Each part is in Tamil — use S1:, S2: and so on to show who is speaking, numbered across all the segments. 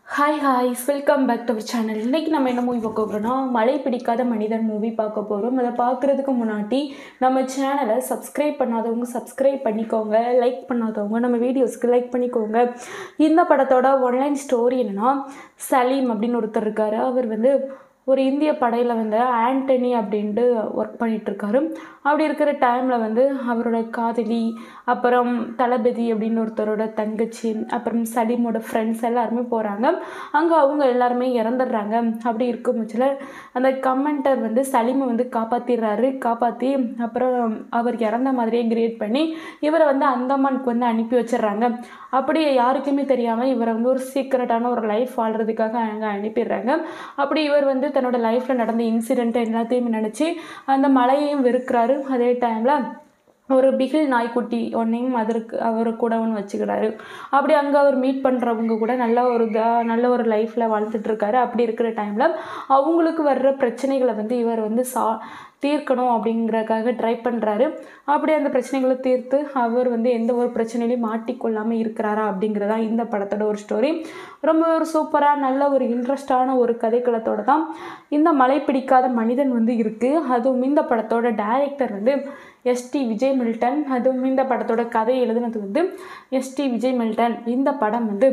S1: ஹாய் ஹாய்ஸ் welcome back to our channel இன்றைக்கி நம்ம என்ன மூவி பார்க்க போகிறோம்னா மழை பிடிக்காத மனிதன் மூவி பார்க்க போகிறோம் அதை பார்க்குறதுக்கு முன்னாடி நம்ம சேனலை சப்ஸ்கிரைப் பண்ணாதவங்க சப்ஸ்கிரைப் பண்ணிக்கோங்க லைக் பண்ணாதவங்க நம்ம வீடியோஸ்க்கு லைக் பண்ணிக்கோங்க இந்த படத்தோட ஒன்லைன் ஸ்டோரி என்னன்னா சலீம் அப்படின்னு ஒருத்தர் இருக்கார் அவர் வந்து ஒரு இந்திய படையில் வந்து ஆண்டனி அப்படின்ட்டு ஒர்க் பண்ணிகிட்ருக்காரு அப்படி இருக்கிற டைமில் வந்து அவரோட காதலி அப்புறம் தளபதி அப்படின்னு ஒருத்தரோட தங்கச்சி அப்புறம் சலீமோட ஃப்ரெண்ட்ஸ் எல்லாருமே போகிறாங்க அங்கே அவங்க எல்லாருமே இறந்துடுறாங்க அப்படி இருக்கும் பட்சத்தில் அந்த கமெண்டர் வந்து சலீமை வந்து காப்பாற்றிடுறாரு காப்பாற்றி அப்புறம் அவர் இறந்த மாதிரியே கிரியேட் பண்ணி இவரை வந்து அந்தமானுக்கு வந்து அனுப்பி வச்சிடுறாங்க அப்படி யாருக்குமே தெரியாமல் இவரை வந்து ஒரு சீக்ரெட்டான ஒரு லைஃப் வாழ்கிறதுக்காக அங்கே அனுப்பிடுறாங்க அப்படி இவர் வந்து தன்னோட லைஃப்பில் நடந்த இன்சிடெண்ட் எல்லாத்தையும் நினச்சி அந்த மலையையும் வெறுக்கிறாரு அதே டைமில் ஒரு பிகில் நாய்க்குட்டி ஒன்றையும் அதற்கு அவர் கூட ஒன்று வச்சுக்கிறாரு அப்படி அங்கே அவர் மீட் பண்ணுறவங்க கூட நல்ல ஒரு இதாக நல்ல ஒரு லைஃப்பில் வாழ்ந்துட்டுருக்காரு அப்படி இருக்கிற டைமில் அவங்களுக்கு வர்ற பிரச்சனைகளை வந்து இவர் வந்து சா தீர்க்கணும் அப்படிங்கிறதுக்காக ட்ரை பண்ணுறாரு அப்படி அந்த பிரச்சனைகளை தீர்த்து அவர் வந்து எந்த ஒரு பிரச்சனையிலையும் மாட்டிக்கொள்ளாமல் இருக்கிறாரா அப்படிங்கிறதா இந்த படத்தோட ஒரு ஸ்டோரி ரொம்ப ஒரு சூப்பராக நல்ல ஒரு இன்ட்ரெஸ்டான ஒரு கதைக்களத்தோட தான் இந்த மலை பிடிக்காத மனிதன் வந்து இருக்குது அதுவும் இந்த படத்தோட டைரக்டர் வந்து எஸ்டி விஜய் மில்டன் அதுவும் இந்த படத்தோட கதை எழுதுனது வந்து எஸ்டி விஜய் மில்டன் இந்த படம் வந்து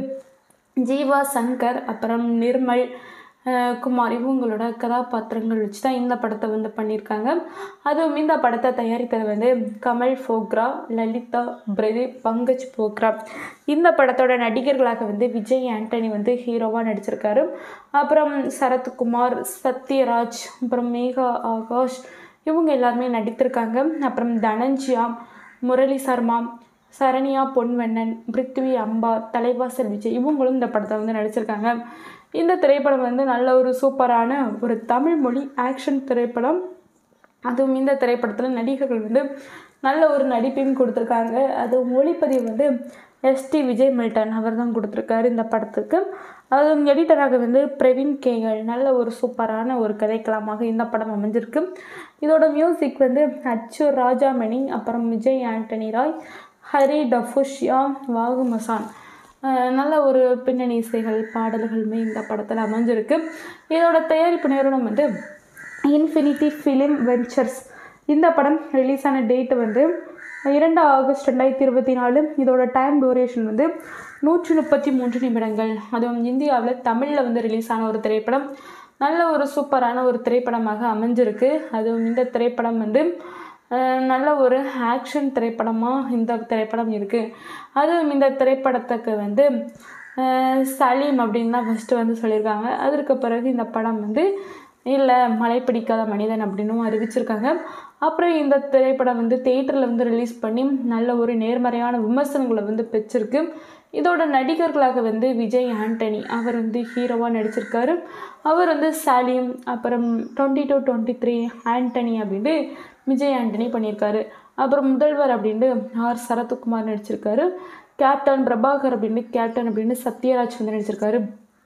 S1: ஜீவா சங்கர் அப்புறம் நிர்மல் அஹ் குமார் இவங்களோட கதாபாத்திரங்கள் வச்சு தான் இந்த படத்தை வந்து பண்ணியிருக்காங்க அதுவும் இந்த படத்தை தயாரித்தது வந்து கமல் ஃபோக்ரா லலிதா பிரதீப் பங்கஜ் போக்ரா இந்த படத்தோட நடிகர்களாக வந்து விஜய் ஆண்டனி வந்து ஹீரோவாக நடிச்சிருக்காரு அப்புறம் சரத்குமார் சத்யராஜ் அப்புறம் மேகா ஆகாஷ் இவங்க எல்லாருமே நடித்திருக்காங்க அப்புறம் தனஞ்சியா முரளி சர்மா சரண்யா பொன்வண்ணன் பிருத்வி அம்பா தலைவாசல் விஜய் இவங்களும் இந்த படத்தை வந்து நடிச்சிருக்காங்க இந்த திரைப்படம் வந்து நல்ல ஒரு சூப்பரான ஒரு தமிழ் மொழி ஆக்ஷன் திரைப்படம் அதுவும் இந்த திரைப்படத்தில் நடிகர்கள் வந்து நல்ல ஒரு நடிப்பையும் கொடுத்துருக்காங்க அது ஒளிப்பதிவு வந்து எஸ்டி விஜய் மில்டன் அவர் தான் கொடுத்துருக்காரு இந்த படத்துக்கு அதுவும் எடிட்டராக வந்து பிரவீன் கேகல் நல்ல ஒரு சூப்பரான ஒரு கதைக்களமாக இந்த படம் அமைஞ்சிருக்கு இதோட மியூசிக் வந்து அச்சு ராஜாமணி அப்புறம் விஜய் ஆண்டனி ராய் ஹரி டஃபுஷ்யா வாகு மசான் அஹ் நல்ல ஒரு பின்னணி இசைகள் பாடல்களுமே இந்த படத்தில் அமைஞ்சிருக்கு இதோட தயாரிப்பு நிறுவனம் வந்து இன்ஃபினிட்டி ஃபிலிம் வெஞ்சர்ஸ் இந்த படம் ரிலீஸ் ஆன டேட்டு வந்து இரண்டு ஆகஸ்ட் ரெண்டாயிரத்தி இருபத்தி நாலு இதோட டைம் டூரேஷன் வந்து நூற்றி முப்பத்தி மூன்று நிமிடங்கள் அதுவும் இந்தியாவில் தமிழில் வந்து ரிலீஸ் ஆன ஒரு திரைப்படம் நல்ல ஒரு சூப்பரான ஒரு திரைப்படமாக அமைஞ்சிருக்கு அதுவும் இந்த திரைப்படம் வந்து அஹ், நல்ல ஒரு ஆக்ஷன் திரைப்படமாக இந்த திரைப்படம் இருக்குது அதுவும் இந்த திரைப்படத்துக்கு வந்து அஹ், சலீம் அப்படின்னு தான் ஃபஸ்ட்டு வந்து சொல்லியிருக்காங்க அதற்கு பிறகு இந்த படம் வந்து இல்லை மழை பிடிக்காத மனிதன் அப்படின்னும் அறிவிச்சிருக்காங்க அப்புறம் இந்த திரைப்படம் வந்து தேட்டரில் வந்து ரிலீஸ் பண்ணி நல்ல ஒரு நேர்மறையான விமர்சனங்களை வந்து பெற்றிருக்கு இதோட நடிகர்களாக வந்து விஜய் ஆண்டனி அவர் வந்து ஹீரோவாக நடிச்சிருக்காரு அவர் வந்து சாலியம் அப்புறம் twenty two twenty three Antony அப்படின்ட்டு விஜய் ஆண்டனி பண்ணியிருக்காரு அப்புறம் முதல்வர் அப்படின்ட்டு ஆர் சரத்குமார் நடிச்சிருக்காரு கேப்டன் பிரபாகர் அப்படின்னு கேப்டன் அப்படின்னு சத்யராஜ் வந்து நடிச்சிருக்காரு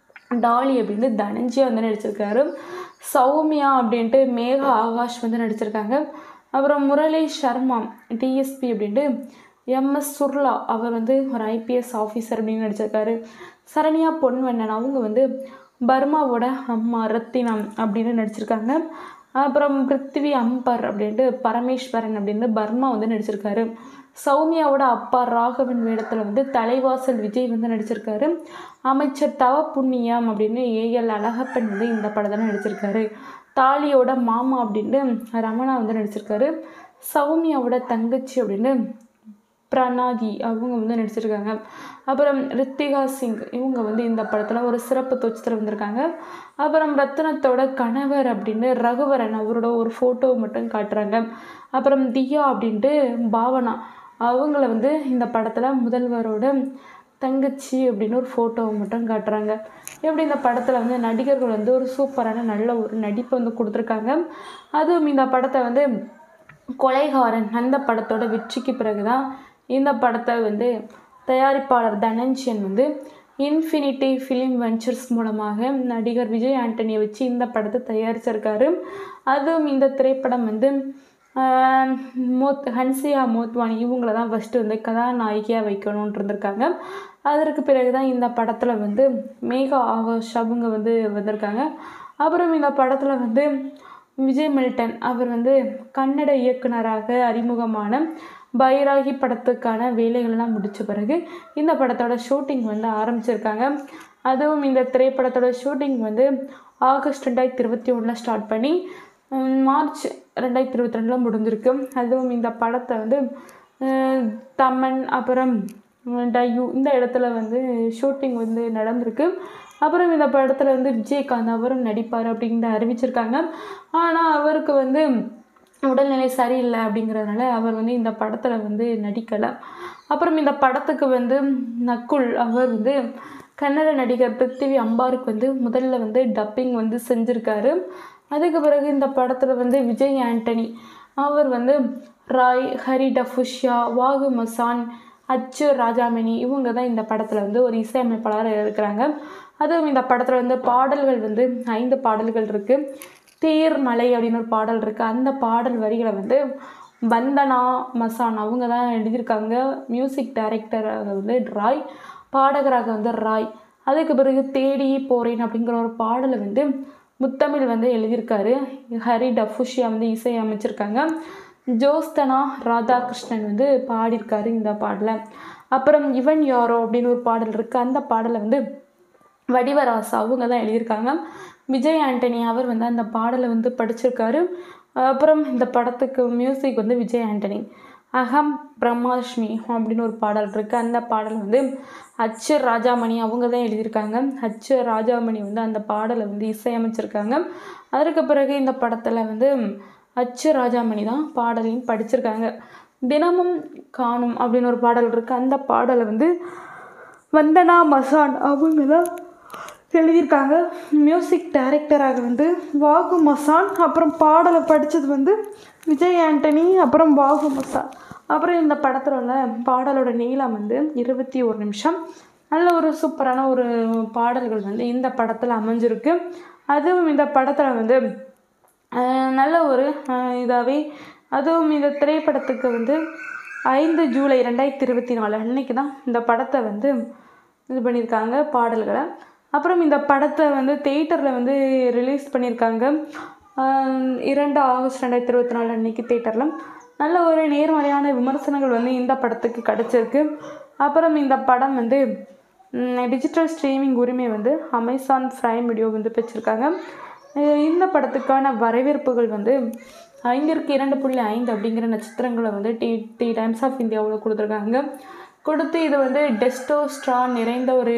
S1: டாலி அப்படின்னு தனஞ்சியா வந்து நடிச்சிருக்காரு சௌமியா அப்படின்ட்டு மேகா ஆகாஷ் வந்து நடிச்சிருக்காங்க அப்புறம் முரளி சர்மா டிஎஸ்பி அப்படின்ட்டு எம்எஸ் சுர்லா அவர் வந்து ஒரு ஐபிஎஸ் ஆஃபீஸர் அப்படின்னு நடிச்சிருக்காரு சரண்யா பொன்வண்ணன் அவங்க வந்து பர்மாவோட அம்மா ரத்தினம் அப்படின்னு நடிச்சிருக்காங்க அப்புறம் பிருத்திவி அம்பர் அப்படின்ட்டு பரமேஸ்வரன் அப்படின்னு பர்மா வந்து நடிச்சிருக்காரு சௌமியாவோட அப்பா ராகவன் வேடத்தில் வந்து தலைவாசல் விஜய் வந்து நடிச்சிருக்காரு அமைச்சர் தவ புண்ணியம் அப்படின்னு ஏஎல் அழகப்பன் வந்து இந்த படத்தில் நடிச்சிருக்காரு தாலியோட மாமா அப்படின்ட்டு ரமணா வந்து நடிச்சிருக்காரு சௌமியாவோட தங்கச்சி அப்படின்னு பிரணாதி அவங்க வந்து நடிச்சிருக்காங்க அப்புறம் ரித்திகா சிங் இவங்க வந்து இந்த படத்தில் ஒரு சிறப்பு தோற்றத்தில் வந்திருக்காங்க அப்புறம் ரத்னத்தோட கணவர் அப்படின்னு ரகுவரன் அவரோட ஒரு ஃபோட்டோ மட்டும் காட்டுறாங்க அப்புறம் தியா அப்படின்ட்டு பாவனா அவங்கள வந்து இந்த படத்தில் முதல்வரோட தங்கச்சி அப்படின்னு ஒரு ஃபோட்டோவை மட்டும் காட்டுறாங்க எப்படி இந்த படத்தில் வந்து நடிகர்கள் வந்து ஒரு சூப்பரான நல்ல ஒரு நடிப்பை வந்து கொடுத்துருக்காங்க அதுவும் இந்த படத்தை வந்து கொலைகாரன் அந்த படத்தோட வெற்றிக்கு பிறகு தான் இந்த படத்தை வந்து தயாரிப்பாளர் தனஞ்சயன் வந்து இன்ஃபினிட்டி ஃபிலிம் வெஞ்சர்ஸ் மூலமாக நடிகர் விஜய் ஆண்டனியை வச்சு இந்த படத்தை தயாரிச்சிருக்காரு அதுவும் இந்த திரைப்படம் வந்து ஆஹ் மோத் ஹன்சியா மோத்வானி இவங்கள தான் ஃபஸ்ட்டு வந்து கதாநாயகியாக வைக்கணுன்ட்டு இருந்திருக்காங்க அதற்கு பிறகு தான் இந்த படத்தில் வந்து மேகா ஆகாஷ் அவங்க வந்து வந்திருக்காங்க அப்புறம் இந்த படத்தில் வந்து விஜய் மில்டன் அவர் வந்து கன்னட இயக்குனராக அறிமுகமான பைராகி படத்துக்கான வேலைகள்லாம் முடித்த பிறகு இந்த படத்தோட ஷூட்டிங் வந்து ஆரம்பிச்சிருக்காங்க அதுவும் இந்த திரைப்படத்தோட ஷூட்டிங் வந்து ஆகஸ்ட் ரெண்டாயிரத்தி இருபத்தி ஒன்றில் ஸ்டார்ட் பண்ணி உம், மார்ச் ரெண்டாயிரத்தி இருபத்தி ரெண்டில் முடிஞ்சிருக்கு அதுவும் இந்த படத்தை வந்து அஹ், தமன் அப்புறம் உம், டையூ இந்த இடத்துல வந்து ஷூட்டிங் வந்து நடந்திருக்கு அப்புறம் இந்த படத்தில் வந்து விஜயகாந்த் அவரும் நடிப்பார் அப்படின்னு அறிவிச்சிருக்காங்க ஆனால் அவருக்கு வந்து உடல்நிலை சரியில்லை அப்படிங்கிறதுனால அவர் வந்து இந்த படத்தில் வந்து நடிக்கலை அப்புறம் இந்த படத்துக்கு வந்து நக்குல் அவர் வந்து கன்னட நடிகர் பிருத்திவி அம்பாருக்கு வந்து முதல்ல வந்து டப்பிங் வந்து செஞ்சுருக்காரு அதுக்கு பிறகு இந்த படத்தில் வந்து விஜய் ஆண்டனி அவர் வந்து ராய் ஹரி டஃபுஷியா வாகு மசான் அச்சு ராஜாமணி இவங்க தான் இந்த படத்தில் வந்து ஒரு இசையமைப்பாளராக இருக்கிறாங்க அதுவும் இந்த படத்தில் வந்து பாடல்கள் வந்து ஐந்து பாடல்கள் இருக்குது தேர் மலை அப்படின்னு ஒரு பாடல் இருக்குது அந்த பாடல் வரிகளை வந்து வந்தனா மசான் அவங்க தான் எழுதியிருக்காங்க மியூசிக் டைரக்டராக வந்து ராய் பாடகராக வந்து ராய் அதுக்கு பிறகு தேடி போறேன் அப்படிங்கிற ஒரு பாடலை வந்து முத்தமிழ் வந்து எழுதியிருக்காரு ஹரி டஃபுஷியா வந்து இசை அமைச்சிருக்காங்க ஜோஸ்தனா ராதாகிருஷ்ணன் வந்து பாடியிருக்காரு இந்த பாடலை அப்புறம் இவன் யாரோ அப்படின்னு ஒரு பாடல் இருக்குது அந்த பாடலை வந்து வடிவராசா அவங்க தான் எழுதியிருக்காங்க விஜய் ஆண்டனி அவர் வந்து அந்த பாடலை வந்து படிச்சிருக்காரு அப்புறம் இந்த படத்துக்கு மியூசிக் வந்து விஜய் ஆண்டனி அகம் பிரம்மாஷ்மி அப்படின்னு ஒரு பாடல் இருக்குது அந்த பாடல் வந்து அச்சு ராஜாமணி அவங்க தான் எழுதியிருக்காங்க அச்சு ராஜாமணி வந்து அந்த பாடலை வந்து இசையமைச்சிருக்காங்க அதற்கு பிறகு இந்த படத்தில் வந்து அச்சு ராஜாமணி தான் பாடலையும் படிச்சிருக்காங்க தினமும் காணும் அப்படின்னு ஒரு பாடல் இருக்குது அந்த பாடலை வந்து வந்தனா மசான் அவங்க தான் எழுதியிருக்காங்க மியூசிக் டைரக்டராக வந்து வாகு மசான் அப்புறம் பாடலை படித்தது வந்து விஜய் ஆண்டனி அப்புறம் வாகு மசான் அப்புறம் இந்த படத்தில் உள்ள பாடலோட நீளம் வந்து இருபத்தி ஒரு நிமிஷம் நல்ல ஒரு சூப்பரான ஒரு பாடல்கள் வந்து இந்த படத்தில் அமைஞ்சிருக்கு அதுவும் இந்த படத்தில் வந்து ஆஹ் நல்ல ஒரு இதாகவே அதுவும் இந்த திரைப்படத்துக்கு வந்து ஐந்து ஜூலை ரெண்டாயிரத்தி இருபத்தி நாலு அன்னைக்கு தான் இந்த படத்தை வந்து இது பண்ணியிருக்காங்க பாடல்களை அப்புறம் இந்த படத்தை வந்து தேட்டரில் வந்து ரிலீஸ் பண்ணியிருக்காங்க ஆஹ் இரண்டு ஆகஸ்ட் ரெண்டாயிரத்தி இருபத்தி நாலு அன்னைக்கு தேட்டரில் நல்ல ஒரு நேர்மறையான விமர்சனங்கள் வந்து இந்த படத்துக்கு கிடச்சிருக்கு அப்புறம் இந்த படம் வந்து டிஜிட்டல் ஸ்ட்ரீமிங் உரிமை வந்து அமேசான் ப்ரைம் வீடியோ வந்து பெற்றிருக்காங்க அஹ் இந்த படத்துக்கான வரவேற்புகள் வந்து ஐந்திற்கு இரண்டு புள்ளி ஐந்து அப்படிங்கிற நட்சத்திரங்களை வந்து டி டி டைம்ஸ் ஆஃப் இந்தியாவில் கொடுத்துருக்காங்க கொடுத்து இது வந்து டெஸ்டோஸ்ட்ரா நிறைந்த ஒரு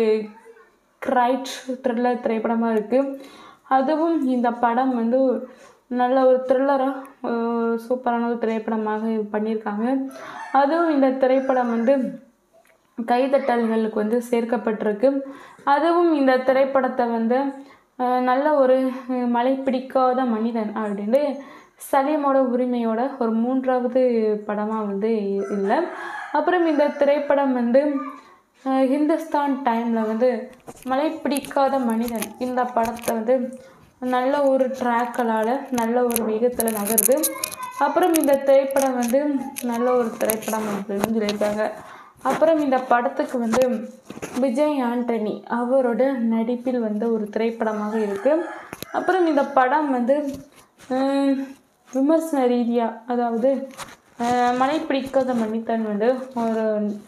S1: கிரைட் த்ரில்லர் திரைப்படமாக இருக்குது அதுவும் இந்த படம் வந்து நல்ல ஒரு த்ரில்லராக சூப்பரான ஒரு திரைப்படமாக இது பண்ணியிருக்காங்க அதுவும் இந்த திரைப்படம் வந்து கைதட்டல்களுக்கு வந்து சேர்க்கப்பட்டிருக்கு அதுவும் இந்த திரைப்படத்தை வந்து அஹ், நல்ல ஒரு அஹ், மலை பிடிக்காத மனிதன் அப்படின்னு சலீமோட உரிமையோட ஒரு மூன்றாவது படமாக வந்து இல்லை அப்புறம் இந்த திரைப்படம் வந்து அஹ், ஹிந்துஸ்தான் டைமில் வந்து மலை பிடிக்காத மனிதன் இந்த படத்தை வந்து நல்ல ஒரு ட்ராக்களால் நல்ல ஒரு வேகத்தில் நகருது அப்புறம் இந்த திரைப்படம் வந்து நல்ல ஒரு திரைப்படம் அப்படின்னு சொல்லியிருக்காங்க அப்புறம் இந்த படத்துக்கு வந்து விஜய் ஆண்டனி அவரோட நடிப்பில் வந்த ஒரு திரைப்படமாக இருக்குது அப்புறம் இந்த படம் வந்து ஹம், விமர்சன ரீதியாக அதாவது அஹ், மலை பிடிக்காத மன்னித்தன் வந்து ஒரு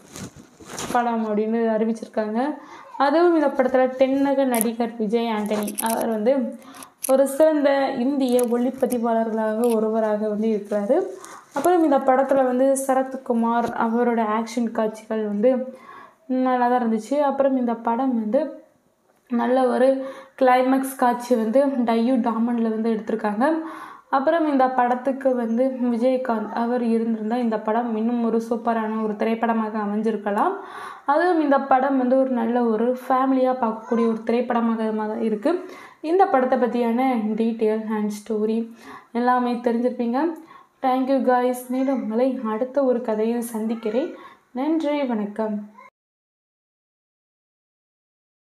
S1: படம் அப்படின்னு அறிவிச்சிருக்காங்க அதுவும் இந்த படத்தில் தென்னக நடிகர் விஜய் ஆண்டனி அவர் வந்து ஒரு சிறந்த இந்திய ஒளிப்பதிவாளர்களாக ஒருவராக வந்து இருக்கிறாரு அப்புறம் இந்த படத்தில் வந்து சரத்குமார் அவரோட ஆக்ஷன் காட்சிகள் வந்து நல்லா தான் இருந்துச்சு அப்புறம் இந்த படம் வந்து நல்ல ஒரு கிளைமேக்ஸ் காட்சி வந்து டையூ டாமனில் வந்து எடுத்திருக்காங்க அப்புறம் இந்த படத்துக்கு வந்து விஜயகாந்த் அவர் இருந்திருந்தால் இந்த படம் இன்னும் ஒரு சூப்பரான ஒரு திரைப்படமாக அமைஞ்சிருக்கலாம் அதுவும் இந்த படம் வந்து ஒரு நல்ல ஒரு ஃபேமிலியாக பார்க்கக்கூடிய ஒரு திரைப்படமாக தான் இருக்குது இந்த படத்தை பற்றியான டீட்டெயில் அண்ட் ஸ்டோரி எல்லாமே தெரிஞ்சிருப்பீங்க தேங்க்யூ காய்ஸ் மீண்டும் உங்களை அடுத்த ஒரு கதையில் சந்திக்கிறேன் நன்றி வணக்கம்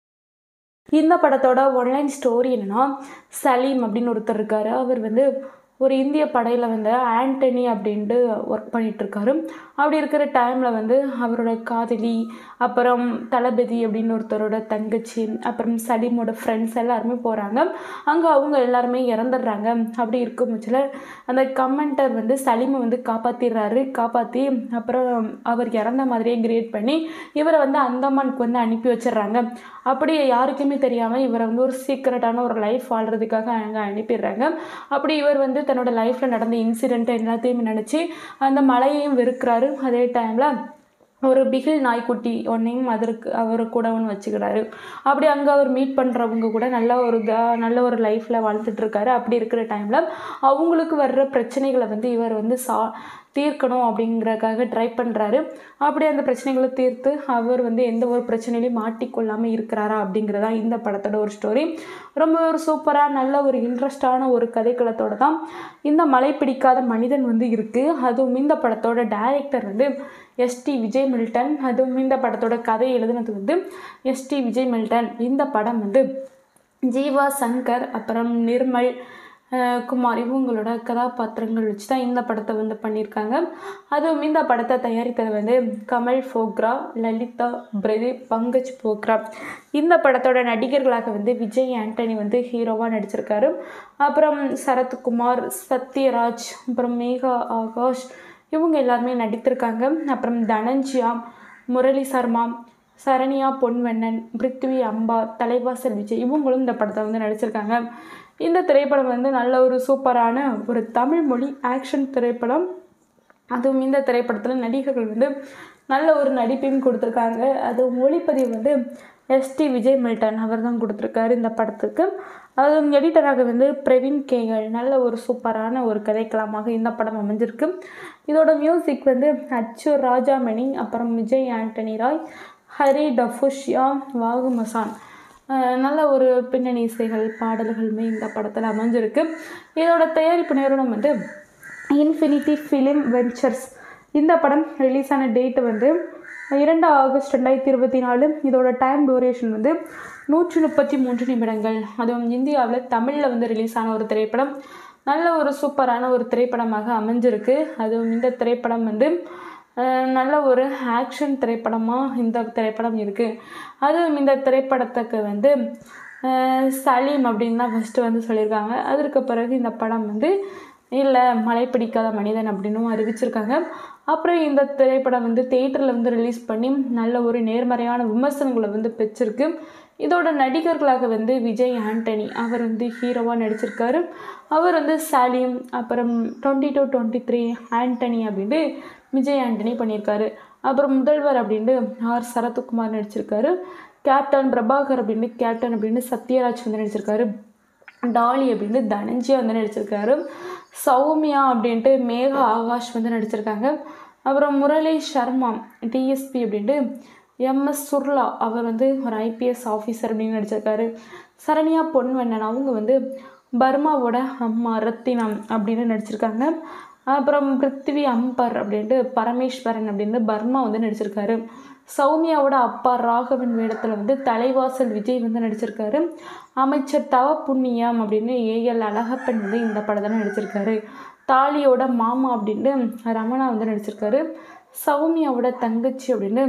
S1: இந்த படத்தோட ஒன்லைன் ஸ்டோரி என்னன்னா சலீம் அப்படின்னு ஒருத்தர் இருக்கார் அவர் வந்து ஒரு இந்திய படையில் வந்து ஆண்டனி அப்படின்ட்டு ஒர்க் பண்ணிகிட்ருக்காரு அப்படி இருக்கிற டைமில் வந்து அவரோட காதலி அப்புறம் தளபதி அப்படின்னு ஒருத்தரோட தங்கச்சி அப்புறம் சலீமோட ஃப்ரெண்ட்ஸ் எல்லாருமே போகிறாங்க அங்கே அவங்க எல்லாருமே இறந்துடுறாங்க அப்படி இருக்கும் பட்சத்தில் அந்த கமெண்டர் வந்து சலீமை வந்து காப்பாற்றிடுறாரு காப்பாற்றி அப்புறம் அவர் இறந்த மாதிரியே கிரியேட் பண்ணி இவரை வந்து அந்தமானுக்கு வந்து அனுப்பி வச்சிடுறாங்க அப்படி யாருக்குமே தெரியாமல் இவரை வந்து ஒரு சீக்ரெட்டான ஒரு லைஃப் வாழ்கிறதுக்காக அங்கே அனுப்பிடுறாங்க அப்படி இவர் வந்து தன்னோட லைஃப்பில் நடந்த இன்சிடெண்ட் எல்லாத்தையுமே நினச்சி அந்த மலையையும் வெறுக்கிறாரு அதே டைமில் ஒரு பிகில் நாய்க்குட்டி ஒன்றையும் அதற்கு அவர் கூட ஒன்று வச்சுக்கிறாரு அப்படி அங்கே அவர் மீட் பண்ணுறவங்க கூட நல்ல ஒரு இதாக நல்ல ஒரு லைஃப்பில் வாழ்ந்துட்டுருக்காரு அப்படி இருக்கிற டைமில் அவங்களுக்கு வர்ற பிரச்சனைகளை வந்து இவர் வந்து சா தீர்க்கணும் அப்படிங்கிறதுக்காக ட்ரை பண்ணுறாரு அப்படி அந்த பிரச்சனைகளை தீர்த்து அவர் வந்து எந்த ஒரு பிரச்சனையிலையும் மாட்டிக்கொள்ளாமல் இருக்கிறாரா அப்படிங்கிறதா இந்த படத்தோட ஒரு ஸ்டோரி ரொம்ப ஒரு சூப்பராக நல்ல ஒரு இன்ட்ரெஸ்டான ஒரு கதைக்களத்தோட தான் இந்த மலை பிடிக்காத மனிதன் வந்து இருக்குது அதுவும் இந்த படத்தோட டைரக்டர் வந்து எஸ்டி விஜய் மில்டன் அதுவும் இந்த படத்தோட கதை எழுதுனது வந்து எஸ்டி விஜய் மில்டன் இந்த படம் வந்து ஜீவா சங்கர் அப்புறம் நிர்மல் அஹ் குமார் இவங்களோட கதாபாத்திரங்கள் வச்சு தான் இந்த படத்தை வந்து பண்ணியிருக்காங்க அதுவும் இந்த படத்தை தயாரித்தது வந்து கமல் ஃபோக்ரா லலிதா பிரதீப் பங்கஜ் போக்ரா இந்த படத்தோட நடிகர்களாக வந்து விஜய் ஆண்டனி வந்து ஹீரோவாக நடிச்சிருக்காரு அப்புறம் சரத்குமார் சத்யராஜ் அப்புறம் மேகா ஆகாஷ் இவங்க எல்லாருமே நடித்திருக்காங்க அப்புறம் தனஞ்சியா முரளி சர்மா சரண்யா பொன்வண்ணன் பிருத்வி அம்பா தலைவாசல் விஜய் இவங்களும் இந்த படத்தை வந்து நடிச்சிருக்காங்க இந்த திரைப்படம் வந்து நல்ல ஒரு சூப்பரான ஒரு தமிழ் மொழி ஆக்ஷன் திரைப்படம் அதுவும் இந்த திரைப்படத்தில் நடிகர்கள் வந்து நல்ல ஒரு நடிப்பையும் கொடுத்துருக்காங்க அது ஒளிப்பதிவு வந்து எஸ்டி விஜய் மில்டன் அவர் தான் கொடுத்துருக்காரு இந்த படத்துக்கு அதுவும் எடிட்டராக வந்து பிரவீன் கேகல் நல்ல ஒரு சூப்பரான ஒரு கதைக்களமாக இந்த படம் அமைஞ்சிருக்கு இதோட மியூசிக் வந்து அச்சு ராஜாமணி அப்புறம் விஜய் ஆண்டனி ராய் ஹரி டஃபுஷ்யா வாகு மசான் அஹ் நல்ல ஒரு பின்னணி இசைகள் பாடல்களுமே இந்த படத்தில் அமைஞ்சிருக்கு இதோட தயாரிப்பு நிறுவனம் வந்து இன்ஃபினிட்டி ஃபிலிம் வெஞ்சர்ஸ் இந்த படம் ரிலீஸ் ஆன டேட்டு வந்து இரண்டு ஆகஸ்ட் ரெண்டாயிரத்தி இருபத்தி நாலு இதோட டைம் டூரேஷன் வந்து நூற்றி முப்பத்தி மூன்று நிமிடங்கள் அதுவும் இந்தியாவில் தமிழில் வந்து ரிலீஸ் ஆன ஒரு திரைப்படம் நல்ல ஒரு சூப்பரான ஒரு திரைப்படமாக அமைஞ்சிருக்கு அதுவும் இந்த திரைப்படம் வந்து அஹ், நல்ல ஒரு ஆக்ஷன் திரைப்படமாக இந்த திரைப்படம் இருக்குது அதுவும் இந்த திரைப்படத்துக்கு வந்து அஹ், சலீம் அப்படின்னு தான் ஃபஸ்ட்டு வந்து சொல்லியிருக்காங்க அதற்கு பிறகு இந்த படம் வந்து இல்லை மழை பிடிக்காத மனிதன் அப்படின்னும் அறிவிச்சிருக்காங்க அப்புறம் இந்த திரைப்படம் வந்து தேட்டரில் வந்து ரிலீஸ் பண்ணி நல்ல ஒரு நேர்மறையான விமர்சனங்களை வந்து பெற்றிருக்கு இதோட நடிகர்களாக வந்து விஜய் ஆண்டனி அவர் வந்து ஹீரோவாக நடிச்சிருக்காரு அவர் வந்து சாலியம் அப்புறம் twenty two twenty three Antony அப்படின்ட்டு விஜய் ஆண்டனி பண்ணியிருக்காரு அப்புறம் முதல்வர் அப்படின்ட்டு ஆர் சரத்குமார் நடிச்சிருக்காரு கேப்டன் பிரபாகர் அப்படின்னு கேப்டன் அப்படின்னு சத்யராஜ் வந்து நடிச்சிருக்காரு டாலி அப்படின்னு தனஞ்சியா வந்து நடிச்சிருக்காரு சௌமியா அப்படின்ட்டு மேகா ஆகாஷ் வந்து நடிச்சிருக்காங்க அப்புறம் முரளி சர்மா டிஎஸ்பி அப்படின்ட்டு எம்எஸ் சுர்லா அவர் வந்து ஒரு ஐபிஎஸ் ஆஃபீஸர் அப்படின்னு நடிச்சிருக்காரு சரண்யா பொன்வண்ணன் அவங்க வந்து பர்மாவோட அம்மா ரத்தினம் அப்படின்னு நடிச்சிருக்காங்க அப்புறம் பிருத்திவி அம்பர் அப்படின்ட்டு பரமேஸ்வரன் அப்படின்னு பர்மா வந்து நடிச்சிருக்காரு சௌமியாவோட அப்பா ராகவன் வேடத்தில் வந்து தலைவாசல் விஜய் வந்து நடிச்சிருக்காரு அமைச்சர் தவ புண்ணியம் அப்படின்னு ஏஎல் அழகப்பன் வந்து இந்த படத்தில் நடிச்சிருக்காரு தாலியோட மாமா அப்படின்ட்டு ரமணா வந்து நடிச்சிருக்காரு சௌமியாவோட தங்கச்சி அப்படின்னு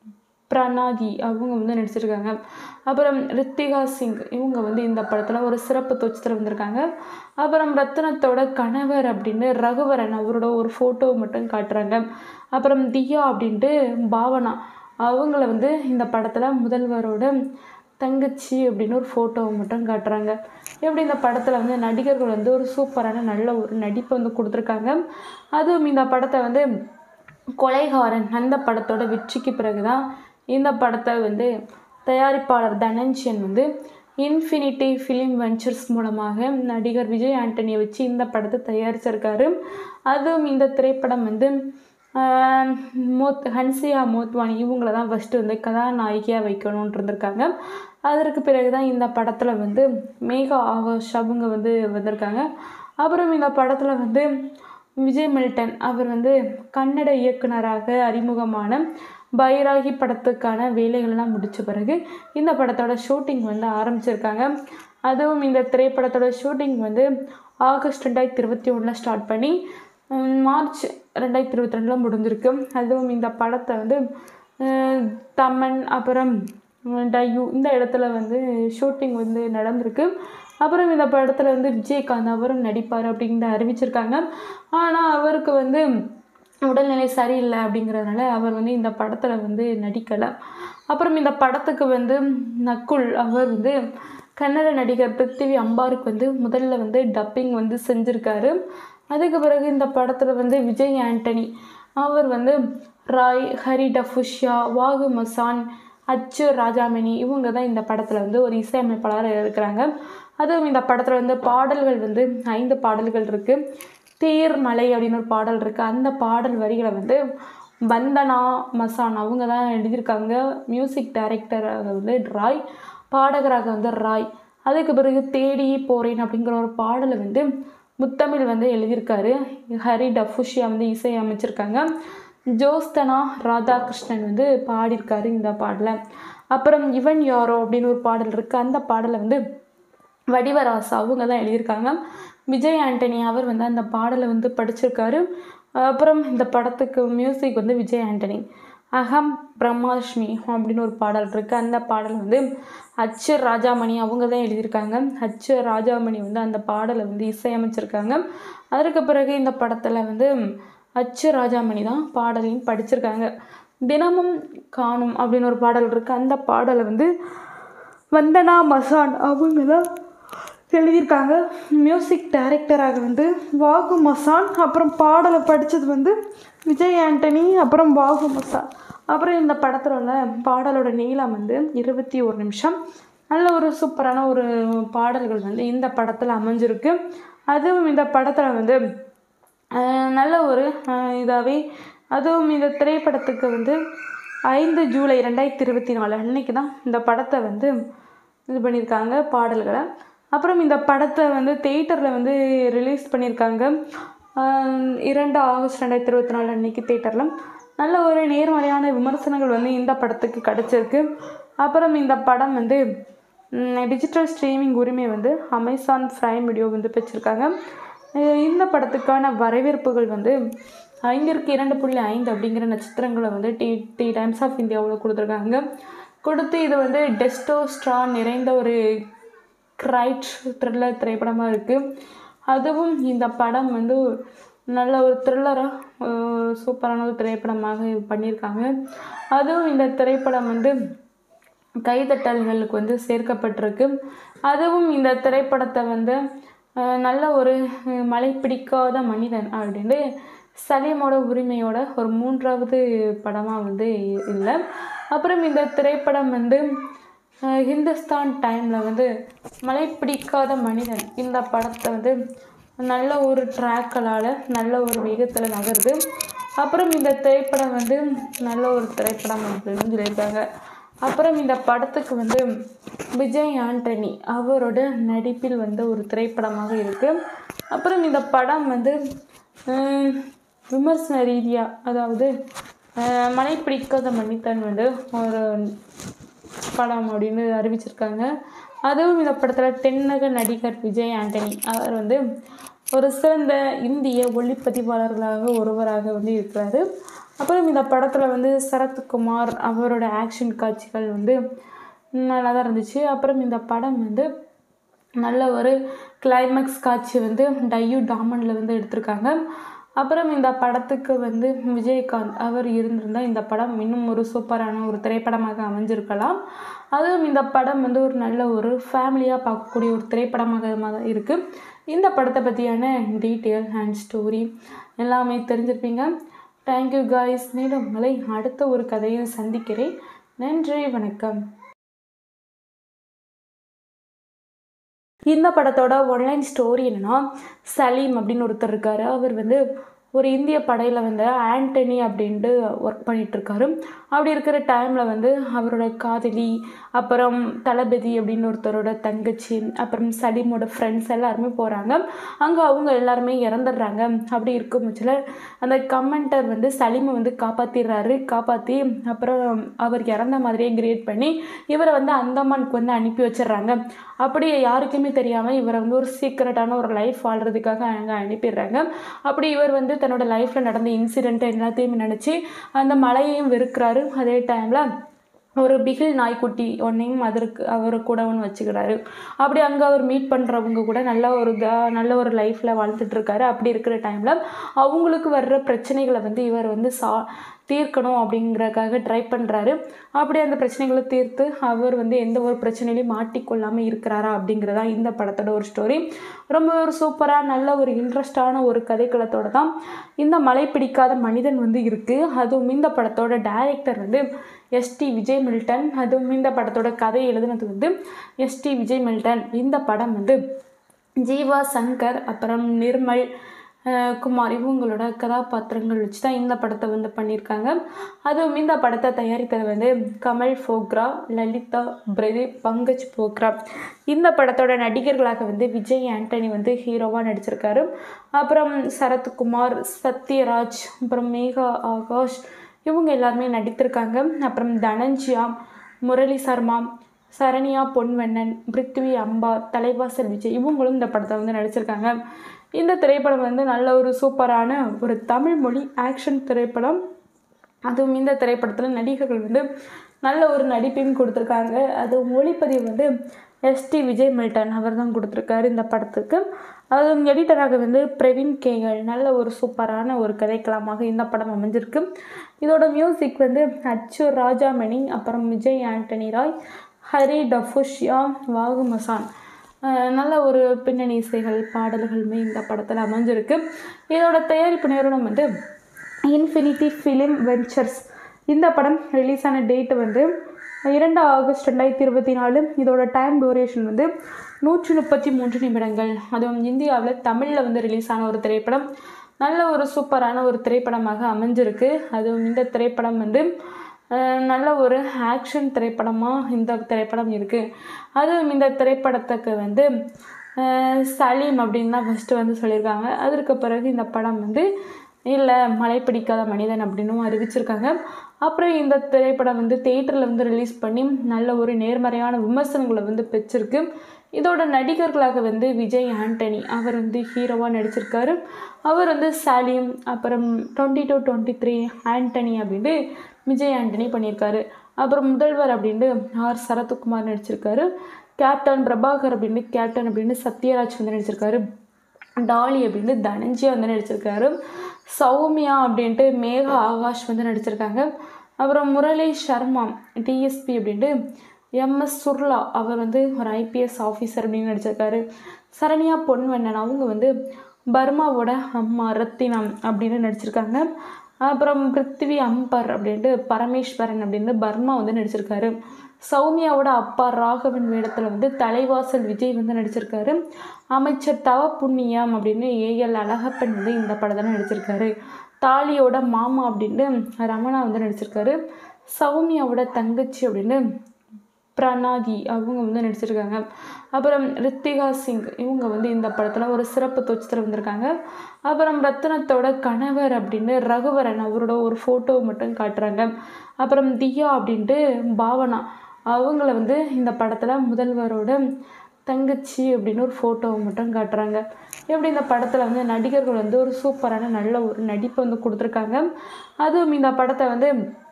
S1: பிரணாதி அவங்க வந்து நடிச்சிருக்காங்க அப்புறம் ரித்திகா சிங் இவங்க வந்து இந்த படத்தில் ஒரு சிறப்பு தோற்றத்தில் வந்திருக்காங்க அப்புறம் ரத்னத்தோட கணவர் அப்படின்னு ரகுவரன் அவரோட ஒரு ஃபோட்டோ மட்டும் காட்டுறாங்க அப்புறம் தியா அப்படின்ட்டு பாவனா அவங்கள வந்து இந்த படத்தில் முதல்வரோட தங்கச்சி அப்படின்னு ஒரு ஃபோட்டோவை மட்டும் காட்டுறாங்க எப்படி இந்த படத்தில் வந்து நடிகர்கள் வந்து ஒரு சூப்பரான நல்ல ஒரு நடிப்பை வந்து கொடுத்துருக்காங்க அதுவும் இந்த படத்தை வந்து கொலைகாரன் அந்த படத்தோட வெற்றிக்கு பிறகு தான் இந்த படத்தை வந்து தயாரிப்பாளர் தனஞ்சயன் வந்து இன்ஃபினிட்டி ஃபிலிம் வெஞ்சர்ஸ் மூலமாக நடிகர் விஜய் ஆண்டனியை வச்சு இந்த படத்தை தயாரிச்சிருக்காரு அதுவும் இந்த திரைப்படம் வந்து ஆஹ், மோத் ஹன்சியா மோத்வானி இவங்கள தான் ஃபஸ்ட்டு வந்து கதாநாயகியாக வைக்கணுன்ட்டு இருந்திருக்காங்க அதற்கு பிறகு தான் இந்த படத்தில் வந்து மேகா ஆகாஷ் அவங்க வந்து வந்திருக்காங்க அப்புறம் இந்த படத்தில் வந்து விஜய் மில்டன் அவர் வந்து கன்னட இயக்குனராக அறிமுகமான பைராகி படத்துக்கான வேலைகள்லாம் முடித்த பிறகு இந்த படத்தோட ஷூட்டிங் வந்து ஆரம்பிச்சிருக்காங்க அதுவும் இந்த திரைப்படத்தோட ஷூட்டிங் வந்து ஆகஸ்ட் ரெண்டாயிரத்தி இருபத்தி ஒன்றில் ஸ்டார்ட் பண்ணி உம், மார்ச் ரெண்டாயிரத்தி இருபத்தி ரெண்டில் முடிஞ்சிருக்கு அதுவும் இந்த படத்தை வந்து அஹ், தமன் அப்புறம் உம், டையூ இந்த இடத்துல வந்து ஷூட்டிங் வந்து நடந்திருக்கு அப்புறம் இந்த படத்தில் வந்து விஜயகாந்த் அவரும் நடிப்பார் அப்படின்னு அறிவிச்சிருக்காங்க ஆனால் அவருக்கு வந்து உடல்நிலை சரியில்லை அப்படிங்கிறதுனால அவர் வந்து இந்த படத்தில் வந்து நடிக்கலை அப்புறம் இந்த படத்துக்கு வந்து நக்குல் அவர் வந்து கன்னட நடிகர் பிருத்திவி அம்பாருக்கு வந்து முதல்ல வந்து டப்பிங் வந்து செஞ்சுருக்காரு அதுக்கு பிறகு இந்த படத்தில் வந்து விஜய் ஆண்டனி அவர் வந்து ராய் ஹரி டஃபுஷியா வாகு மசான் அச்சு ராஜாமணி இவங்க தான் இந்த படத்தில் வந்து ஒரு இசையமைப்பாளராக இருக்கிறாங்க அதுவும் இந்த படத்தில் வந்து பாடல்கள் வந்து ஐந்து பாடல்கள் இருக்குது தேர் மலை அப்படின்னு ஒரு பாடல் இருக்குது அந்த பாடல் வரிகளை வந்து வந்தனா மசான் அவங்க தான் எழுதியிருக்காங்க மியூசிக் டைரக்டராக வந்து ராய் பாடகராக வந்து ராய் அதுக்கு பிறகு தேடி போறேன் அப்படிங்கிற ஒரு பாடலை வந்து முத்தமிழ் வந்து எழுதியிருக்காரு ஹரி டஃபுஷியா வந்து இசை அமைச்சிருக்காங்க ஜோஸ்தனா ராதாகிருஷ்ணன் வந்து பாடியிருக்காரு இந்த பாடலை அப்புறம் இவன் யாரோ அப்படின்னு ஒரு பாடல் இருக்குது அந்த பாடலை வந்து வடிவராசா அவங்க தான் எழுதியிருக்காங்க விஜய் ஆண்டனி அவர் வந்து அந்த பாடலை வந்து படிச்சிருக்காரு அப்புறம் இந்த படத்துக்கு மியூசிக் வந்து விஜய் ஆண்டனி அகம் பிரம்மாஷ்மி அப்படின்னு ஒரு பாடல் இருக்குது அந்த பாடல் வந்து அச்சு ராஜாமணி அவங்க தான் எழுதியிருக்காங்க அச்சு ராஜாமணி வந்து அந்த பாடலை வந்து இசையமைச்சிருக்காங்க அதற்கு பிறகு இந்த படத்தில் வந்து அச்சு ராஜாமணி தான் பாடலையும் படிச்சிருக்காங்க தினமும் காணும் அப்படின்னு ஒரு பாடல் இருக்குது அந்த பாடலை வந்து வந்தனா மசான் அவங்க தான் எழுதியிருக்காங்க மியூசிக் டைரக்டராக வந்து வாகு மசான் அப்புறம் பாடலை படித்தது வந்து விஜய் ஆண்டனி அப்புறம் வாகு மசான் அப்புறம் இந்த படத்தில் உள்ள பாடலோட நீளம் வந்து இருபத்தி ஒரு நிமிஷம் நல்ல ஒரு சூப்பரான ஒரு பாடல்கள் வந்து இந்த படத்தில் அமைஞ்சிருக்கு அதுவும் இந்த படத்தில் வந்து ஆஹ், நல்ல ஒரு இதாகவே அதுவும் இந்த திரைப்படத்துக்கு வந்து ஐந்து ஜூலை ரெண்டாயிரத்தி இருபத்தி நாலு அன்னைக்கு தான் இந்த படத்தை வந்து இது பண்ணியிருக்காங்க பாடல்களை அப்புறம் இந்த படத்தை வந்து தேட்டரில் வந்து ரிலீஸ் பண்ணியிருக்காங்க ஆஹ் இரண்டு ஆகஸ்ட் ரெண்டாயிரத்தி இருபத்தி நாலு அன்னைக்கு தேட்டரில் நல்ல ஒரு நேர்மறையான விமர்சனங்கள் வந்து இந்த படத்துக்கு கிடச்சிருக்கு அப்புறம் இந்த படம் வந்து டிஜிட்டல் ஸ்ட்ரீமிங் உரிமை வந்து அமேசான் ப்ரைம் வீடியோ வந்து பெற்றிருக்காங்க அஹ் இந்த படத்துக்கான வரவேற்புகள் வந்து ஐந்திற்கு இரண்டு புள்ளி ஐந்து அப்படிங்கிற நட்சத்திரங்களை வந்து டி டி டைம்ஸ் ஆஃப் இந்தியாவில் கொடுத்துருக்காங்க கொடுத்து இது வந்து டெஸ்டோஸ்ட்ரா நிறைந்த ஒரு கிரைட் த்ரில்லர் திரைப்படமாக இருக்குது அதுவும் இந்த படம் வந்து நல்ல ஒரு த்ரில்லராக சூப்பரான ஒரு திரைப்படமாக இது பண்ணியிருக்காங்க அதுவும் இந்த திரைப்படம் வந்து கைதட்டல்களுக்கு வந்து சேர்க்கப்பட்டிருக்கு அதுவும் இந்த திரைப்படத்தை வந்து அஹ், நல்ல ஒரு அஹ், மலை பிடிக்காத மனிதன் அப்படின்னு சலீமோட உரிமையோட ஒரு மூன்றாவது படமாக வந்து இல்லை அப்புறம் இந்த திரைப்படம் வந்து அஹ், ஹிந்துஸ்தான் டைமில் வந்து மலை பிடிக்காத மனிதன் இந்த படத்தை வந்து நல்ல ஒரு ட்ராக்களால் நல்ல ஒரு வேகத்தில் நகருது அப்புறம் இந்த திரைப்படம் வந்து நல்ல ஒரு திரைப்படம் அப்படின்னு சொல்லியிருக்காங்க அப்புறம் இந்த படத்துக்கு வந்து விஜய் ஆண்டனி அவரோட நடிப்பில் வந்த ஒரு திரைப்படமாக இருக்குது அப்புறம் இந்த படம் வந்து ஹம், விமர்சன ரீதியாக அதாவது அஹ், மலை பிடிக்காத மன்னித்தன் வந்து ஒரு படம் அப்படின்னு அறிவிச்சிருக்காங்க அதுவும் இந்த படத்தில் தென்னக நடிகர் விஜய் ஆண்டனி அவர் வந்து ஒரு சிறந்த இந்திய ஒளிப்பதிவாளர்களாக ஒருவராக வந்து இருக்கிறாரு அப்புறம் இந்த படத்தில் வந்து சரத்குமார் அவரோட ஆக்ஷன் காட்சிகள் வந்து நல்லா தான் இருந்துச்சு அப்புறம் இந்த படம் வந்து நல்ல ஒரு கிளைமேக்ஸ் காட்சி வந்து டையூ டாமனில் வந்து எடுத்திருக்காங்க அப்புறம் இந்த படத்துக்கு வந்து விஜயகாந்த் அவர் இருந்திருந்தால் இந்த படம் இன்னும் ஒரு சூப்பரான ஒரு திரைப்படமாக அமைஞ்சிருக்கலாம் அதுவும் இந்த படம் வந்து ஒரு நல்ல ஒரு ஃபேமிலியாக பார்க்கக்கூடிய ஒரு திரைப்படமாக தான் இருக்குது இந்த படத்தை பற்றியான டீட்டெயில் அண்ட் ஸ்டோரி எல்லாமே தெரிஞ்சிருப்பீங்க தேங்க்யூ காய்ஸ் மீண்டும் உங்களை அடுத்த ஒரு கதையில் சந்திக்கிறேன் நன்றி வணக்கம் இந்த படத்தோட ஒன்லைன் ஸ்டோரி என்னன்னா சலீம் அப்படின்னு ஒருத்தர் இருக்காரு அவர் வந்து ஒரு இந்திய படையில் வந்து ஆண்டனி அப்படின்ட்டு ஒர்க் பண்ணிகிட்ருக்காரு அப்படி இருக்கிற டைமில் வந்து அவரோட காதலி அப்புறம் தளபதி அப்படின்னு ஒருத்தரோட தங்கச்சி அப்புறம் சலீமோட ஃப்ரெண்ட்ஸ் எல்லாருமே போகிறாங்க அங்கே அவங்க எல்லாருமே இறந்துடுறாங்க அப்படி இருக்கும் பட்சத்தில் அந்த கமெண்டர் வந்து சலீமை வந்து காப்பாற்றிடுறாரு காப்பாற்றி அப்புறம் அவர் இறந்த மாதிரியே கிரியேட் பண்ணி இவரை வந்து அந்தமானுக்கு வந்து அனுப்பி வச்சிடுறாங்க அப்படி யாருக்குமே தெரியாமல் இவரை வந்து ஒரு சீக்ரெட்டான ஒரு லைஃப் வாழ்கிறதுக்காக அங்கே அனுப்பிடுறாங்க அப்படி இவர் வந்து தன்னோட லைஃப்பில் நடந்த இன்சிடெண்ட் எல்லாத்தையுமே நினச்சி அந்த மலையையும் வெறுக்கிறாரு அதே டைமில் ஒரு பிகில் நாய்க்குட்டி ஒன்றையும் அதற்கு அவர் கூட ஒன்று வச்சுக்கிறாரு அப்படி அங்கே அவர் மீட் பண்ணுறவங்க கூட நல்ல ஒரு இதாக நல்ல ஒரு லைஃப்பில் வாழ்ந்துட்டுருக்காரு அப்படி இருக்கிற டைமில் அவங்களுக்கு வர்ற பிரச்சனைகளை வந்து இவர் வந்து சா தீர்க்கணும் அப்படிங்கிறக்காக ட்ரை பண்ணுறாரு அப்படி அந்த பிரச்சனைகளை தீர்த்து அவர் வந்து எந்த ஒரு பிரச்சனையிலையும் மாட்டிக்கொள்ளாமல் இருக்கிறாரா அப்படிங்கிறதா இந்த படத்தோட ஒரு ஸ்டோரி ரொம்ப ஒரு சூப்பராக நல்ல ஒரு இன்ட்ரெஸ்டான ஒரு கதைக்களத்தோட தான் இந்த மலை பிடிக்காத மனிதன் வந்து இருக்குது அதுவும் இந்த படத்தோட டைரக்டர் வந்து எஸ்டி விஜய் மில்டன் அதுவும் இந்த படத்தோட கதை எழுதுனது வந்து எஸ்டி விஜய் மில்டன் இந்த படம் வந்து ஜீவா சங்கர் அப்புறம் நிர்மல் அஹ் குமார் இவங்களோட கதாபாத்திரங்கள் வச்சு தான் இந்த படத்தை வந்து பண்ணியிருக்காங்க அதுவும் இந்த படத்தை தயாரித்தது வந்து கமல் ஃபோக்ரா லலிதா பிரதீப் பங்கஜ் போக்ரா இந்த படத்தோட நடிகர்களாக வந்து விஜய் ஆண்டனி வந்து ஹீரோவாக நடிச்சிருக்காரு அப்புறம் சரத்குமார் சத்யராஜ் அப்புறம் மேகா ஆகாஷ் இவங்க எல்லாருமே நடித்திருக்காங்க அப்புறம் தனஞ்சியா முரளி சர்மா சரண்யா பொன்வண்ணன் பிருத்வி அம்பா தலைவாசல் விஜய் இவங்களும் இந்த படத்தை வந்து நடிச்சிருக்காங்க இந்த திரைப்படம் வந்து நல்ல ஒரு சூப்பரான ஒரு தமிழ் மொழி ஆக்ஷன் திரைப்படம் அதுவும் இந்த திரைப்படத்தில் நடிகர்கள் வந்து நல்ல ஒரு நடிப்பையும் கொடுத்துருக்காங்க அது ஒளிப்பதிவு வந்து எஸ்டி விஜய் மில்டன் அவர் தான் கொடுத்துருக்காரு இந்த படத்துக்கு அதுவும் எடிட்டராக வந்து பிரவீன் கேகல் நல்ல ஒரு சூப்பரான ஒரு கதைக்களமாக இந்த படம் அமைஞ்சிருக்கு இதோட மியூசிக் வந்து அச்சு ராஜாமணி அப்புறம் விஜய் ஆண்டனி ராய் ஹரி டஃபுஷ்யா வாகு மசான் அஹ் நல்ல ஒரு பின்னணி இசைகள் பாடல்களுமே இந்த படத்தில் அமைஞ்சிருக்கு இதோட தயாரிப்பு நிறுவனம் வந்து இன்ஃபினிட்டி ஃபிலிம் வெஞ்சர்ஸ் இந்த படம் ரிலீஸ் ஆன டேட்டு வந்து இரண்டு ஆகஸ்ட் ரெண்டாயிரத்தி இருபத்தி நாலு இதோட டைம் டூரேஷன் வந்து நூற்றி முப்பத்தி மூன்று நிமிடங்கள் அதுவும் இந்தியாவில் தமிழில் வந்து ரிலீஸ் ஆன ஒரு திரைப்படம் நல்ல ஒரு சூப்பரான ஒரு திரைப்படமாக அமைஞ்சிருக்கு அதுவும் இந்த திரைப்படம் வந்து அஹ், நல்ல ஒரு ஆக்ஷன் திரைப்படமாக இந்த திரைப்படம் இருக்குது அதுவும் இந்த திரைப்படத்துக்கு வந்து அஹ், சலீம் அப்படின்னு தான் ஃபஸ்ட்டு வந்து சொல்லியிருக்காங்க அதற்கு பிறகு இந்த படம் வந்து இல்லை மழை பிடிக்காத மனிதன் அப்படின்னும் அறிவிச்சிருக்காங்க அப்புறம் இந்த திரைப்படம் வந்து தேட்டரில் வந்து ரிலீஸ் பண்ணி நல்ல ஒரு நேர்மறையான விமர்சனங்களை வந்து பெற்றிருக்கு இதோட நடிகர்களாக வந்து விஜய் ஆண்டனி அவர் வந்து ஹீரோவாக நடிச்சிருக்காரு அவர் வந்து சாலிம் அப்புறம் twenty two twenty three Antony அப்படின்ட்டு விஜய் ஆண்டனி பண்ணியிருக்காரு அப்புறம் முதல்வர் அப்படின்ட்டு ஆர் சரத்குமார் நடிச்சிருக்காரு கேப்டன் பிரபாகர் அப்படின்ட்டு கேப்டன் அப்படின்னு சத்யராஜ் வந்து நடிச்சிருக்காரு டாலி அப்படின்னு தனஞ்சியா வந்து நடிச்சிருக்காரு சௌமியா அப்படின்ட்டு மேகா ஆகாஷ் வந்து நடிச்சிருக்காங்க அப்புறம் முரளி சர்மா டிஎஸ்பி அப்படின்ட்டு எம்எஸ் சுர்லா அவர் வந்து ஒரு ஐபிஎஸ் ஆஃபீஸர் அப்படின்னு நடிச்சிருக்காரு சரண்யா பொன்வண்ணன் அவங்க வந்து பர்மாவோட அம்மா ரத்தினம் அப்படின்னு நடிச்சிருக்காங்க அப்புறம் பிருத்திவி அம்பர் அப்படின்ட்டு பரமேஸ்வரன் அப்படின்னு பர்மா வந்து நடிச்சிருக்காரு சௌமியாவோட அப்பா ராகவன் வேடத்தில் வந்து தலைவாசல் விஜய் வந்து நடிச்சிருக்காரு அமைச்சர் தவ புண்ணியம் அப்படின்னு ஏஎல் அழகப்பன் வந்து இந்த படத்தில் நடிச்சிருக்காரு தாலியோட மாமா அப்படின்ட்டு ரமணா வந்து நடிச்சிருக்காரு சௌமியாவோட தங்கச்சி அப்படின்னு பிரணாதி அவங்க வந்து நடிச்சிருக்காங்க அப்புறம் ரித்திகா சிங் இவங்க வந்து இந்த படத்தில் ஒரு சிறப்பு தோற்றத்தில் வந்திருக்காங்க அப்புறம் ரத்னத்தோட கணவர் அப்படின்னு ரகுவரன் அவரோட ஒரு ஃபோட்டோ மட்டும் காட்டுறாங்க அப்புறம் தியா அப்படின்ட்டு பாவனா அவங்கள வந்து இந்த படத்தில் முதல்வரோட தங்கச்சி அப்படின்னு ஒரு ஃபோட்டோவை மட்டும் காட்டுறாங்க எப்படி இந்த படத்தில் வந்து நடிகர்கள் வந்து ஒரு சூப்பரான நல்ல ஒரு நடிப்பை வந்து கொடுத்துருக்காங்க அதுவும் இந்த படத்தை வந்து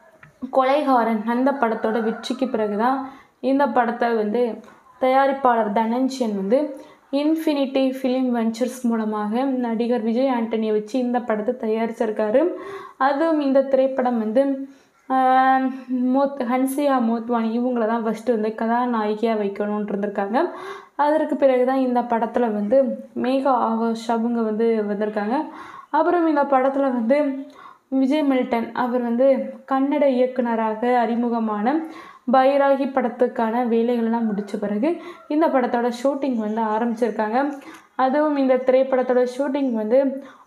S1: கொலைகாரன் அந்த படத்தோட வெற்றிக்கு பிறகு தான் இந்த படத்தை வந்து தயாரிப்பாளர் தனஞ்சயன் வந்து இன்ஃபினிட்டி ஃபிலிம் வெஞ்சர்ஸ் மூலமாக நடிகர் விஜய் ஆண்டனியை வச்சு இந்த படத்தை தயாரிச்சிருக்காரு அதுவும் இந்த திரைப்படம் வந்து ஆஹ், மோத் ஹன்சியா மோத்வானி இவங்கள தான் ஃபஸ்ட்டு வந்து கதாநாயகியாக வைக்கணும்னு இருந்திருக்காங்க அதற்கு பிறகு தான் இந்த படத்தில் வந்து மேகா ஆகாஷ் அவங்க வந்து வந்திருக்காங்க அப்புறம் இந்த படத்தில் வந்து விஜய் மில்டன் அவர் வந்து கன்னட இயக்குனராக அறிமுகமான பைராகி படத்துக்கான வேலைகள்லாம் முடித்த பிறகு இந்த படத்தோட ஷூட்டிங் வந்து ஆரம்பிச்சிருக்காங்க அதுவும் இந்த திரைப்படத்தோட ஷூட்டிங் வந்து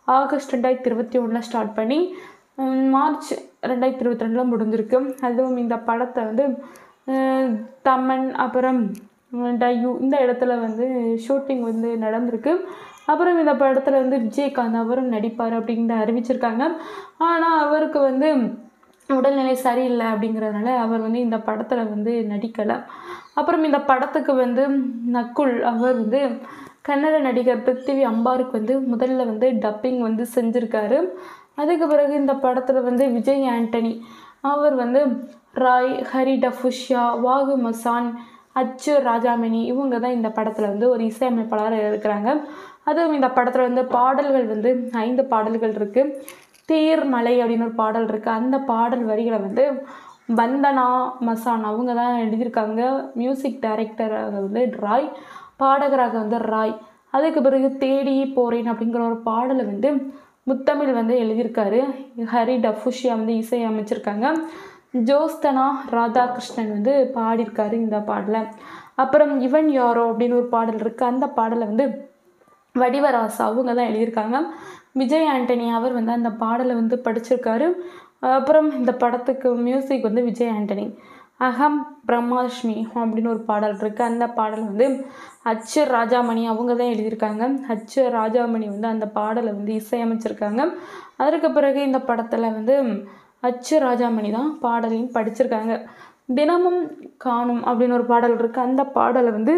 S1: ஆகஸ்ட் ரெண்டாயிரத்தி இருபத்தி ஒன்றில் ஸ்டார்ட் பண்ணி உம், மார்ச் ரெண்டாயிரத்தி இருபத்தி ரெண்டில் முடிஞ்சிருக்கு அதுவும் இந்த படத்தை வந்து அஹ், தமன் அப்புறம் உம், டையூ இந்த இடத்துல வந்து ஷூட்டிங் வந்து நடந்திருக்கு அப்புறம் இந்த படத்தில் வந்து விஜயகாந்த் அவரும் நடிப்பார் அப்படின்னு அறிவிச்சிருக்காங்க ஆனால் அவருக்கு வந்து உடல்நிலை சரியில்லை அப்படிங்கிறதுனால அவர் வந்து இந்த படத்தில் வந்து நடிக்கலை அப்புறம் இந்த படத்துக்கு வந்து நக்குல் அவர் வந்து கன்னட நடிகர் பிருத்திவி அம்பாருக்கு வந்து முதல்ல வந்து டப்பிங் வந்து செஞ்சுருக்காரு அதுக்கு பிறகு இந்த படத்தில் வந்து விஜய் ஆண்டனி அவர் வந்து ராய் ஹரி டஃபுஷ்யா வாகு மசான் அச்சு ராஜாமணி இவங்க தான் இந்த படத்தில் வந்து ஒரு இசையமைப்பாளராக இருக்கிறாங்க அதுவும் இந்த படத்தில் வந்து பாடல்கள் வந்து ஐந்து பாடல்கள் இருக்குது தேர் மலை அப்படின்னு ஒரு பாடல் இருக்குது அந்த பாடல் வரிகளை வந்து வந்தனா மசான் அவங்க தான் எழுதியிருக்காங்க மியூசிக் டைரக்டராக வந்து ராய் பாடகராக வந்து ராய் அதுக்கு பிறகு தேடி போறேன் அப்படிங்கிற ஒரு பாடலை வந்து முத்தமிழ் வந்து எழுதியிருக்காரு ஹரி டஃபுஷியா வந்து இசை அமைச்சிருக்காங்க ஜோஸ்தனா ராதாகிருஷ்ணன் வந்து பாடியிருக்காரு இந்த பாடலை அப்புறம் இவன் யாரோ அப்படின்னு ஒரு பாடல் இருக்குது அந்த பாடலை வந்து வடிவராசா அவங்க தான் எழுதியிருக்காங்க விஜய் ஆண்டனி அவர் வந்து அந்த பாடலை வந்து படிச்சிருக்காரு அப்புறம் இந்த படத்துக்கு மியூசிக் வந்து விஜய் ஆண்டனி அகம் பிரம்மாஷ்மி அப்படின்னு ஒரு பாடல் இருக்குது அந்த பாடல் வந்து அச்சு ராஜாமணி அவங்க தான் எழுதியிருக்காங்க அச்சு ராஜாமணி வந்து அந்த பாடலை வந்து இசையமைச்சிருக்காங்க அதற்கு பிறகு இந்த படத்தில் வந்து அச்சு ராஜாமணி தான் பாடலையும் படிச்சிருக்காங்க தினமும் காணும் அப்படின்னு ஒரு பாடல் இருக்குது அந்த பாடலை வந்து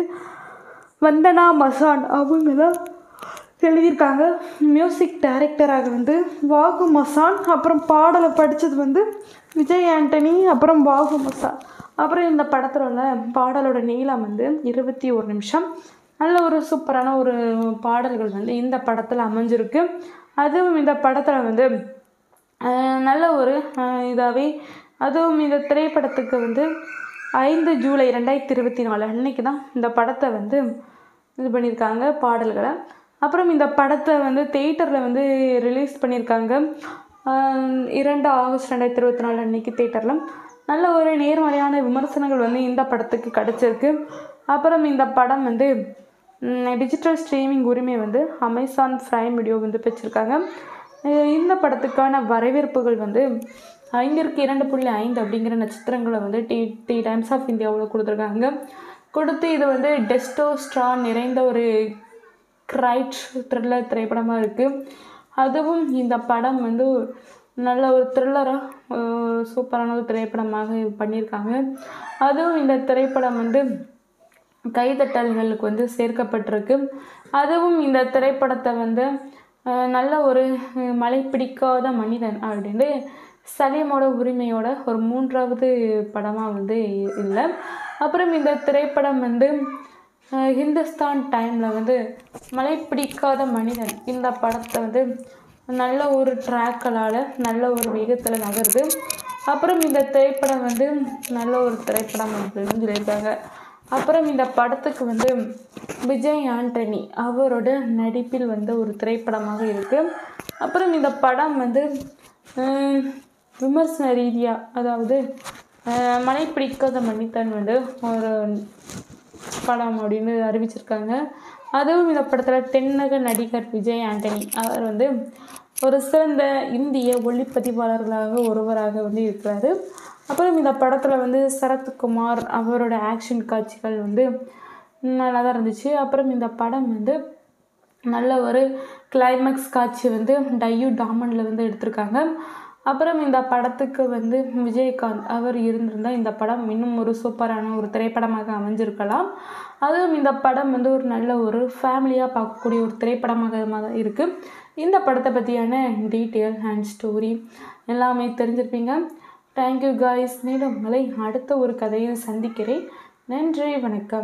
S1: வந்தனா மசான் அவங்க தான் எழுதியிருக்காங்க மியூசிக் டைரக்டராக வந்து வாகு மசான் அப்புறம் பாடலை படித்தது வந்து விஜய் ஆண்டனி அப்புறம் வாகு மசான் அப்புறம் இந்த படத்தில் உள்ள பாடலோட நீளம் வந்து இருபத்தி ஒரு நிமிஷம் நல்ல ஒரு சூப்பரான ஒரு பாடல்கள் வந்து இந்த படத்தில் அமைஞ்சிருக்கு அதுவும் இந்த படத்தில் வந்து அஹ், நல்ல ஒரு இதாகவே அதுவும் இந்த திரைப்படத்துக்கு வந்து ஐந்து ஜூலை ரெண்டாயிரத்தி இருபத்தி நாலு அன்னைக்கு தான் இந்த படத்தை வந்து இது பண்ணியிருக்காங்க பாடல்களை அப்புறம் இந்த படத்தை வந்து தேட்டரில் வந்து ரிலீஸ் பண்ணியிருக்காங்க ஆஹ் இரண்டு ஆகஸ்ட் ரெண்டாயிரத்தி இருபத்தி நாலு அன்னைக்கு தேட்டரில் நல்ல ஒரு நேர்மறையான விமர்சனங்கள் வந்து இந்த படத்துக்கு கிடச்சிருக்கு அப்புறம் இந்த படம் வந்து டிஜிட்டல் ஸ்ட்ரீமிங் உரிமை வந்து அமேசான் ப்ரைம் வீடியோ வந்து பெற்றிருக்காங்க அஹ் இந்த படத்துக்கான வரவேற்புகள் வந்து ஐந்திற்கு இரண்டு புள்ளி ஐந்து அப்படிங்கிற நட்சத்திரங்களை வந்து டி டி டைம்ஸ் ஆஃப் இந்தியாவில் கொடுத்துருக்காங்க கொடுத்து இது வந்து டெஸ்டோஸ்ட்ரான் நிறைந்த ஒரு கிரைட் த்ரில்லர் திரைப்படமாக இருக்குது அதுவும் இந்த படம் வந்து நல்ல ஒரு த்ரில்லராக சூப்பரான ஒரு திரைப்படமாக பண்ணியிருக்காங்க அதுவும் இந்த திரைப்படம் வந்து கைதட்டல்களுக்கு வந்து சேர்க்கப்பட்டிருக்கு அதுவும் இந்த திரைப்படத்தை வந்து அஹ், நல்ல ஒரு அஹ், மலை பிடிக்காத மனிதன் அப்படின்னு சலீமோட உரிமையோட ஒரு மூன்றாவது படமாக வந்து இல்லை அப்புறம் இந்த திரைப்படம் வந்து அஹ், ஹிந்துஸ்தான் டைமில் வந்து மலை பிடிக்காத மனிதன் இந்த படத்தை வந்து நல்ல ஒரு ட்ராக்களால் நல்ல ஒரு வேகத்தில் நகருது அப்புறம் இந்த திரைப்படம் வந்து நல்ல ஒரு திரைப்படம் அப்படின்னு சொல்லியிருக்காங்க அப்புறம் இந்த படத்துக்கு வந்து விஜய் ஆண்டனி அவரோட நடிப்பில் வந்த ஒரு திரைப்படமாக இருக்குது அப்புறம் இந்த படம் வந்து ஹம், விமர்சன ரீதியாக அதாவது அஹ், மலை பிடிக்காத மன்னித்தன் வந்து ஒரு படம் அப்படின்னு அறிவிச்சிருக்காங்க அதுவும் இந்த படத்தில் தென்னக நடிகர் விஜய் ஆண்டனி அவர் வந்து ஒரு சிறந்த இந்திய ஒளிப்பதிவாளர்களாக ஒருவராக வந்து இருக்கிறாரு அப்புறம் இந்த படத்தில் வந்து சரத்குமார் அவரோட ஆக்ஷன் காட்சிகள் வந்து நல்லா தான் இருந்துச்சு அப்புறம் இந்த படம் வந்து நல்ல ஒரு கிளைமேக்ஸ் காட்சி வந்து டையூ டாமனில் வந்து எடுத்திருக்காங்க அப்புறம் இந்த படத்துக்கு வந்து விஜயகாந்த் அவர் இருந்திருந்தால் இந்த படம் இன்னும் ஒரு சூப்பரான ஒரு திரைப்படமாக அமைஞ்சிருக்கலாம் அதுவும் இந்த படம் வந்து ஒரு நல்ல ஒரு ஃபேமிலியாக பார்க்கக்கூடிய ஒரு திரைப்படமாக தான் இருக்குது இந்த படத்தை பற்றியான டீட்டெயில் அண்ட் ஸ்டோரி எல்லாமே தெரிஞ்சிருப்பீங்க தேங்க்யூ காய்ஸ் மீண்டும் உங்களை அடுத்த ஒரு கதையில் சந்திக்கிறேன் நன்றி வணக்கம்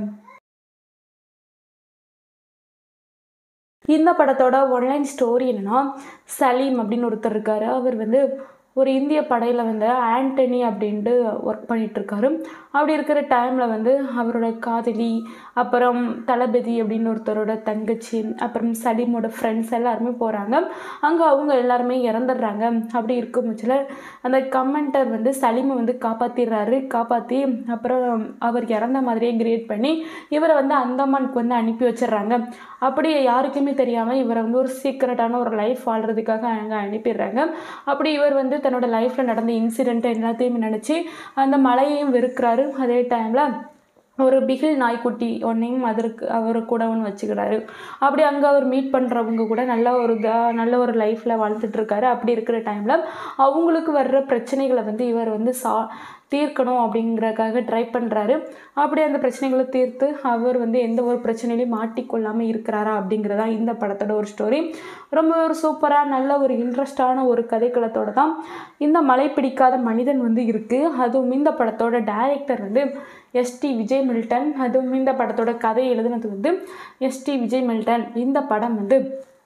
S1: இந்த படத்தோட ஒன்லைன் ஸ்டோரி என்னன்னா சலீம் அப்படின்னு ஒருத்தர் இருக்கார் அவர் வந்து ஒரு இந்திய படையில் வந்து ஆண்டனி அப்படின்ட்டு ஒர்க் பண்ணிகிட்ருக்காரு அப்படி இருக்கிற டைமில் வந்து அவரோட காதலி அப்புறம் தளபதி அப்படின்னு ஒருத்தரோட தங்கச்சி அப்புறம் சலீமோட ஃப்ரெண்ட்ஸ் எல்லாருமே போகிறாங்க அங்கே அவங்க எல்லாருமே இறந்துடுறாங்க அப்படி இருக்கும் பட்சத்தில் அந்த கமெண்டர் வந்து சலீமை வந்து காப்பாற்றிடுறாரு காப்பாற்றி அப்புறம் அவர் இறந்த மாதிரியே கிரியேட் பண்ணி இவரை வந்து அந்தமானுக்கு வந்து அனுப்பி வச்சிடுறாங்க அப்படி யாருக்குமே தெரியாமல் இவரை வந்து ஒரு சீக்ரெட்டான ஒரு லைஃப் வாழ்கிறதுக்காக அங்கே அனுப்பிடுறாங்க அப்படி இவர் வந்து தன்னோட லைஃப்பில் நடந்த இன்சிடெண்ட் எல்லாத்தையுமே நினச்சி அந்த மலையையும் வெறுக்கிறாரு அதே டைமில் ஒரு பிகில் நாய்க்குட்டி ஒன்றையும் அதற்கு அவர் கூட ஒன்று வச்சுக்கிறாரு அப்படி அங்கே அவர் மீட் பண்ணுறவங்க கூட நல்ல ஒரு இதாக நல்ல ஒரு லைஃப்பில் வாழ்ந்துட்டுருக்காரு அப்படி இருக்கிற டைமில் அவங்களுக்கு வர்ற பிரச்சனைகளை வந்து இவர் வந்து சா தீர்க்கணும் அப்படிங்கிறதுக்காக ட்ரை பண்ணுறாரு அப்படி அந்த பிரச்சனைகளை தீர்த்து அவர் வந்து எந்த ஒரு பிரச்சனையிலையும் மாட்டிக்கொள்ளாமல் இருக்கிறாரா அப்படிங்கிறதா இந்த படத்தோட ஒரு ஸ்டோரி ரொம்ப ஒரு சூப்பராக நல்ல ஒரு இன்ட்ரெஸ்டான ஒரு கதைக்களத்தோட தான் இந்த மலை பிடிக்காத மனிதன் வந்து இருக்குது அதுவும் இந்த படத்தோட டைரக்டர் வந்து எஸ்டி விஜய் மில்டன் அதுவும் இந்த படத்தோட கதை எழுதுனது வந்து எஸ்டி விஜய் மில்டன் இந்த படம் வந்து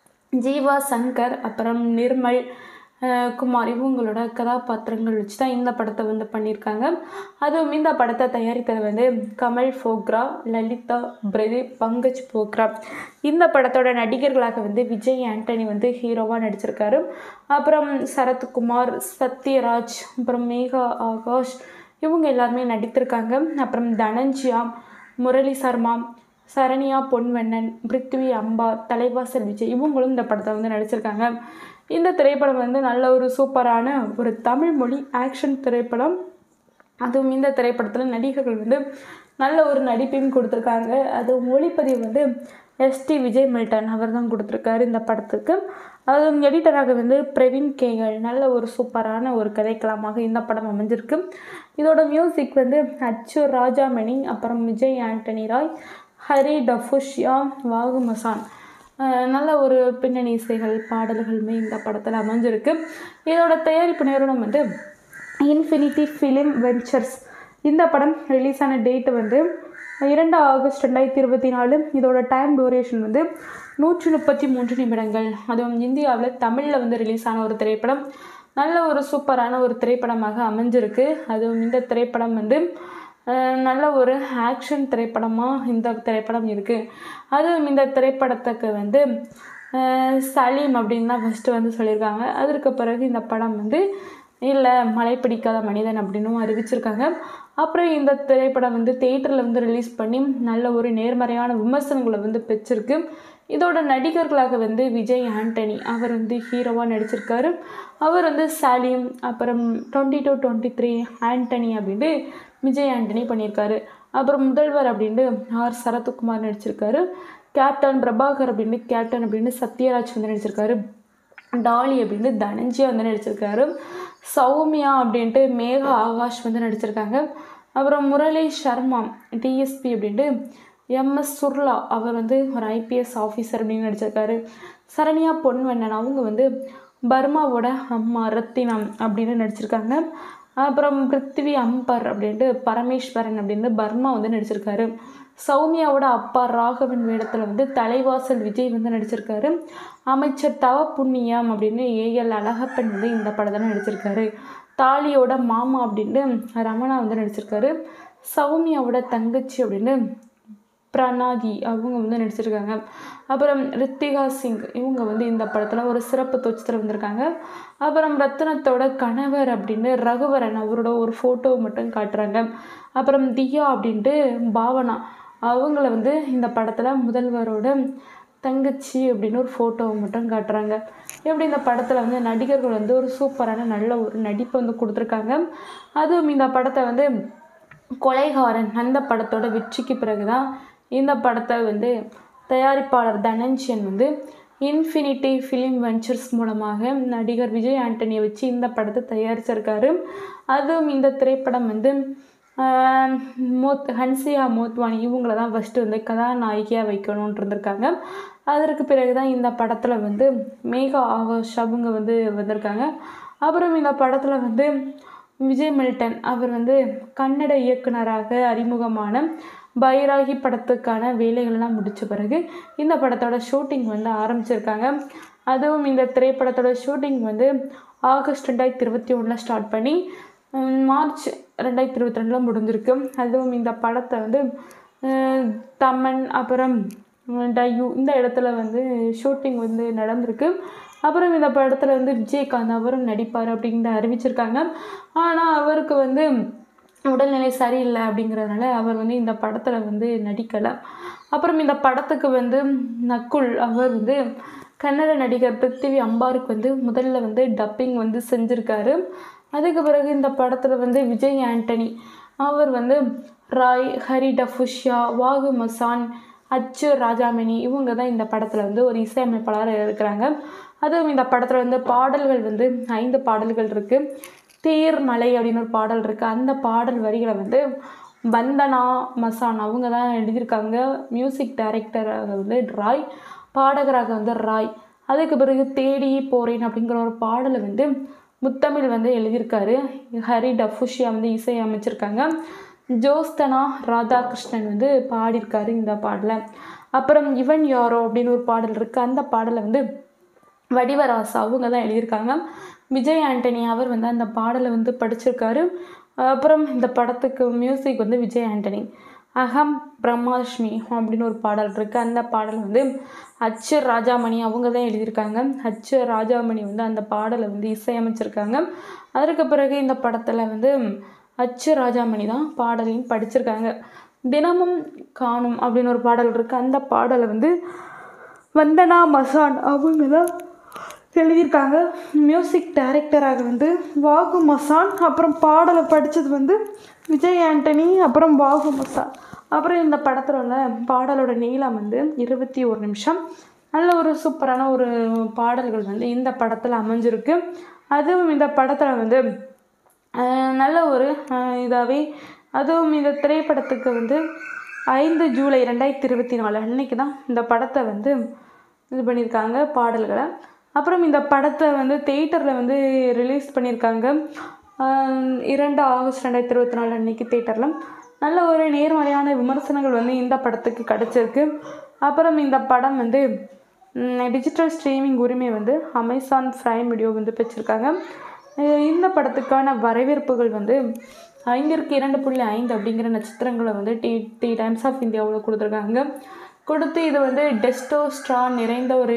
S1: ஜீவா சங்கர் அப்புறம் நிர்மல் அஹ் குமார் இவங்களோட கதாபாத்திரங்கள் வச்சு தான் இந்த படத்தை வந்து பண்ணியிருக்காங்க அதுவும் இந்த படத்தை தயாரித்தது வந்து கமல் ஃபோக்ரா லலிதா பிரதீப் பங்கஜ் போக்ரா இந்த படத்தோட நடிகர்களாக வந்து விஜய் ஆண்டனி வந்து ஹீரோவாக நடிச்சிருக்காரு அப்புறம் சரத்குமார் சத்யராஜ் அப்புறம் மேகா ஆகாஷ் இவங்க எல்லாருமே நடித்திருக்காங்க அப்புறம் தனஞ்சியா முரளி சர்மா சரண்யா பொன்வண்ணன் பிருத்வி அம்பா தலைவாசல் விஜய் இவங்களும் இந்த படத்தை வந்து நடிச்சிருக்காங்க இந்த திரைப்படம் வந்து நல்ல ஒரு சூப்பரான ஒரு தமிழ் மொழி ஆக்ஷன் திரைப்படம் அதுவும் இந்த திரைப்படத்தில் நடிகர்கள் வந்து நல்ல ஒரு நடிப்பையும் கொடுத்துருக்காங்க அது ஒளிப்பதிவு வந்து எஸ்டி விஜய் மில்டன் அவர் தான் கொடுத்துருக்காரு இந்த படத்துக்கு அதுவும் எடிட்டராக வந்து பிரவீன் கேகல் நல்ல ஒரு சூப்பரான ஒரு கதைக்களமாக இந்த படம் அமைஞ்சிருக்கு இதோட மியூசிக் வந்து அச்சு ராஜாமணி அப்புறம் விஜய் ஆண்டனி ராய் ஹரி டஃபுஷ்யா வாகு மசான் அஹ் நல்ல ஒரு பின்னணி இசைகள் பாடல்களுமே இந்த படத்தில் அமைஞ்சிருக்கு இதோட தயாரிப்பு நிறுவனம் வந்து இன்ஃபினிட்டி ஃபிலிம் வெஞ்சர்ஸ் இந்த படம் ரிலீஸ் ஆன டேட்டு வந்து இரண்டு ஆகஸ்ட் ரெண்டாயிரத்தி இருபத்தி நாலு இதோட டைம் டூரேஷன் வந்து நூற்றி முப்பத்தி மூன்று நிமிடங்கள் அதுவும் இந்தியாவில் தமிழில் வந்து ரிலீஸ் ஆன ஒரு திரைப்படம் நல்ல ஒரு சூப்பரான ஒரு திரைப்படமாக அமைஞ்சிருக்கு அதுவும் இந்த திரைப்படம் வந்து அஹ், நல்ல ஒரு ஆக்ஷன் திரைப்படமாக இந்த திரைப்படம் இருக்குது அதுவும் இந்த திரைப்படத்துக்கு வந்து அஹ், சலீம் அப்படின்னு தான் ஃபஸ்ட்டு வந்து சொல்லியிருக்காங்க அதற்கு பிறகு இந்த படம் வந்து இல்லை மழை பிடிக்காத மனிதன் அப்படின்னும் அறிவிச்சிருக்காங்க அப்புறம் இந்த திரைப்படம் வந்து தேட்டரில் வந்து ரிலீஸ் பண்ணி நல்ல ஒரு நேர்மறையான விமர்சனங்களை வந்து பெற்றிருக்கு இதோட நடிகர்களாக வந்து விஜய் ஆண்டனி அவர் வந்து ஹீரோவாக நடிச்சிருக்காரு அவர் வந்து சாலிம் அப்புறம் twenty two twenty three Antony அப்படின்ட்டு விஜய் ஆண்டனி பண்ணியிருக்காரு அப்புறம் முதல்வர் அப்படின்ட்டு ஆர் சரத்குமார் நடிச்சிருக்காரு கேப்டன் பிரபாகர் அப்படின்னு கேப்டன் அப்படின்னு சத்யராஜ் வந்து நடிச்சிருக்காரு டாலி அப்படின்னு தனஞ்சியா வந்து நடிச்சிருக்காரு சௌமியா அப்படின்ட்டு மேகா ஆகாஷ் வந்து நடிச்சிருக்காங்க அப்புறம் முரளி சர்மா டிஎஸ்பி அப்படின்ட்டு எம்எஸ் சுர்லா அவர் வந்து ஒரு ஐபிஎஸ் ஆஃபீஸர் அப்படின்னு நடிச்சிருக்காரு சரண்யா பொன்வண்ணன் அவங்க வந்து பர்மாவோட அம்மா ரத்தினம் அப்படின்னு நடிச்சிருக்காங்க அப்புறம் பிருத்திவி அம்பர் அப்படின்ட்டு பரமேஸ்வரன் அப்படின்னு பர்மா வந்து நடிச்சிருக்காரு சௌமியாவோட அப்பா ராகவன் வேடத்தில் வந்து தலைவாசல் விஜய் வந்து நடிச்சிருக்காரு அமைச்சர் தவ புண்ணியம் அப்படின்னு ஏஎல் அழகப்பன் வந்து இந்த படத்தில் நடிச்சிருக்காரு தாலியோட மாமா அப்படின்ட்டு ரமணா வந்து நடிச்சிருக்காரு சௌமியாவோட தங்கச்சி அப்படின்னு பிரணாதி அவங்க வந்து நடிச்சிருக்காங்க அப்புறம் ரித்திகா சிங் இவங்க வந்து இந்த படத்தில் ஒரு சிறப்பு தோற்றத்தில் வந்திருக்காங்க அப்புறம் ரத்னத்தோட கணவர் அப்படின்னு ரகுவரன் அவரோட ஒரு ஃபோட்டோ மட்டும் காட்டுறாங்க அப்புறம் தியா அப்படின்ட்டு பாவனா அவங்கள வந்து இந்த படத்தில் முதல்வரோட தங்கச்சி அப்படின்னு ஒரு ஃபோட்டோவை மட்டும் காட்டுறாங்க எப்படி இந்த படத்தில் வந்து நடிகர்கள் வந்து ஒரு சூப்பரான நல்ல ஒரு நடிப்பை வந்து கொடுத்துருக்காங்க அதுவும் இந்த படத்தை வந்து கொலைகாரன் அந்த படத்தோட வெற்றிக்கு பிறகு தான் இந்த படத்தை வந்து தயாரிப்பாளர் தனஞ்சயன் வந்து இன்ஃபினிட்டி ஃபிலிம் வெஞ்சர்ஸ் மூலமாக நடிகர் விஜய் ஆண்டனியை வச்சு இந்த படத்தை தயாரிச்சிருக்காரு அதுவும் இந்த திரைப்படம் வந்து ஆஹ், மோத் ஹன்சியா மோத்வானி இவங்கள தான் ஃபஸ்ட்டு வந்து கதாநாயகியாக வைக்கணுன்ட்டு இருந்திருக்காங்க அதற்கு பிறகு தான் இந்த படத்தில் வந்து மேகா ஆகாஷ் அவங்க வந்து வந்திருக்காங்க அப்புறம் இந்த படத்தில் வந்து விஜய் மில்டன் அவர் வந்து கன்னட இயக்குனராக அறிமுகமான பைராகி படத்துக்கான வேலைகள்லாம் முடித்த பிறகு இந்த படத்தோட ஷூட்டிங் வந்து ஆரம்பிச்சிருக்காங்க அதுவும் இந்த திரைப்படத்தோட ஷூட்டிங் வந்து ஆகஸ்ட் ரெண்டாயிரத்தி இருபத்தி ஒன்றில் ஸ்டார்ட் பண்ணி உம், மார்ச் ரெண்டாயிரத்தி இருபத்தி ரெண்டில் முடிஞ்சிருக்கு அதுவும் இந்த படத்தை வந்து அஹ், தமன் அப்புறம் உம், டையூ இந்த இடத்துல வந்து ஷூட்டிங் வந்து நடந்திருக்கு அப்புறம் இந்த படத்தில் வந்து விஜயகாந்த் அவரும் நடிப்பார் அப்படின்னு அறிவிச்சிருக்காங்க ஆனால் அவருக்கு வந்து உடல்நிலை சரியில்லை அப்படிங்கிறதுனால அவர் வந்து இந்த படத்தில் வந்து நடிக்கலை அப்புறம் இந்த படத்துக்கு வந்து நக்குல் அவர் வந்து கன்னட நடிகர் பிருத்திவி அம்பாருக்கு வந்து முதல்ல வந்து டப்பிங் வந்து செஞ்சுருக்காரு அதுக்கு பிறகு இந்த படத்தில் வந்து விஜய் ஆண்டனி அவர் வந்து ராய் ஹரி டஃபுஷியா வாகு மசான் அச்சு ராஜாமணி இவங்க தான் இந்த படத்தில் வந்து ஒரு இசையமைப்பாளராக இருக்கிறாங்க அதுவும் இந்த படத்தில் வந்து பாடல்கள் வந்து ஐந்து பாடல்கள் இருக்குது தேர் மலை அப்படின்னு ஒரு பாடல் இருக்குது அந்த பாடல் வரிகளை வந்து வந்தனா மசான் அவங்க தான் எழுதியிருக்காங்க மியூசிக் டைரக்டராக வந்து ராய் பாடகராக வந்து ராய் அதுக்கு பிறகு தேடி போறேன் அப்படிங்கிற ஒரு பாடலை வந்து முத்தமிழ் வந்து எழுதியிருக்காரு ஹரி டஃபுஷியா வந்து இசை அமைச்சிருக்காங்க ஜோஸ்தனா ராதாகிருஷ்ணன் வந்து பாடியிருக்காரு இந்த பாடலை அப்புறம் இவன் யாரோ அப்படின்னு ஒரு பாடல் இருக்குது அந்த பாடலை வந்து வடிவராசா அவங்க தான் எழுதியிருக்காங்க விஜய் ஆண்டனி அவர் வந்து அந்த பாடலை வந்து படிச்சிருக்காரு அப்புறம் இந்த படத்துக்கு மியூசிக் வந்து விஜய் ஆண்டனி அகம் பிரம்மாஷ்மி அப்படின்னு ஒரு பாடல் இருக்குது அந்த பாடல் வந்து அச்சு ராஜாமணி அவங்க தான் எழுதியிருக்காங்க அச்சு ராஜாமணி வந்து அந்த பாடலை வந்து இசையமைச்சிருக்காங்க அதற்கு பிறகு இந்த படத்தில் வந்து அச்சு ராஜாமணி தான் பாடலையும் படிச்சிருக்காங்க தினமும் காணும் அப்படின்னு ஒரு பாடல் இருக்குது அந்த பாடலை வந்து வந்தனா மசான் அவங்க தான் எழுதியிருக்காங்க மியூசிக் டைரக்டராக வந்து வாகு மசான் அப்புறம் பாடலை படித்தது வந்து விஜய் ஆண்டனி அப்புறம் வாகு மசான் அப்புறம் இந்த படத்தில் உள்ள பாடலோட நீளம் வந்து இருபத்தி ஒரு நிமிஷம் நல்ல ஒரு சூப்பரான ஒரு பாடல்கள் வந்து இந்த படத்தில் அமைஞ்சிருக்கு அதுவும் இந்த படத்தில் வந்து ஆஹ், நல்ல ஒரு இதாகவே அதுவும் இந்த திரைப்படத்துக்கு வந்து ஐந்து ஜூலை ரெண்டாயிரத்தி இருபத்தி நாலு அன்னைக்கு தான் இந்த படத்தை வந்து இது பண்ணியிருக்காங்க பாடல்களை அப்புறம் இந்த படத்தை வந்து தேட்டரில் வந்து ரிலீஸ் பண்ணியிருக்காங்க ஆஹ் இரண்டு ஆகஸ்ட் ரெண்டாயிரத்தி இருபத்தி நாலு அன்னைக்கு தேட்டரில் நல்ல ஒரு நேர்மறையான விமர்சனங்கள் வந்து இந்த படத்துக்கு கிடச்சிருக்கு அப்புறம் இந்த படம் வந்து டிஜிட்டல் ஸ்ட்ரீமிங் உரிமை வந்து அமேசான் ப்ரைம் வீடியோ வந்து பெற்றிருக்காங்க அஹ் இந்த படத்துக்கான வரவேற்புகள் வந்து ஐந்திற்கு இரண்டு புள்ளி ஐந்து அப்படிங்கிற நட்சத்திரங்களை வந்து டி டி டைம்ஸ் ஆஃப் இந்தியாவில் கொடுத்துருக்காங்க கொடுத்து இது வந்து டெஸ்டோஸ்ட்ரா நிறைந்த ஒரு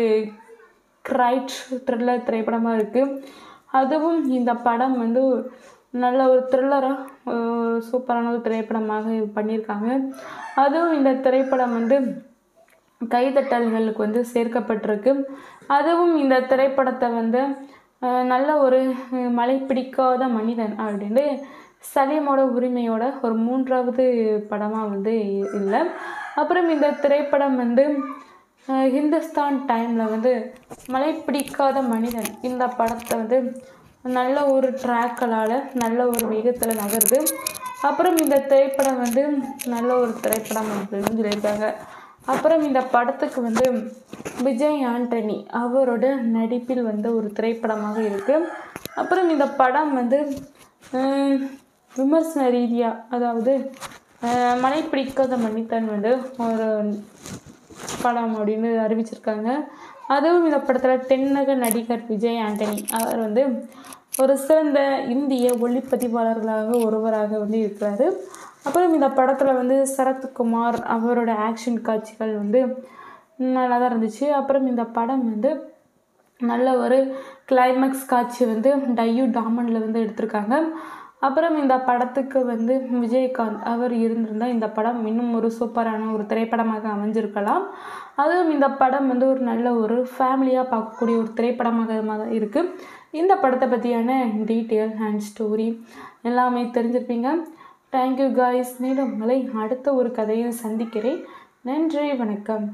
S1: கிரைட் த்ரில்லர் திரைப்படமாக இருக்குது அதுவும் இந்த படம் வந்து நல்ல ஒரு த்ரில்லராக சூப்பரான ஒரு திரைப்படமாக இது பண்ணியிருக்காங்க அதுவும் இந்த திரைப்படம் வந்து கைதட்டல்களுக்கு வந்து சேர்க்கப்பட்டிருக்கு அதுவும் இந்த திரைப்படத்தை வந்து அஹ், நல்ல ஒரு அஹ், மலை பிடிக்காத மனிதன் அப்படின்னு சலீமோட உரிமையோட ஒரு மூன்றாவது படமாக வந்து இல்லை அப்புறம் இந்த திரைப்படம் வந்து அஹ், ஹிந்துஸ்தான் டைமில் வந்து மலை பிடிக்காத மனிதன் இந்த படத்தை வந்து நல்ல ஒரு ட்ராக்களால் நல்ல ஒரு வேகத்தில் நகருது அப்புறம் இந்த திரைப்படம் வந்து நல்ல ஒரு திரைப்படம் அப்படின்னு சொல்லியிருக்காங்க அப்புறம் இந்த படத்துக்கு வந்து விஜய் ஆண்டனி அவரோட நடிப்பில் வந்த ஒரு திரைப்படமாக இருக்குது அப்புறம் இந்த படம் வந்து ஹம், விமர்சன ரீதியாக அதாவது அஹ், மலை பிடிக்காத மன்னித்தன் வந்து ஒரு படம் அப்படின்னு அறிவிச்சிருக்காங்க அதுவும் இந்த படத்தில் தென்னக நடிகர் விஜய் ஆண்டனி அவர் வந்து ஒரு சிறந்த இந்திய ஒளிப்பதிவாளர்களாக ஒருவராக வந்து இருக்கிறாரு அப்புறம் இந்த படத்தில் வந்து சரத்குமார் அவரோட ஆக்ஷன் காட்சிகள் வந்து நல்லா தான் இருந்துச்சு அப்புறம் இந்த படம் வந்து நல்ல ஒரு கிளைமேக்ஸ் காட்சி வந்து டையூ டாமனில் வந்து எடுத்திருக்காங்க அப்புறம் இந்த படத்துக்கு வந்து விஜயகாந்த் அவர் இருந்திருந்தால் இந்த படம் இன்னும் ஒரு சூப்பரான ஒரு திரைப்படமாக அமைஞ்சிருக்கலாம் அதுவும் இந்த படம் வந்து ஒரு நல்ல ஒரு ஃபேமிலியாக பார்க்கக்கூடிய ஒரு திரைப்படமாக தான் இருக்குது இந்த படத்தை பற்றியான டீட்டெயில் அண்ட் ஸ்டோரி எல்லாமே தெரிஞ்சிருப்பீங்க தேங்க்யூ காய்ஸ் மீண்டும் உங்களை அடுத்த ஒரு கதையில் சந்திக்கிறேன் நன்றி வணக்கம்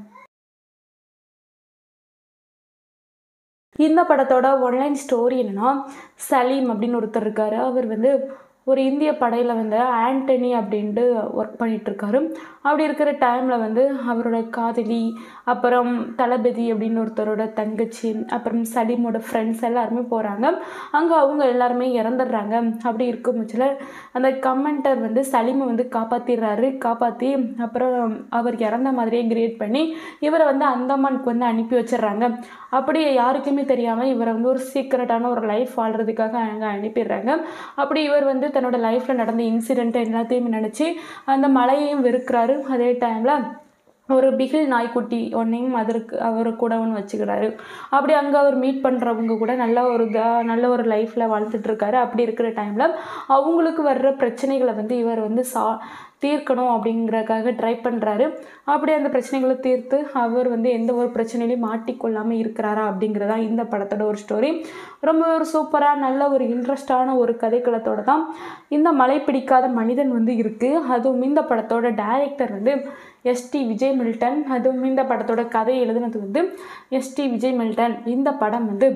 S1: இந்த படத்தோட ஒன்லைன் ஸ்டோரி என்னன்னா சலீம் அப்படின்னு ஒருத்தர் இருக்காரு அவர் வந்து ஒரு இந்திய படையில் வந்து ஆண்டனி அப்படின்ட்டு ஒர்க் பண்ணிகிட்ருக்காரு அப்படி இருக்கிற டைமில் வந்து அவரோட காதலி அப்புறம் தளபதி அப்படின்னு ஒருத்தரோட தங்கச்சி அப்புறம் சலீமோட ஃப்ரெண்ட்ஸ் எல்லாருமே போகிறாங்க அங்கே அவங்க எல்லாருமே இறந்துடுறாங்க அப்படி இருக்கும் பட்சத்தில் அந்த கமெண்டர் வந்து சலீமை வந்து காப்பாற்றிடுறாரு காப்பாற்றி அப்புறம் அவர் இறந்த மாதிரியே கிரியேட் பண்ணி இவரை வந்து அந்தமானுக்கு வந்து அனுப்பி வச்சிடுறாங்க அப்படி யாருக்குமே தெரியாமல் இவரை வந்து ஒரு சீக்ரெட்டான ஒரு லைஃப் வாழ்கிறதுக்காக அங்கே அனுப்பிடுறாங்க அப்படி இவர் வந்து தன்னோட லைஃப்பில் நடந்த இன்சிடெண்ட் எல்லாத்தையுமே நினச்சி அந்த மலையையும் வெறுக்கிறாரு அதே டைமில் ஒரு பிகில் நாய்க்குட்டி ஒன்றையும் அதற்கு அவர் கூட ஒன்று வச்சுக்கிறாரு அப்படி அங்கே அவர் மீட் பண்ணுறவங்க கூட நல்ல ஒரு இதாக நல்ல ஒரு லைஃப்பில் வாழ்ந்துட்டுருக்காரு அப்படி இருக்கிற டைமில் அவங்களுக்கு வர்ற பிரச்சனைகளை வந்து இவர் வந்து சா தீர்க்கணும் அப்படிங்கிறக்காக ட்ரை பண்ணுறாரு அப்படி அந்த பிரச்சனைகளை தீர்த்து அவர் வந்து எந்த ஒரு பிரச்சனையிலையும் மாட்டிக்கொள்ளாமல் இருக்கிறாரா அப்படிங்கிறதா இந்த படத்தோட ஒரு ஸ்டோரி ரொம்ப ஒரு சூப்பராக நல்ல ஒரு இன்ட்ரெஸ்டான ஒரு கதைக்களத்தோட தான் இந்த மலை பிடிக்காத மனிதன் வந்து இருக்குது அதுவும் இந்த படத்தோட டைரக்டர் வந்து எஸ்டி விஜய் மில்டன் அதுவும் இந்த படத்தோட கதை எழுதுனது வந்து எஸ்டி விஜய் மில்டன் இந்த படம் வந்து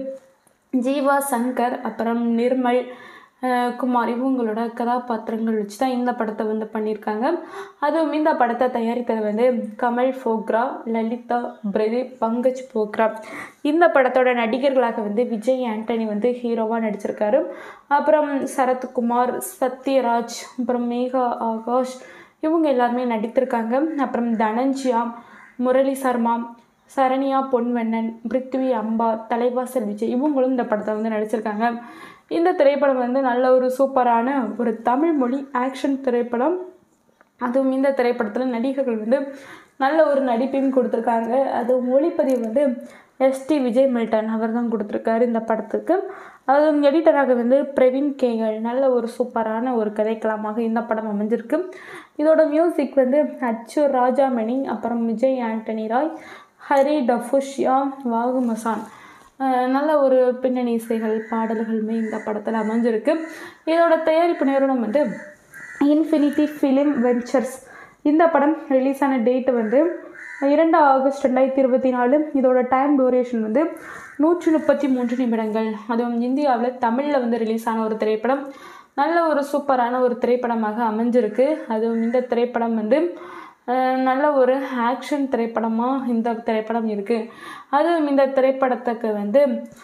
S1: ஜீவா சங்கர் அப்புறம் நிர்மல் அஹ் குமார் இவங்களோட கதாபாத்திரங்கள் வச்சு தான் இந்த படத்தை வந்து பண்ணியிருக்காங்க அதுவும் இந்த படத்தை தயாரித்தது வந்து கமல் ஃபோக்ரா லலிதா பிரதீப் பங்கஜ் போக்ரா இந்த படத்தோட நடிகர்களாக வந்து விஜய் ஆண்டனி வந்து ஹீரோவாக நடிச்சிருக்காரு அப்புறம் சரத்குமார் சத்யராஜ் அப்புறம் மேகா ஆகாஷ் இவங்க எல்லாருமே நடித்திருக்காங்க அப்புறம் தனஞ்சியா முரளி சர்மா சரண்யா பொன்வண்ணன் பிருத்வி அம்பா தலைவாசல் விஜய் இவங்களும் இந்த படத்தை வந்து நடிச்சிருக்காங்க இந்த திரைப்படம் வந்து நல்ல ஒரு சூப்பரான ஒரு தமிழ் மொழி ஆக்ஷன் திரைப்படம் அதுவும் இந்த திரைப்படத்தில் நடிகர்கள் வந்து நல்ல ஒரு நடிப்பையும் கொடுத்துருக்காங்க அது ஒளிப்பதிவு வந்து எஸ்டி விஜய் மில்டன் அவர் தான் கொடுத்துருக்காரு இந்த படத்துக்கு அதுவும் எடிட்டராக வந்து பிரவீன் கேகல் நல்ல ஒரு சூப்பரான ஒரு கதைக்களமாக இந்த படம் அமைஞ்சிருக்கு இதோட மியூசிக் வந்து அச்சு ராஜாமணி அப்புறம் விஜய் ஆண்டனி ராய் ஹரி டஃபுஷ்யா வாகு மசான் அஹ் நல்ல ஒரு பின்னணி இசைகள் பாடல்களுமே இந்த படத்தில் அமைஞ்சிருக்கு இதோட தயாரிப்பு நிறுவனம் வந்து இன்ஃபினிட்டி ஃபிலிம் வெஞ்சர்ஸ் இந்த படம் ரிலீஸ் ஆன டேட்டு வந்து இரண்டு ஆகஸ்ட் ரெண்டாயிரத்தி இருபத்தி நாலு இதோட டைம் டூரேஷன் வந்து நூற்றி முப்பத்தி மூன்று நிமிடங்கள் அதுவும் இந்தியாவில் தமிழில் வந்து ரிலீஸ் ஆன ஒரு திரைப்படம் நல்ல ஒரு சூப்பரான ஒரு திரைப்படமாக அமைஞ்சிருக்கு அதுவும் இந்த திரைப்படம் வந்து அஹ், நல்ல ஒரு ஆக்ஷன் திரைப்படமாக இந்த திரைப்படம் இருக்குது அதுவும் இந்த திரைப்படத்துக்கு வந்து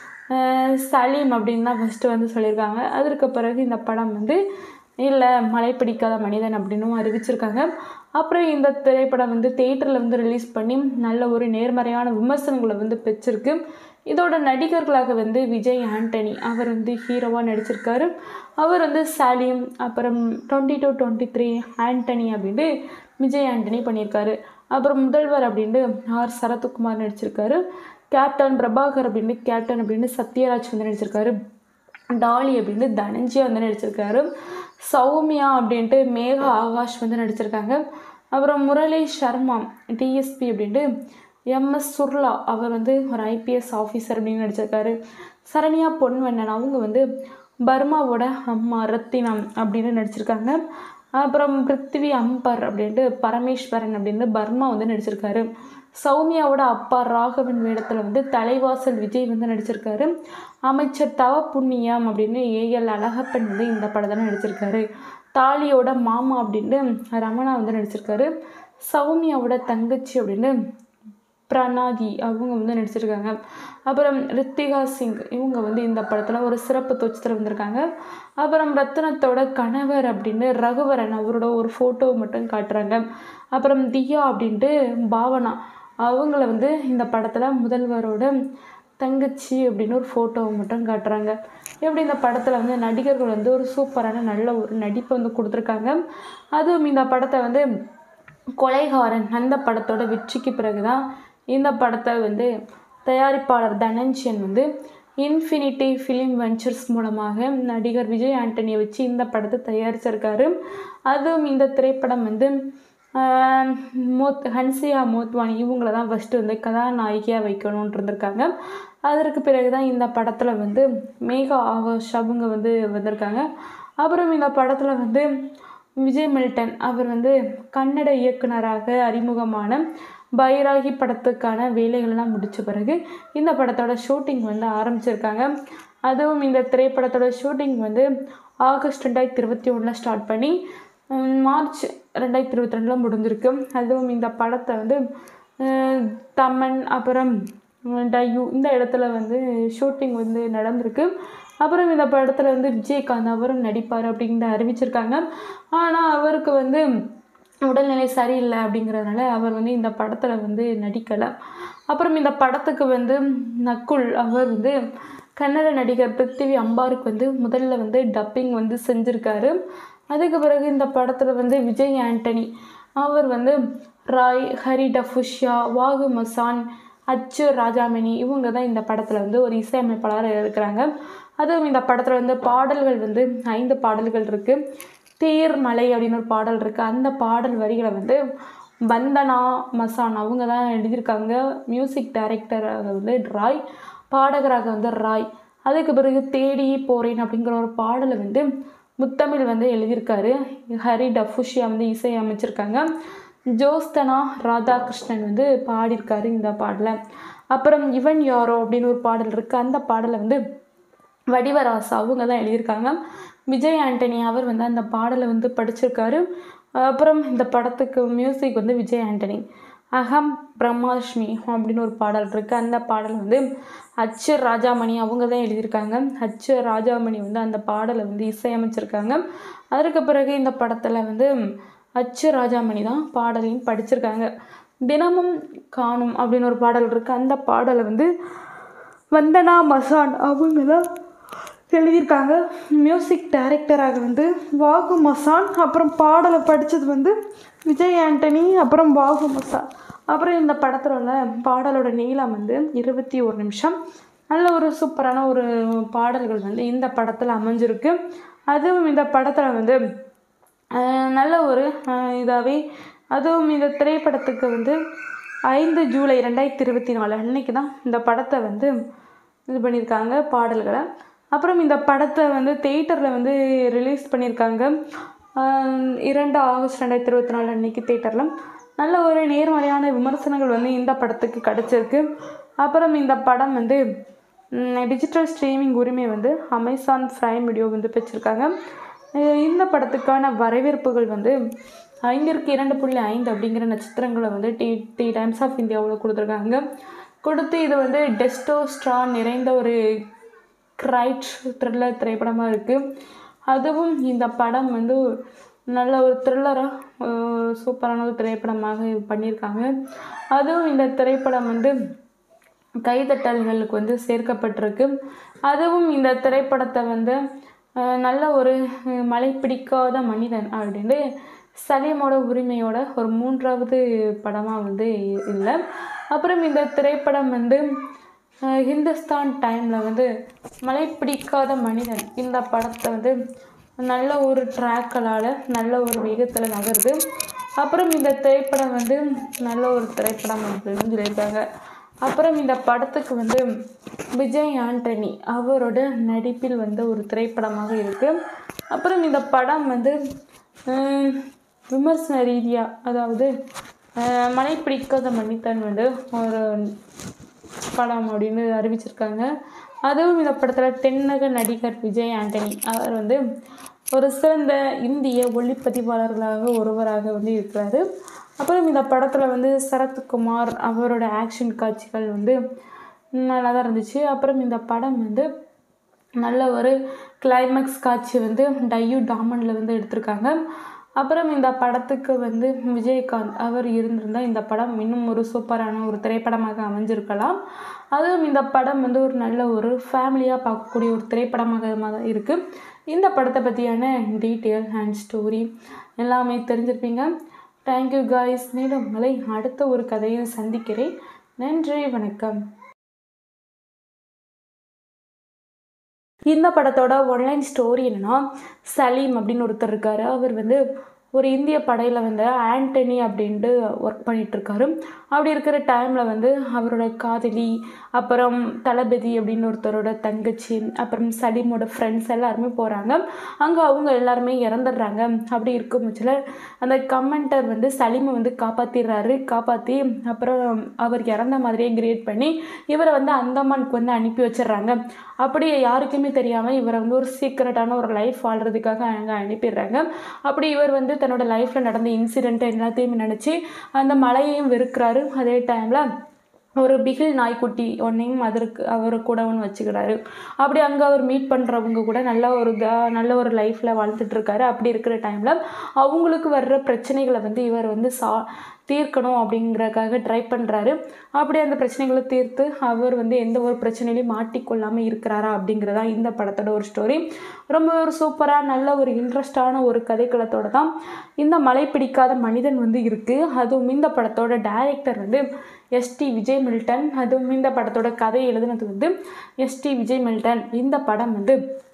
S1: அஹ், சலீம் அப்படின்னு தான் ஃபஸ்ட்டு வந்து சொல்லியிருக்காங்க அதற்கு பிறகு இந்த படம் வந்து இல்லை மழை பிடிக்காத மனிதன் அப்படின்னும் அறிவிச்சிருக்காங்க அப்புறம் இந்த திரைப்படம் வந்து தேட்டரில் வந்து ரிலீஸ் பண்ணி நல்ல ஒரு நேர்மறையான விமர்சனங்களை வந்து பெற்றிருக்கு இதோட நடிகர்களாக வந்து விஜய் ஆண்டனி அவர் வந்து ஹீரோவாக நடிச்சிருக்காரு அவர் வந்து சாலிம் அப்புறம் twenty two twenty three Antony அப்படின்ட்டு விஜய் ஆண்டனி பண்ணியிருக்காரு அப்புறம் முதல்வர் அப்படின்ட்டு ஆர் சரத்குமார் நடிச்சிருக்காரு கேப்டன் பிரபாகர் அப்படின்ட்டு கேப்டன் அப்படின்னு சத்யராஜ் வந்து நடிச்சிருக்காரு டாலி அப்படின்னு தனஞ்சியா வந்து நடிச்சிருக்காரு சௌமியா அப்படின்ட்டு மேகா ஆகாஷ் வந்து நடிச்சிருக்காங்க அப்புறம் முரளி சர்மா டிஎஸ்பி அப்படின்ட்டு எம்எஸ் சுர்லா அவர் வந்து ஒரு ஐபிஎஸ் ஆஃபீஸர் அப்படின்னு நடிச்சிருக்காரு சரண்யா பொன்வண்ணன் அவங்க வந்து பர்மாவோட அம்மா ரத்தினம் அப்படின்னு நடிச்சிருக்காங்க அப்புறம் பிருத்திவி அம்பர் அப்படின்ட்டு பரமேஸ்வரன் அப்படின்னு பர்மா வந்து நடிச்சிருக்காரு சௌமியாவோட அப்பா ராகவன் வேடத்தில் வந்து தலைவாசல் விஜய் வந்து நடிச்சிருக்காரு அமைச்சர் தவ புண்ணியம் அப்படின்னு ஏஎல் அழகப்பன் வந்து இந்த படத்தில் நடிச்சிருக்காரு தாலியோட மாமா அப்படின்ட்டு ரமணா வந்து நடிச்சிருக்காரு சௌமியாவோட தங்கச்சி அப்படின்னு பிரணாதி அவங்க வந்து நடிச்சிருக்காங்க அப்புறம் ரித்திகா சிங் இவங்க வந்து இந்த படத்தில் ஒரு சிறப்பு தோற்றத்தில் வந்திருக்காங்க அப்புறம் ரத்னத்தோட கணவர் அப்படின்னு ரகுவரன் அவரோட ஒரு ஃபோட்டோ மட்டும் காட்டுறாங்க அப்புறம் தியா அப்படின்ட்டு பாவனா அவங்கள வந்து இந்த படத்தில் முதல்வரோட தங்கச்சி அப்படின்னு ஒரு ஃபோட்டோவை மட்டும் காட்டுறாங்க எப்படி இந்த படத்தில் வந்து நடிகர்கள் வந்து ஒரு சூப்பரான நல்ல ஒரு நடிப்பை வந்து கொடுத்துருக்காங்க அதுவும் இந்த படத்தை வந்து கொலைகாரன் அந்த படத்தோட வெற்றிக்கு பிறகு தான் இந்த படத்தை வந்து தயாரிப்பாளர் தனஞ்சயன் வந்து இன்ஃபினிட்டி ஃபிலிம் வெஞ்சர்ஸ் மூலமாக நடிகர் விஜய் ஆண்டனியை வச்சு இந்த படத்தை தயாரிச்சிருக்காரு அதுவும் இந்த திரைப்படம் வந்து ஆஹ், மோத் ஹன்சியா மோத்வானி இவங்கள தான் ஃபஸ்ட்டு வந்து கதாநாயகியாக வைக்கணும்னு இருந்திருக்காங்க அதற்கு பிறகு தான் இந்த படத்தில் வந்து மேகா ஆகாஷ் அவங்க வந்து வந்திருக்காங்க அப்புறம் இந்த படத்தில் வந்து விஜய் மில்டன் அவர் வந்து கன்னட இயக்குனராக அறிமுகமான பைராகி படத்துக்கான வேலைகள்லாம் முடித்த பிறகு இந்த படத்தோட ஷூட்டிங் வந்து ஆரம்பிச்சிருக்காங்க அதுவும் இந்த திரைப்படத்தோட ஷூட்டிங் வந்து ஆகஸ்ட் ரெண்டாயிரத்தி இருபத்தி ஒன்றில் ஸ்டார்ட் பண்ணி உம், மார்ச் ரெண்டாயிரத்தி இருபத்தி ரெண்டில் முடிஞ்சிருக்கு அதுவும் இந்த படத்தை வந்து அஹ், தமன் அப்புறம் உம், டையூ இந்த இடத்துல வந்து ஷூட்டிங் வந்து நடந்திருக்கு அப்புறம் இந்த படத்தில் வந்து விஜயகாந்த் அவரும் நடிப்பார் அப்படின்னு அறிவிச்சிருக்காங்க ஆனால் அவருக்கு வந்து உடல்நிலை சரியில்லை அப்படிங்கிறதுனால அவர் வந்து இந்த படத்தில் வந்து நடிக்கலை அப்புறம் இந்த படத்துக்கு வந்து நக்குல் அவர் வந்து கன்னட நடிகர் பிருத்திவி அம்பாருக்கு வந்து முதல்ல வந்து டப்பிங் வந்து செஞ்சுருக்காரு அதுக்கு பிறகு இந்த படத்தில் வந்து விஜய் ஆண்டனி அவர் வந்து ராய் ஹரி டஃபுஷ்யா வாகு மசான் அச்சு ராஜாமணி இவங்க தான் இந்த படத்தில் வந்து ஒரு இசையமைப்பாளராக இருக்கிறாங்க அதுவும் இந்த படத்தில் வந்து பாடல்கள் வந்து ஐந்து பாடல்கள் இருக்குது தேர் மலை அப்படின்னு ஒரு பாடல் இருக்குது அந்த பாடல் வரிகளை வந்து வந்தனா மசான் அவங்க தான் எழுதியிருக்காங்க மியூசிக் டைரக்டராக வந்து ராய் பாடகராக வந்து ராய் அதுக்கு பிறகு தேடி போறேன் அப்படிங்கிற ஒரு பாடலை வந்து முத்தமிழ் வந்து எழுதியிருக்காரு ஹரி டஃபுஷியா வந்து இசை அமைச்சிருக்காங்க ஜோஸ்தனா ராதாகிருஷ்ணன் வந்து பாடியிருக்காரு இந்த பாடலை அப்புறம் இவன் யாரோ அப்படின்னு ஒரு பாடல் இருக்குது அந்த பாடலை வந்து வடிவராசா அவங்க தான் எழுதியிருக்காங்க விஜய் ஆண்டனி அவர் வந்து அந்த பாடலை வந்து படிச்சிருக்காரு அப்புறம் இந்த படத்துக்கு மியூசிக் வந்து விஜய் ஆண்டனி அகம் பிரம்மாஷ்மி அப்படின்னு ஒரு பாடல் இருக்குது அந்த பாடல் வந்து அச்சு ராஜாமணி அவங்க தான் எழுதியிருக்காங்க அச்சு ராஜாமணி வந்து அந்த பாடலை வந்து இசையமைச்சிருக்காங்க அதற்கு பிறகு இந்த படத்தில் வந்து அச்சு ராஜாமணி தான் பாடலையும் படிச்சிருக்காங்க தினமும் காணும் அப்படின்னு ஒரு பாடல் இருக்குது அந்த பாடலை வந்து வந்தனா மசான் அவங்க தான் எழுதியிருக்காங்க மியூசிக் டைரக்டராக வந்து வாகு மசான் அப்புறம் பாடலை படித்தது வந்து விஜய் ஆண்டனி அப்புறம் வாகு மசான் அப்புறம் இந்த படத்தில் உள்ள பாடலோட நீளம் வந்து இருபத்தி ஒரு நிமிஷம் நல்ல ஒரு சூப்பரான ஒரு பாடல்கள் வந்து இந்த படத்தில் அமைஞ்சிருக்கு அதுவும் இந்த படத்தில் வந்து அஹ், நல்ல ஒரு இதாகவே அதுவும் இந்த திரைப்படத்துக்கு வந்து ஐந்து ஜூலை ரெண்டாயிரத்தி இருபத்தி நாலு அன்னைக்கு தான் இந்த படத்தை வந்து இது பண்ணியிருக்காங்க பாடல்களை அப்புறம் இந்த படத்தை வந்து தேட்டரில் வந்து ரிலீஸ் பண்ணியிருக்காங்க ஆஹ் இரண்டு ஆகஸ்ட் ரெண்டாயிரத்தி இருபத்தி நாலு அன்னைக்கு தேட்டரில் நல்ல ஒரு நேர்மறையான விமர்சனங்கள் வந்து இந்த படத்துக்கு கிடச்சிருக்கு அப்புறம் இந்த படம் வந்து டிஜிட்டல் ஸ்ட்ரீமிங் உரிமை வந்து அமேசான் ப்ரைம் வீடியோ வந்து பெற்றிருக்காங்க அஹ் இந்த படத்துக்கான வரவேற்புகள் வந்து ஐந்திற்கு இரண்டு புள்ளி ஐந்து அப்படிங்கிற நட்சத்திரங்களை வந்து டி டி டைம்ஸ் ஆஃப் இந்தியாவில் கொடுத்துருக்காங்க கொடுத்து இது வந்து டெஸ்டோஸ்ட்ரான் நிறைந்த ஒரு கிரைட் த்ரில்லர் திரைப்படமாக இருக்குது அதுவும் இந்த படம் வந்து நல்ல ஒரு த்ரில்லராக சூப்பரான ஒரு திரைப்படமாக இது பண்ணியிருக்காங்க அதுவும் இந்த திரைப்படம் வந்து கைதட்டல்களுக்கு வந்து சேர்க்கப்பட்டிருக்கு அதுவும் இந்த திரைப்படத்தை வந்து அஹ், நல்ல ஒரு அஹ், மலை பிடிக்காத மனிதன் அப்படின்னு சலீமோட உரிமையோட ஒரு மூன்றாவது படமாக வந்து இல்லை அப்புறம் இந்த திரைப்படம் வந்து அஹ், ஹிந்துஸ்தான் டைமில் வந்து மலை பிடிக்காத மனிதன் இந்த படத்தை வந்து நல்ல ஒரு ட்ராக்களால் நல்ல ஒரு வேகத்தில் நகருது அப்புறம் இந்த திரைப்படம் வந்து நல்ல ஒரு திரைப்படம் அப்படின்னு சொல்லியிருக்காங்க அப்புறம் இந்த படத்துக்கு வந்து விஜய் ஆண்டனி அவரோட நடிப்பில் வந்த ஒரு திரைப்படமாக இருக்குது அப்புறம் இந்த படம் வந்து ஹம், விமர்சன ரீதியாக அதாவது அஹ், மலை பிடிக்காத மன்னித்தன் வந்து ஒரு படம் அப்படின்னு அறிவிச்சிருக்காங்க அதுவும் இந்த படத்தில் தென்னக நடிகர் விஜய் ஆண்டனி அவர் வந்து ஒரு சிறந்த இந்திய ஒளிப்பதிவாளர்களாக ஒருவராக வந்து இருக்கிறாரு அப்புறம் இந்த படத்தில் வந்து சரத்குமார் அவரோட ஆக்ஷன் காட்சிகள் வந்து நல்லா தான் இருந்துச்சு அப்புறம் இந்த படம் வந்து நல்ல ஒரு கிளைமேக்ஸ் காட்சி வந்து டையூ டாமனில் வந்து எடுத்திருக்காங்க அப்புறம் இந்த படத்துக்கு வந்து விஜயகாந்த் அவர் இருந்திருந்தால் இந்த படம் இன்னும் ஒரு சூப்பரான ஒரு திரைப்படமாக அமைஞ்சிருக்கலாம் அதுவும் இந்த படம் வந்து ஒரு நல்ல ஒரு ஃபேமிலியாக பார்க்கக்கூடிய ஒரு திரைப்படமாக தான் இருக்குது இந்த படத்தை பற்றியான டீட்டெயில் அண்ட் ஸ்டோரி எல்லாமே தெரிஞ்சிருப்பீங்க தேங்க்யூ காய்ஸ் மீண்டும் உங்களை அடுத்த ஒரு கதையில் சந்திக்கிறேன் நன்றி வணக்கம் இந்த படத்தோட ஒன்லைன் ஸ்டோரி என்னன்னா சலீம் அப்படின்னு ஒருத்தர் இருக்கார் அவர் வந்து ஒரு இந்திய படையில் வந்து ஆண்டனி அப்படின்ட்டு ஒர்க் பண்ணிகிட்ருக்காரு அப்படி இருக்கிற டைமில் வந்து அவரோட காதலி அப்புறம் தளபதி அப்படின்னு ஒருத்தரோட தங்கச்சி அப்புறம் சலீமோட ஃப்ரெண்ட்ஸ் எல்லாருமே போகிறாங்க அங்கே அவங்க எல்லாருமே இறந்துடுறாங்க அப்படி இருக்கும் பட்சத்தில் அந்த கமெண்டர் வந்து சலீமை வந்து காப்பாற்றிடுறாரு காப்பாற்றி அப்புறம் அவர் இறந்த மாதிரியே கிரியேட் பண்ணி இவரை வந்து அந்தமானுக்கு வந்து அனுப்பி வச்சிடுறாங்க அப்படி யாருக்குமே தெரியாமல் இவரை வந்து ஒரு சீக்ரெட்டான ஒரு லைஃப் வாழ்கிறதுக்காக அங்கே அனுப்பிடுறாங்க அப்படி இவர் வந்து தன்னோட லைஃப்பில் நடந்த இன்சிடெண்ட் எல்லாத்தையும் நினச்சி அந்த மலையையும் வெறுக்கிறாரு அதே டைமில் ஒரு பிகில் நாய்க்குட்டி ஒன்றையும் அதற்கு அவர் கூட ஒன்று வச்சுக்கிறாரு அப்படி அங்கே அவர் மீட் பண்ணுறவங்க கூட நல்ல ஒரு க நல்ல ஒரு லைஃப்பில் வாழ்ந்துட்டுருக்காரு அப்படி இருக்கிற டைமில் அவங்களுக்கு வர்ற பிரச்சனைகளை வந்து இவர் வந்து சா தீர்க்கணும் அப்படிங்கிறக்காக ட்ரை பண்ணுறாரு அப்படி அந்த பிரச்சனைகளை தீர்த்து அவர் வந்து எந்த ஒரு பிரச்சனையிலையும் மாட்டிக்கொள்ளாமல் இருக்கிறாரா அப்படிங்கிறதா இந்த படத்தோட ஒரு ஸ்டோரி ரொம்ப ஒரு சூப்பராக நல்ல ஒரு இன்ட்ரெஸ்டான ஒரு கதைக்களத்தோட தான் இந்த மலை பிடிக்காத மனிதன் வந்து இருக்குது அதுவும் இந்த படத்தோட டைரக்டர் வந்து எஸ்டி விஜய் மில்டன் அதுவும் இந்த படத்தோட கதை எழுதுனது வந்து எஸ்டி விஜய் மில்டன் இந்த படம் வந்து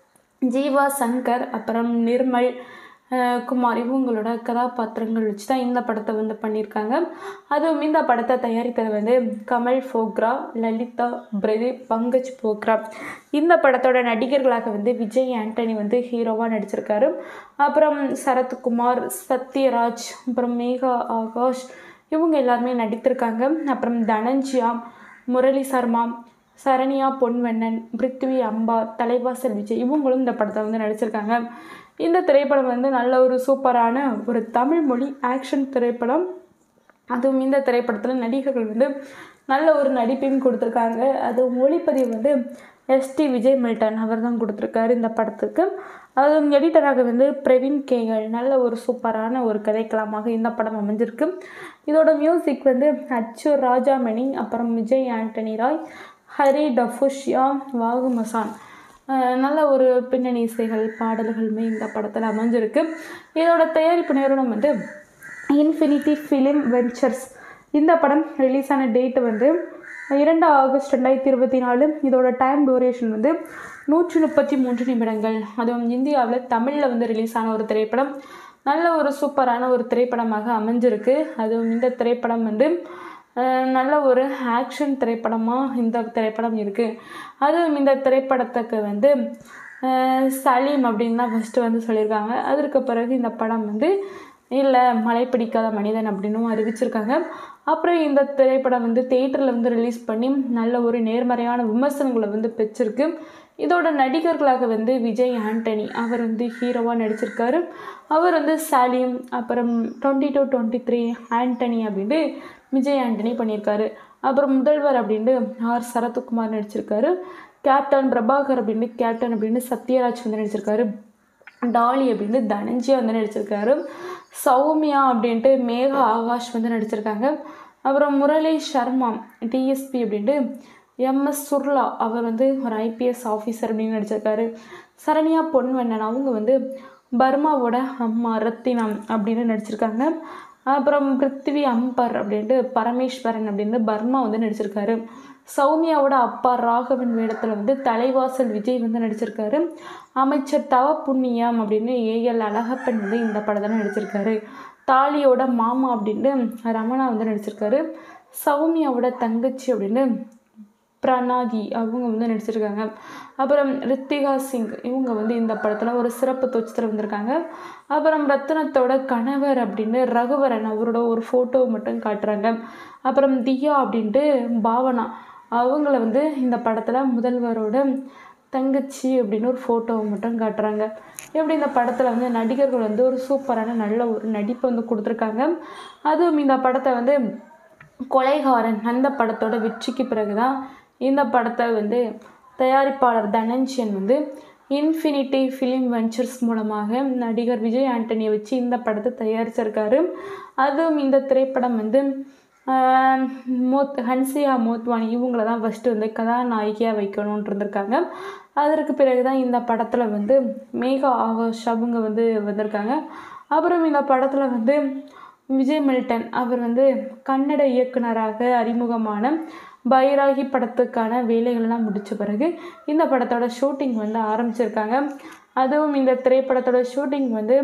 S1: ஜீவா சங்கர் அப்புறம் நிர்மல் அஹ் குமார் இவங்களோட கதாபாத்திரங்கள் வச்சு தான் இந்த படத்தை வந்து பண்ணியிருக்காங்க அதுவும் இந்த படத்தை தயாரித்தது வந்து கமல் ஃபோக்ரா லலிதா பிரதீப் பங்கஜ் போக்ரா இந்த படத்தோட நடிகர்களாக வந்து விஜய் ஆண்டனி வந்து ஹீரோவாக நடிச்சிருக்காரு அப்புறம் சரத்குமார் சத்யராஜ் அப்புறம் மேகா ஆகாஷ் இவங்க எல்லாருமே நடித்திருக்காங்க அப்புறம் தனஞ்சியா முரளி சர்மா சரண்யா பொன்வண்ணன் பிருத்வி அம்பா தலைவாசல் விஜய் இவங்களும் இந்த படத்தை வந்து நடிச்சிருக்காங்க இந்த திரைப்படம் வந்து நல்ல ஒரு சூப்பரான ஒரு தமிழ் மொழி ஆக்ஷன் திரைப்படம் அதுவும் இந்த திரைப்படத்தில் நடிகர்கள் வந்து நல்ல ஒரு நடிப்பையும் கொடுத்துருக்காங்க அது ஒளிப்பதிவு வந்து எஸ்டி விஜய் மில்டன் அவர் தான் கொடுத்துருக்காரு இந்த படத்துக்கு அதுவும் எடிட்டராக வந்து பிரவீன் கேகல் நல்ல ஒரு சூப்பரான ஒரு கதைக்களமாக இந்த படம் அமைஞ்சிருக்கு இதோட மியூசிக் வந்து அச்சு ராஜாமணி அப்புறம் விஜய் ஆண்டனி ராய் ஹரி டஃபுஷ்யா வாகு மசான் அஹ் நல்ல ஒரு பின்னணி இசைகள் பாடல்களுமே இந்த படத்தில் அமைஞ்சிருக்கு இதோட தயாரிப்பு நிறுவனம் வந்து இன்ஃபினிட்டி ஃபிலிம் வெஞ்சர்ஸ் இந்த படம் ரிலீஸ் ஆன டேட்டு வந்து இரண்டு ஆகஸ்ட் ரெண்டாயிரத்தி இருபத்தி நாலு இதோட டைம் டூரேஷன் வந்து நூற்றி முப்பத்தி மூன்று நிமிடங்கள் அதுவும் இந்தியாவில் தமிழில் வந்து ரிலீஸ் ஆன ஒரு திரைப்படம் நல்ல ஒரு சூப்பரான ஒரு திரைப்படமாக அமைஞ்சிருக்கு அதுவும் இந்த திரைப்படம் வந்து அஹ், நல்ல ஒரு ஆக்ஷன் திரைப்படமாக இந்த திரைப்படம் இருக்குது அதுவும் இந்த திரைப்படத்துக்கு வந்து அஹ், சலீம் அப்படின்னு தான் ஃபஸ்ட்டு வந்து சொல்லியிருக்காங்க அதற்கு பிறகு இந்த படம் வந்து இல்லை மழை பிடிக்காத மனிதன் அப்படின்னும் அறிவிச்சிருக்காங்க அப்புறம் இந்த திரைப்படம் வந்து தேட்டரில் வந்து ரிலீஸ் பண்ணி நல்ல ஒரு நேர்மறையான விமர்சனங்களை வந்து பெற்றிருக்கு இதோட நடிகர்களாக வந்து விஜய் ஆண்டனி அவர் வந்து ஹீரோவாக நடிச்சிருக்காரு அவர் வந்து சலீம் அப்புறம் twenty two twenty three Antony அப்படின்ட்டு விஜய் ஆண்டனி பண்ணியிருக்காரு அப்புறம் முதல்வர் அப்படின்ட்டு ஆர் சரத்குமார் நடிச்சிருக்காரு கேப்டன் பிரபாகர் அப்படின்ட்டு கேப்டன் அப்படின்னு சத்யராஜ் வந்து நடிச்சிருக்காரு டாலி அப்படின்னு தனஞ்சியா வந்து நடிச்சிருக்காரு சௌமியா அப்படின்ட்டு மேகா ஆகாஷ் வந்து நடிச்சிருக்காங்க அப்புறம் முரளி சர்மா டிஎஸ்பி அப்படின்ட்டு எம்எஸ் சுர்லா அவர் வந்து ஒரு ஐபிஎஸ் ஆஃபீஸர் அப்படின்னு நடிச்சிருக்காரு சரண்யா பொன்வண்ணன் அவங்க வந்து பர்மாவோட அம்மா ரத்தினம் அப்படின்னு நடிச்சிருக்காங்க அப்புறம் பிருத்திவி அம்பர் அப்படின்ட்டு பரமேஸ்வரன் அப்படின்னு பர்மா வந்து நடிச்சிருக்காரு சௌமியாவோட அப்பா ராகவன் வேடத்தில் வந்து தலைவாசல் விஜய் வந்து நடிச்சிருக்காரு அமைச்சர் தவ புண்ணியம் அப்படின்னு ஏஎல் அழகப்பன் வந்து இந்த படத்தில் நடிச்சிருக்காரு தாலியோட மாமா அப்படின்ட்டு ரமணா வந்து நடிச்சிருக்காரு சௌமியாவோட தங்கச்சி அப்படின்னு பிரணாதி அவங்க வந்து நடிச்சிருக்காங்க அப்புறம் ரித்திகா சிங் இவங்க வந்து இந்த படத்தில் ஒரு சிறப்பு தோற்றத்தில் வந்திருக்காங்க அப்புறம் ரத்னத்தோட கணவர் அப்படின்னு ரகுவரன் அவரோட ஒரு ஃபோட்டோ மட்டும் காட்டுறாங்க அப்புறம் தியா அப்படின்ட்டு பாவனா அவங்கள வந்து இந்த படத்தில் முதல்வரோட தங்கச்சி அப்படின்னு ஒரு ஃபோட்டோவை மட்டும் காட்டுறாங்க எப்படி இந்த படத்தில் வந்து நடிகர்கள் வந்து ஒரு சூப்பரான நல்ல ஒரு நடிப்பை வந்து கொடுத்துருக்காங்க அதுவும் இந்த படத்தை வந்து கொலைகாரன் அந்த படத்தோட வெற்றிக்கு பிறகு தான் இந்த படத்தை வந்து தயாரிப்பாளர் தனஞ்சயன் வந்து இன்ஃபினிட்டி ஃபிலிம் வெஞ்சர்ஸ் மூலமாக நடிகர் விஜய் ஆண்டனியை வச்சு இந்த படத்தை தயாரிச்சிருக்காரு அதுவும் இந்த திரைப்படம் வந்து ஆஹ், மோத் ஹன்சியா மோத்வானி இவங்கள தான் ஃபஸ்ட்டு வந்து கதாநாயகியாக வைக்கணும்னு இருந்திருக்காங்க அதற்கு பிறகு தான் இந்த படத்தில் வந்து மேகா ஆகாஷ் அவங்க வந்து வந்திருக்காங்க அப்புறம் இந்த படத்தில் வந்து விஜய் மில்டன் அவர் வந்து கன்னட இயக்குனராக அறிமுகமான பைராகி படத்துக்கான வேலைகளெல்லாம் முடித்த பிறகு இந்த படத்தோட ஷூட்டிங் வந்து ஆரம்பிச்சிருக்காங்க அதுவும் இந்த திரைப்படத்தோட ஷூட்டிங் வந்து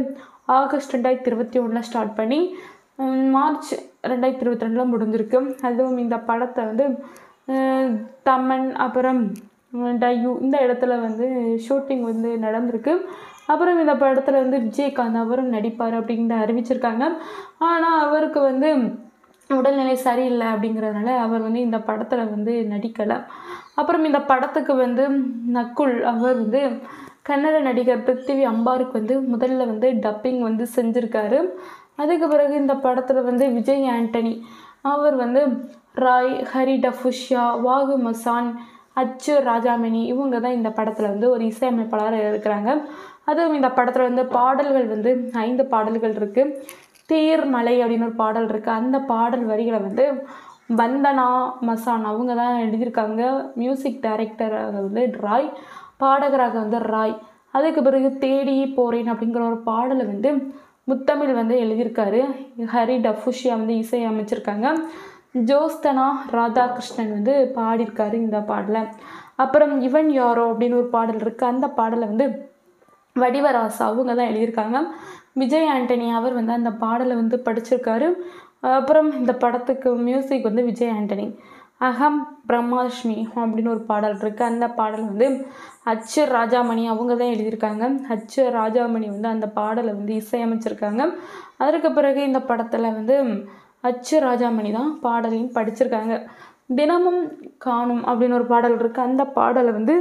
S1: ஆகஸ்ட் ரெண்டாயிரத்தி இருபத்தி ஒன்றில் ஸ்டார்ட் பண்ணி உம், மார்ச் ரெண்டாயிரத்தி இருபத்தி ரெண்டில் முடிஞ்சிருக்கு அதுவும் இந்த படத்தை வந்து அஹ், தமன் அப்புறம் உம், டையூ இந்த இடத்துல வந்து ஷூட்டிங் வந்து நடந்திருக்கு அப்புறம் இந்த படத்தில் வந்து விஜயகாந்த் அவரும் நடிப்பார் அப்படின்னு அறிவிச்சிருக்காங்க ஆனால் அவருக்கு வந்து உடல்நிலை சரியில்லை அப்படிங்கிறதுனால அவர் வந்து இந்த படத்தில் வந்து நடிக்கலை அப்புறம் இந்த படத்துக்கு வந்து நக்குல் அவர் வந்து கன்னட நடிகர் பிருத்திவி அம்பாருக்கு வந்து முதல்ல வந்து டப்பிங் வந்து செஞ்சுருக்காரு அதுக்கு பிறகு இந்த படத்தில் வந்து விஜய் ஆண்டனி அவர் வந்து ராய் ஹரி டஃபுஷ்யா வாகு மசான் அச்சு ராஜாமணி இவங்க தான் இந்த படத்தில் வந்து ஒரு இசையமைப்பாளராக இருக்கிறாங்க அதுவும் இந்த படத்தில் வந்து பாடல்கள் வந்து ஐந்து பாடல்கள் இருக்குது தேர் மலை அப்படின்னு ஒரு பாடல் இருக்குது அந்த பாடல் வரிகளை வந்து வந்தனா மசான் அவங்க தான் எழுதியிருக்காங்க மியூசிக் டைரக்டராக வந்து ராய் பாடகராக வந்து ராய் அதுக்கு பிறகு தேடி போறேன் அப்படிங்கிற ஒரு பாடலை வந்து முத்தமிழ் வந்து எழுதியிருக்காரு ஹரி டஃபுஷியா வந்து இசை அமைச்சிருக்காங்க ஜோஸ்தனா ராதாகிருஷ்ணன் வந்து பாடியிருக்காரு இந்த பாடலை அப்புறம் இவன் யாரோ அப்படின்னு ஒரு பாடல் இருக்குது அந்த பாடலை வந்து வடிவராசா அவங்க தான் எழுதியிருக்காங்க விஜய் ஆண்டனி அவர் வந்து அந்த பாடலை வந்து படிச்சிருக்காரு அப்புறம் இந்த படத்துக்கு மியூசிக் வந்து விஜய் ஆண்டனி அகம் பிரம்மாஷ்மி அப்படின்னு ஒரு பாடல் இருக்குது அந்த பாடல் வந்து அச்சு ராஜாமணி அவங்க தான் எழுதியிருக்காங்க அச்சு ராஜாமணி வந்து அந்த பாடலை வந்து இசையமைச்சிருக்காங்க அதற்கு பிறகு இந்த படத்தில் வந்து அச்சு ராஜாமணி தான் பாடலையும் படிச்சிருக்காங்க தினமும் காணும் அப்படின்னு ஒரு பாடல் இருக்குது அந்த பாடலை வந்து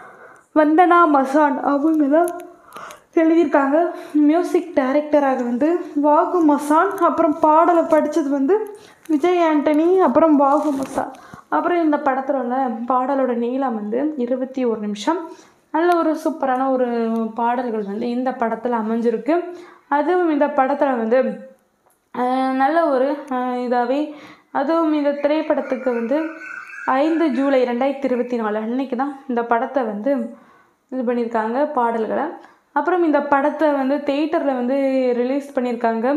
S1: வந்தனா மசான் அவங்க தான் எழுதியிருக்காங்க மியூசிக் டைரக்டராக வந்து வாகு மசான் அப்புறம் பாடலை படித்தது வந்து விஜய் ஆண்டனி அப்புறம் வாகு மசான் அப்புறம் இந்த படத்தில் உள்ள பாடலோட நீளம் வந்து இருபத்தி ஒரு நிமிஷம் நல்ல ஒரு சூப்பரான ஒரு பாடல்கள் வந்து இந்த படத்தில் அமைஞ்சிருக்கு அதுவும் இந்த படத்தில் வந்து அஹ், நல்ல ஒரு இதாகவே அதுவும் இந்த திரைப்படத்துக்கு வந்து ஐந்து ஜூலை ரெண்டாயிரத்தி இருபத்தி நாலு அன்னைக்கு தான் இந்த படத்தை வந்து இது பண்ணியிருக்காங்க பாடல்களை அப்புறம் இந்த படத்தை வந்து தேட்டரில் வந்து ரிலீஸ் பண்ணியிருக்காங்க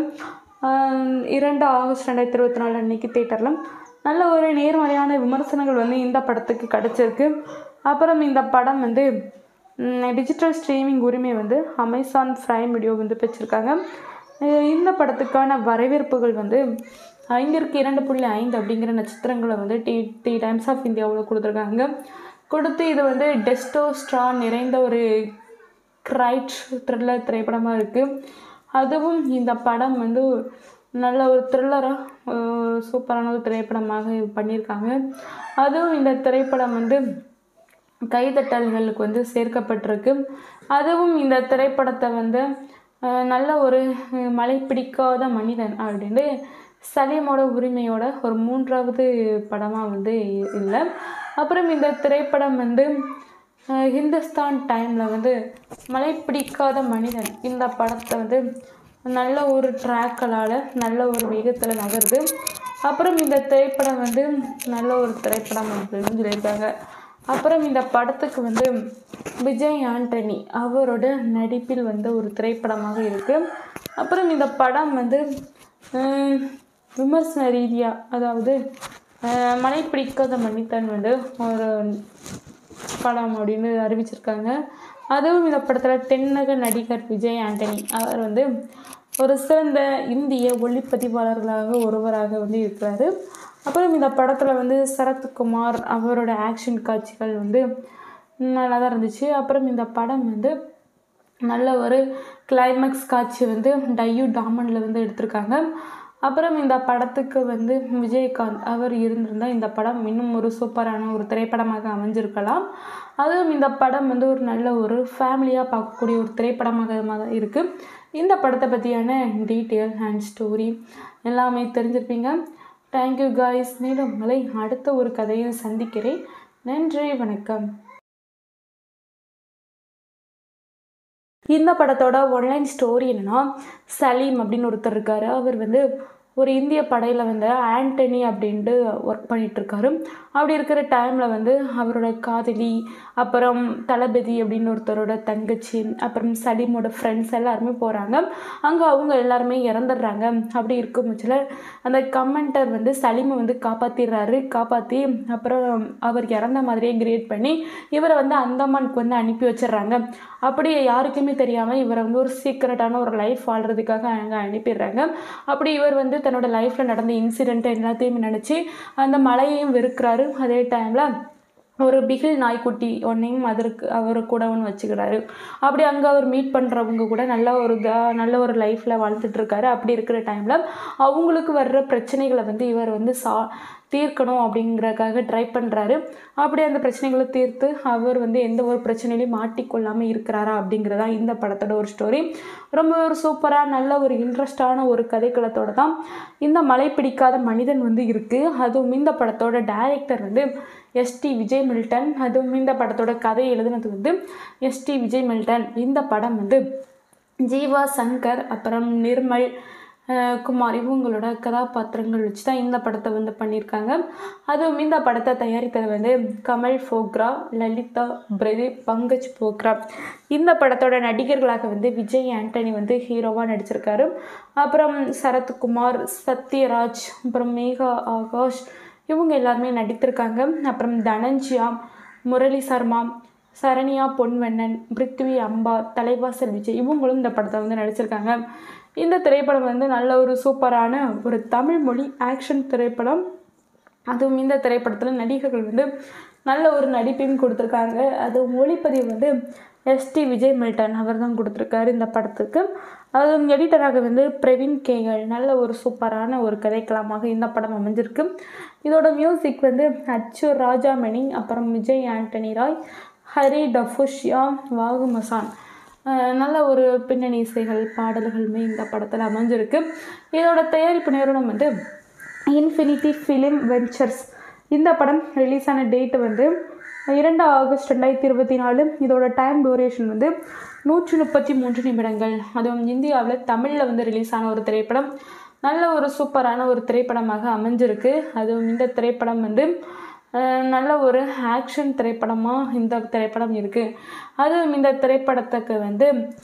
S1: ஆஹ் இரண்டு ஆகஸ்ட் ரெண்டாயிரத்தி இருபத்தி நாலு அன்னைக்கு தேட்டரில் நல்ல ஒரு நேர்மறையான விமர்சனங்கள் வந்து இந்த படத்துக்கு கிடச்சிருக்கு அப்புறம் இந்த படம் வந்து டிஜிட்டல் ஸ்ட்ரீமிங் உரிமை வந்து அமேசான் ப்ரைம் வீடியோ வந்து பெற்றிருக்காங்க அஹ் இந்த படத்துக்கான வரவேற்புகள் வந்து ஐந்திற்கு இரண்டு புள்ளி ஐந்து அப்படிங்கிற நட்சத்திரங்களை வந்து டி டி டைம்ஸ் ஆஃப் இந்தியாவில் கொடுத்துருக்காங்க கொடுத்து இது வந்து டெஸ்டோஸ்ட்ரான் நிறைந்த ஒரு கிரைட் த்ரில்லர் திரைப்படமாக இருக்குது அதுவும் இந்த படம் வந்து நல்ல ஒரு த்ரில்லராக சூப்பரான ஒரு திரைப்படமாக பண்ணியிருக்காங்க அதுவும் இந்த திரைப்படம் வந்து கைதட்டல்களுக்கு வந்து சேர்க்கப்பட்டிருக்கு அதுவும் இந்த திரைப்படத்தை வந்து அஹ், நல்ல ஒரு அஹ், மலை பிடிக்காத மனிதன் அப்படின்னு சலீமோட உரிமையோட ஒரு மூன்றாவது படமாக வந்து இல்லை அப்புறம் இந்த திரைப்படம் வந்து அஹ், ஹிந்துஸ்தான் டைமில் வந்து மலை பிடிக்காத மனிதன் இந்த படத்தை வந்து நல்ல ஒரு ட்ராக்களால் நல்ல ஒரு வேகத்தில் நகருது அப்புறம் இந்த திரைப்படம் வந்து நல்ல ஒரு திரைப்படம் அப்படின்னு சொல்லியிருக்காங்க அப்புறம் இந்த படத்துக்கு வந்து விஜய் ஆண்டனி அவரோட நடிப்பில் வந்து ஒரு திரைப்படமாக இருக்குது அப்புறம் இந்த படம் வந்து ஹம், விமர்சன ரீதியாக அதாவது அஹ், மலை பிடிக்காத மன்னித்தன் வந்து ஒரு படம் அப்படின்னு அறிவிச்சிருக்காங்க அதுவும் இந்த படத்தில் தென்னக நடிகர் விஜய் ஆண்டனி அவர் வந்து ஒரு சிறந்த இந்திய ஒளிப்பதிவாளர்களாக ஒருவராக வந்து இருக்கிறாரு அப்புறம் இந்த படத்தில் வந்து சரத்குமார் அவரோட ஆக்ஷன் காட்சிகள் வந்து நல்லா தான் இருந்துச்சு அப்புறம் இந்த படம் வந்து நல்ல ஒரு கிளைமேக்ஸ் காட்சி வந்து டையூ டாமண்டில் வந்து எடுத்திருக்காங்க அப்புறம் இந்த படத்துக்கு வந்து விஜயகாந்த் அவர் இருந்திருந்தால் இந்த படம் இன்னும் ஒரு சூப்பரான ஒரு திரைப்படமாக அமைஞ்சிருக்கலாம் அதுவும் இந்த படம் வந்து ஒரு நல்ல ஒரு ஃபேமிலியாக பார்க்கக்கூடிய ஒரு திரைப்படமாக தான் இருக்குது இந்த படத்தை பற்றியான டீட்டெயில் அண்ட் ஸ்டோரி எல்லாமே தெரிஞ்சிருப்பீங்க தேங்க்யூ காய்ஸ் மீண்டும் உங்களை அடுத்த ஒரு கதையில் சந்திக்கிறேன் நன்றி வணக்கம் இந்த படத்தோட ஒன்லைன் ஸ்டோரி என்னன்னா சலீம் அப்படின்னு ஒருத்தர் இருக்காரு அவர் வந்து ஒரு இந்திய படையில் வந்து ஆண்டனி அப்படின்ட்டு ஒர்க் பண்ணிகிட்ருக்காரு அப்படி இருக்கிற டைமில் வந்து அவரோட காதலி அப்புறம் தளபதி அப்படின்னு ஒருத்தரோட தங்கச்சி அப்புறம் சலீமோட ஃப்ரெண்ட்ஸ் எல்லாருமே போகிறாங்க அங்கே அவங்க எல்லாருமே இறந்துடுறாங்க அப்படி இருக்கும் பட்சத்தில் அந்த கமெண்டர் வந்து சலீமை வந்து காப்பாற்றிடுறாரு காப்பாற்றி அப்புறம் அவர் இறந்த மாதிரியே கிரியேட் பண்ணி இவரை வந்து அந்தமானுக்கு வந்து அனுப்பி வச்சிடுறாங்க அப்படி யாருக்குமே தெரியாமல் இவரை வந்து ஒரு சீக்ரெட்டான ஒரு லைஃப் வாழ்கிறதுக்காக அங்கே அனுப்பிடுறாங்க அப்படி இவர் வந்து தன்னோட லைஃப்பில் நடந்த இன்சிடெண்ட் எல்லாத்தையுமே நினச்சி அந்த மலையையும் வெறுக்கிறாரு அதே டைமில் ஒரு பிகில் நாய்க்குட்டி ஒன்றையும் அதற்கு அவர் கூட ஒன்று வச்சுக்கிறாரு அப்படி அங்கே அவர் மீட் பண்ணுறவங்க கூட நல்ல ஒரு இதாக நல்ல ஒரு லைஃப்பில் வாழ்ந்துட்டுருக்காரு அப்படி இருக்கிற டைமில் அவங்களுக்கு வர்ற பிரச்சனைகளை வந்து இவர் வந்து சா தீர்க்கணும் அப்படிங்கிறக்காக ட்ரை பண்ணுறாரு அப்படி அந்த பிரச்சனைகளை தீர்த்து அவர் வந்து எந்த ஒரு பிரச்சனையிலையும் மாட்டிக்கொள்ளாமல் இருக்கிறாரா அப்படிங்கிறதா இந்த படத்தோட ஒரு ஸ்டோரி ரொம்ப ஒரு சூப்பராக நல்ல ஒரு இன்ட்ரெஸ்டான ஒரு கதைக்களத்தோட தான் இந்த மலை பிடிக்காத மனிதன் வந்து இருக்குது அதுவும் இந்த படத்தோட டைரக்டர் வந்து எஸ்டி விஜய் மில்டன் அதுவும் இந்த படத்தோட கதை எழுதுனது வந்து எஸ்டி விஜய் மில்டன் இந்த படம் வந்து ஜீவா சங்கர் அப்புறம் நிர்மல் அஹ், குமார் இவங்களோட கதாபாத்திரங்கள் வச்சு தான் இந்த படத்தை வந்து பண்ணியிருக்காங்க அதுவும் இந்த படத்தை தயாரித்தது வந்து கமல் ஃபோக்ரா லலிதா பிரதீப் பங்கஜ் போக்ரா இந்த படத்தோட நடிகர்களாக வந்து விஜய் ஆண்டனி வந்து ஹீரோவாக நடிச்சிருக்காரு அப்புறம் சரத்குமார் சத்யராஜ் அப்புறம் மேகா ஆகாஷ் இவங்க எல்லாருமே நடித்திருக்காங்க அப்புறம் தனஞ்சியா முரளி சர்மா சரண்யா பொன்வண்ணன் பிருத்வி அம்பா தலைவாசல் விஜய் இவங்களும் இந்த படத்தை வந்து நடிச்சிருக்காங்க இந்த திரைப்படம் வந்து நல்ல ஒரு சூப்பரான ஒரு தமிழ் மொழி ஆக்ஷன் திரைப்படம் அதுவும் இந்த திரைப்படத்தில் நடிகர்கள் வந்து நல்ல ஒரு நடிப்பையும் கொடுத்துருக்காங்க அது ஒளிப்பதிவு வந்து எஸ்டி விஜய் மில்டன் அவர் தான் கொடுத்துருக்காரு இந்த படத்துக்கு அதுவும் எடிட்டராக வந்து பிரவீன் கேகல் நல்ல ஒரு சூப்பரான ஒரு கதைக்களமாக இந்த படம் அமைஞ்சிருக்கு இதோட மியூசிக் வந்து அச்சு ராஜாமணி அப்புறம் விஜய் ஆண்டனி ராய் ஹரி டஃபுஷ்யா வாகு மசான் அஹ் நல்ல ஒரு பின்னணி இசைகள் பாடல்களுமே இந்த படத்தில் அமைஞ்சிருக்கு இதோட தயாரிப்பு நிறுவனம் வந்து இன்ஃபினிட்டி ஃபிலிம் வெஞ்சர்ஸ் இந்த படம் ரிலீஸ் ஆன டேட்டு வந்து இரண்டு ஆகஸ்ட் ரெண்டாயிரத்தி இருபத்தி நாலு இதோட டைம் டூரேஷன் வந்து நூற்றி முப்பத்தி மூன்று நிமிடங்கள் அதுவும் இந்தியாவில் தமிழில் வந்து ரிலீஸ் ஆன ஒரு திரைப்படம் நல்ல ஒரு சூப்பரான ஒரு திரைப்படமாக அமைஞ்சிருக்கு அதுவும் இந்த திரைப்படம் வந்து அஹ், நல்ல ஒரு ஆக்ஷன் திரைப்படமாக இந்த திரைப்படம் இருக்குது அதுவும் இந்த திரைப்படத்துக்கு வந்து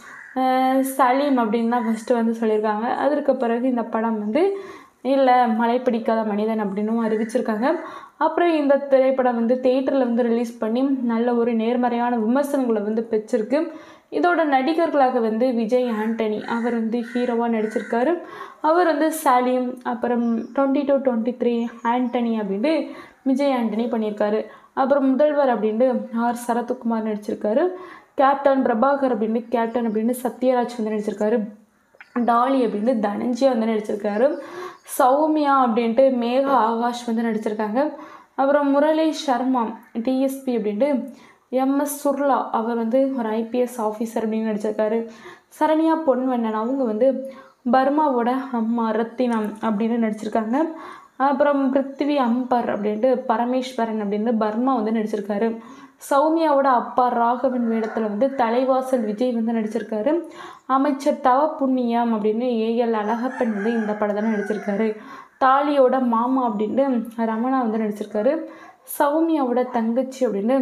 S1: அஹ், சலீம் அப்படின்னு தான் ஃபஸ்ட்டு வந்து சொல்லியிருக்காங்க அதற்கு பிறகு இந்த படம் வந்து இல்லை மழை பிடிக்காத மனிதன் அப்படின்னும் அறிவிச்சிருக்காங்க அப்புறம் இந்த திரைப்படம் வந்து தேட்டரில் வந்து ரிலீஸ் பண்ணி நல்ல ஒரு நேர்மறையான விமர்சனங்களை வந்து பெற்றிருக்கு இதோட நடிகர்களாக வந்து விஜய் ஆண்டனி அவர் வந்து ஹீரோவாக நடிச்சிருக்காரு அவர் வந்து சாலிம் அப்புறம் twenty two twenty three Antony அப்படின்ட்டு விஜய் ஆண்டனி பண்ணியிருக்காரு அப்புறம் முதல்வர் அப்படின்ட்டு ஆர் சரத்குமார் நடிச்சிருக்காரு கேப்டன் பிரபாகர் அப்படின்ட்டு கேப்டன் அப்படின்னு சத்யராஜ் வந்து நடிச்சிருக்காரு டாலி அப்படின்னு தனஞ்சியா வந்து நடிச்சிருக்காரு சௌமியா அப்படின்ட்டு மேகா ஆகாஷ் வந்து நடிச்சிருக்காங்க அப்புறம் முரளி சர்மா டிஎஸ்பி அப்படின்ட்டு எம்எஸ் சுர்லா அவர் வந்து ஒரு ஐபிஎஸ் ஆஃபீஸர் அப்படின்னு நடிச்சிருக்காரு சரண்யா பொன்வண்ணன் அவங்க வந்து பர்மாவோட அம்மா ரத்தினம் அப்படின்னு நடிச்சிருக்காங்க அப்புறம் பிருத்திவி அம்பர் அப்படின்ட்டு பரமேஸ்வரன் அப்படின்னு பர்மா வந்து நடிச்சிருக்காரு சௌமியாவோட அப்பா ராகவன் வேடத்தில் வந்து தலைவாசல் விஜய் வந்து நடிச்சிருக்காரு அமைச்சர் தவ புண்ணியம் அப்படின்னு ஏஎல் அழகப்பன் வந்து இந்த படத்தில் நடிச்சிருக்காரு தாலியோட மாமா அப்படின்ட்டு ரமணா வந்து நடிச்சிருக்காரு சௌமியாவோட தங்கச்சி அப்படின்னு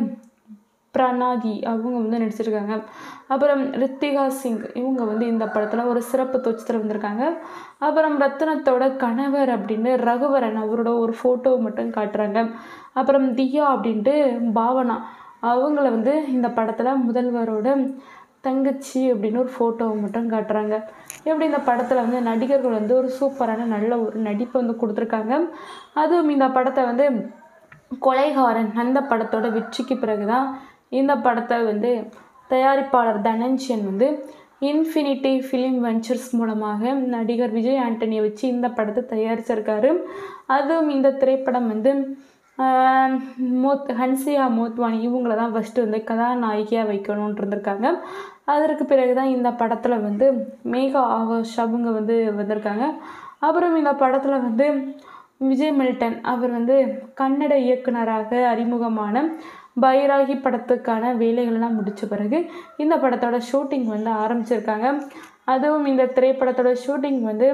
S1: பிரணாதி அவங்க வந்து நடிச்சிருக்காங்க அப்புறம் ரித்திகா சிங் இவங்க வந்து இந்த படத்தில் ஒரு சிறப்பு தோற்றத்தில் வந்திருக்காங்க அப்புறம் ரத்னத்தோட கணவர் அப்படின்னு ரகுவரன் அவரோட ஒரு ஃபோட்டோ மட்டும் காட்டுறாங்க அப்புறம் தியா அப்படின்ட்டு பாவனா அவங்கள வந்து இந்த படத்தில் முதல்வரோட தங்கச்சி அப்படின்னு ஒரு ஃபோட்டோவை மட்டும் காட்டுறாங்க எப்படி இந்த படத்தில் வந்து நடிகர்கள் வந்து ஒரு சூப்பரான நல்ல ஒரு நடிப்பை வந்து கொடுத்துருக்காங்க அதுவும் இந்த படத்தை வந்து கொலைகாரன் அந்த படத்தோட வெற்றிக்கு பிறகு தான் இந்த படத்தை வந்து தயாரிப்பாளர் தனஞ்சயன் வந்து இன்ஃபினிட்டி ஃபிலிம் வெஞ்சர்ஸ் மூலமாக நடிகர் விஜய் ஆண்டனியை வச்சு இந்த படத்தை தயாரிச்சிருக்காரு அதுவும் இந்த திரைப்படம் வந்து ஆஹ், மோத் ஹன்சியா மோத்வானி இவங்கள தான் ஃபஸ்ட்டு வந்து கதாநாயகியாக வைக்கணும்னு இருந்திருக்காங்க அதற்கு பிறகு தான் இந்த படத்தில் வந்து மேகா ஆகாஷ் அவங்க வந்து வந்திருக்காங்க அப்புறம் இந்த படத்தில் வந்து விஜய் மில்டன் அவர் வந்து கன்னட இயக்குனராக அறிமுகமான பைராகி படத்துக்கான வேலைகள்லாம் முடித்த பிறகு இந்த படத்தோட ஷூட்டிங் வந்து ஆரம்பிச்சிருக்காங்க அதுவும் இந்த திரைப்படத்தோட ஷூட்டிங் வந்து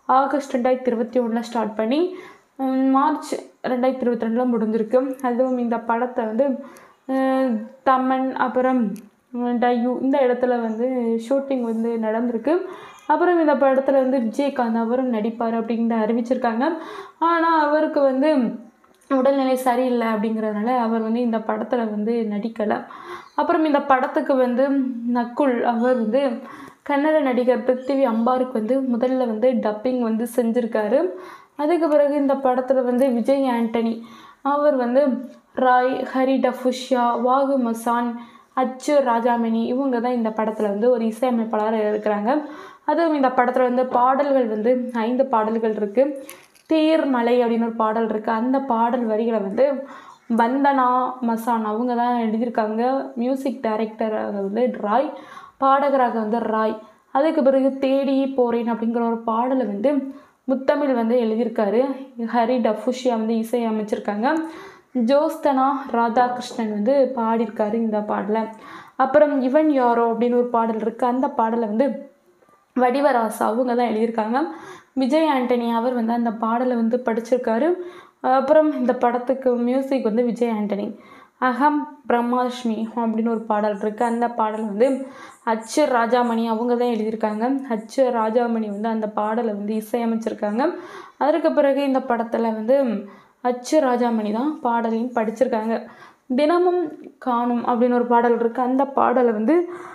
S1: ஆகஸ்ட் ரெண்டாயிரத்தி இருபத்தி ஒன்றில் ஸ்டார்ட் பண்ணி உம், மார்ச் ரெண்டாயிரத்தி இருபத்தி ரெண்டில் முடிஞ்சிருக்கு அதுவும் இந்த படத்தை வந்து அஹ், தமன் அப்புறம் உம், டையூ இந்த இடத்துல வந்து ஷூட்டிங் வந்து நடந்திருக்கு அப்புறம் இந்த படத்தில் வந்து விஜயகாந்த் அவரும் நடிப்பார் அப்படின்னு அறிவிச்சிருக்காங்க ஆனால் அவருக்கு வந்து உடல்நிலை சரியில்லை அப்படிங்கிறதுனால அவர் வந்து இந்த படத்தில் வந்து நடிக்கலை அப்புறம் இந்த படத்துக்கு வந்து நக்குல் அவர் வந்து கன்னட நடிகர் பிருத்திவி அம்பாருக்கு வந்து முதல்ல வந்து டப்பிங் வந்து செஞ்சுருக்காரு அதுக்கு பிறகு இந்த படத்தில் வந்து விஜய் ஆண்டனி அவர் வந்து ராய் ஹரி டஃபுஷ்யா வாகு மசான் அச்சு ராஜாமணி இவங்க தான் இந்த படத்தில் வந்து ஒரு இசையமைப்பாளராக இருக்கிறாங்க அதுவும் இந்த படத்தில் வந்து பாடல்கள் வந்து ஐந்து பாடல்கள் இருக்குது தேர் மலை அப்படின்னு ஒரு பாடல் இருக்குது அந்த பாடல் வரிகளை வந்து வந்தனா மசான் அவங்க தான் எழுதியிருக்காங்க மியூசிக் டைரக்டராக வந்து ராய் பாடகராக வந்து ராய் அதுக்கு பிறகு தேடி போறேன் அப்படிங்கிற ஒரு பாடலை வந்து முத்தமிழ் வந்து எழுதியிருக்காரு ஹரி டஃபுஷியா வந்து இசை அமைச்சிருக்காங்க ஜோஸ்தனா ராதாகிருஷ்ணன் வந்து பாடியிருக்காரு இந்த பாடலை அப்புறம் இவன் யாரோ அப்படின்னு ஒரு பாடல் இருக்குது அந்த பாடலை வந்து வடிவராசா அவங்க தான் எழுதியிருக்காங்க விஜய் ஆண்டனி அவர் வந்து அந்த பாடலை வந்து படிச்சிருக்காரு அப்புறம் இந்த படத்துக்கு மியூசிக் வந்து விஜய் ஆண்டனி அகம் பிரம்மாஷ்மி அப்படின்னு ஒரு பாடல் இருக்குது அந்த பாடல் வந்து அச்சு ராஜாமணி அவங்க தான் எழுதியிருக்காங்க அச்சு ராஜாமணி வந்து அந்த பாடலை வந்து இசையமைச்சிருக்காங்க அதற்கு பிறகு இந்த படத்தில் வந்து அச்சு ராஜாமணி தான் பாடலையும் படிச்சிருக்காங்க தினமும் காணும் அப்படின்னு ஒரு பாடல் இருக்குது அந்த பாடலை வந்து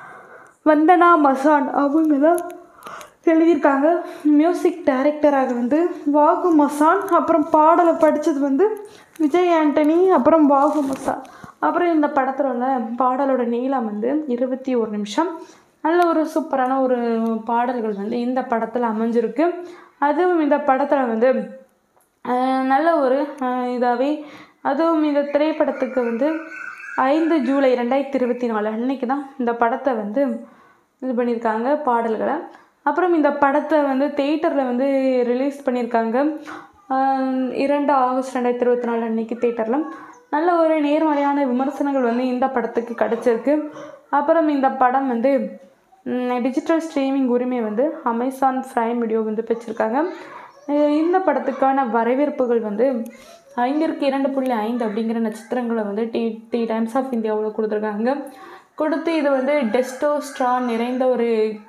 S1: வந்தனா மசான் அவங்க தான் எழுதியிருக்காங்க மியூசிக் டைரக்டராக வந்து வாகு மசான் அப்புறம் பாடலை படித்தது வந்து விஜய் ஆண்டனி அப்புறம் வாகு மசான் அப்புறம் இந்த படத்தில் உள்ள பாடலோட நீளம் வந்து இருபத்தி ஒரு நிமிஷம் நல்ல ஒரு சூப்பரான ஒரு பாடல்கள் வந்து இந்த படத்தில் அமைஞ்சிருக்கு அதுவும் இந்த படத்தில் வந்து அஹ், நல்ல ஒரு இதாகவே அதுவும் இந்த திரைப்படத்துக்கு வந்து ஐந்து ஜூலை ரெண்டாயிரத்தி இருபத்தி நாலு அன்னைக்கு தான் இந்த படத்தை வந்து இது பண்ணியிருக்காங்க பாடல்களை அப்புறம் இந்த படத்தை வந்து தேட்டரில் வந்து ரிலீஸ் பண்ணியிருக்காங்க ஆஹ் இரண்டு ஆகஸ்ட் ரெண்டாயிரத்தி இருபத்தி நாலு அன்னைக்கு தேட்டரில் நல்ல ஒரு நேர்மறையான விமர்சனங்கள் வந்து இந்த படத்துக்கு கிடச்சிருக்கு அப்புறம் இந்த படம் வந்து டிஜிட்டல் ஸ்ட்ரீமிங் உரிமை வந்து அமேசான் ப்ரைம் வீடியோ வந்து பெற்றிருக்காங்க அஹ் இந்த படத்துக்கான வரவேற்புகள் வந்து ஐந்திற்கு இரண்டு புள்ளி ஐந்து அப்படிங்கிற நட்சத்திரங்களை வந்து டி டி டைம்ஸ் ஆஃப் இந்தியாவில் கொடுத்துருக்காங்க கொடுத்து இது வந்து டெஸ்டோஸ்ட்ரான் நிறைந்த ஒரு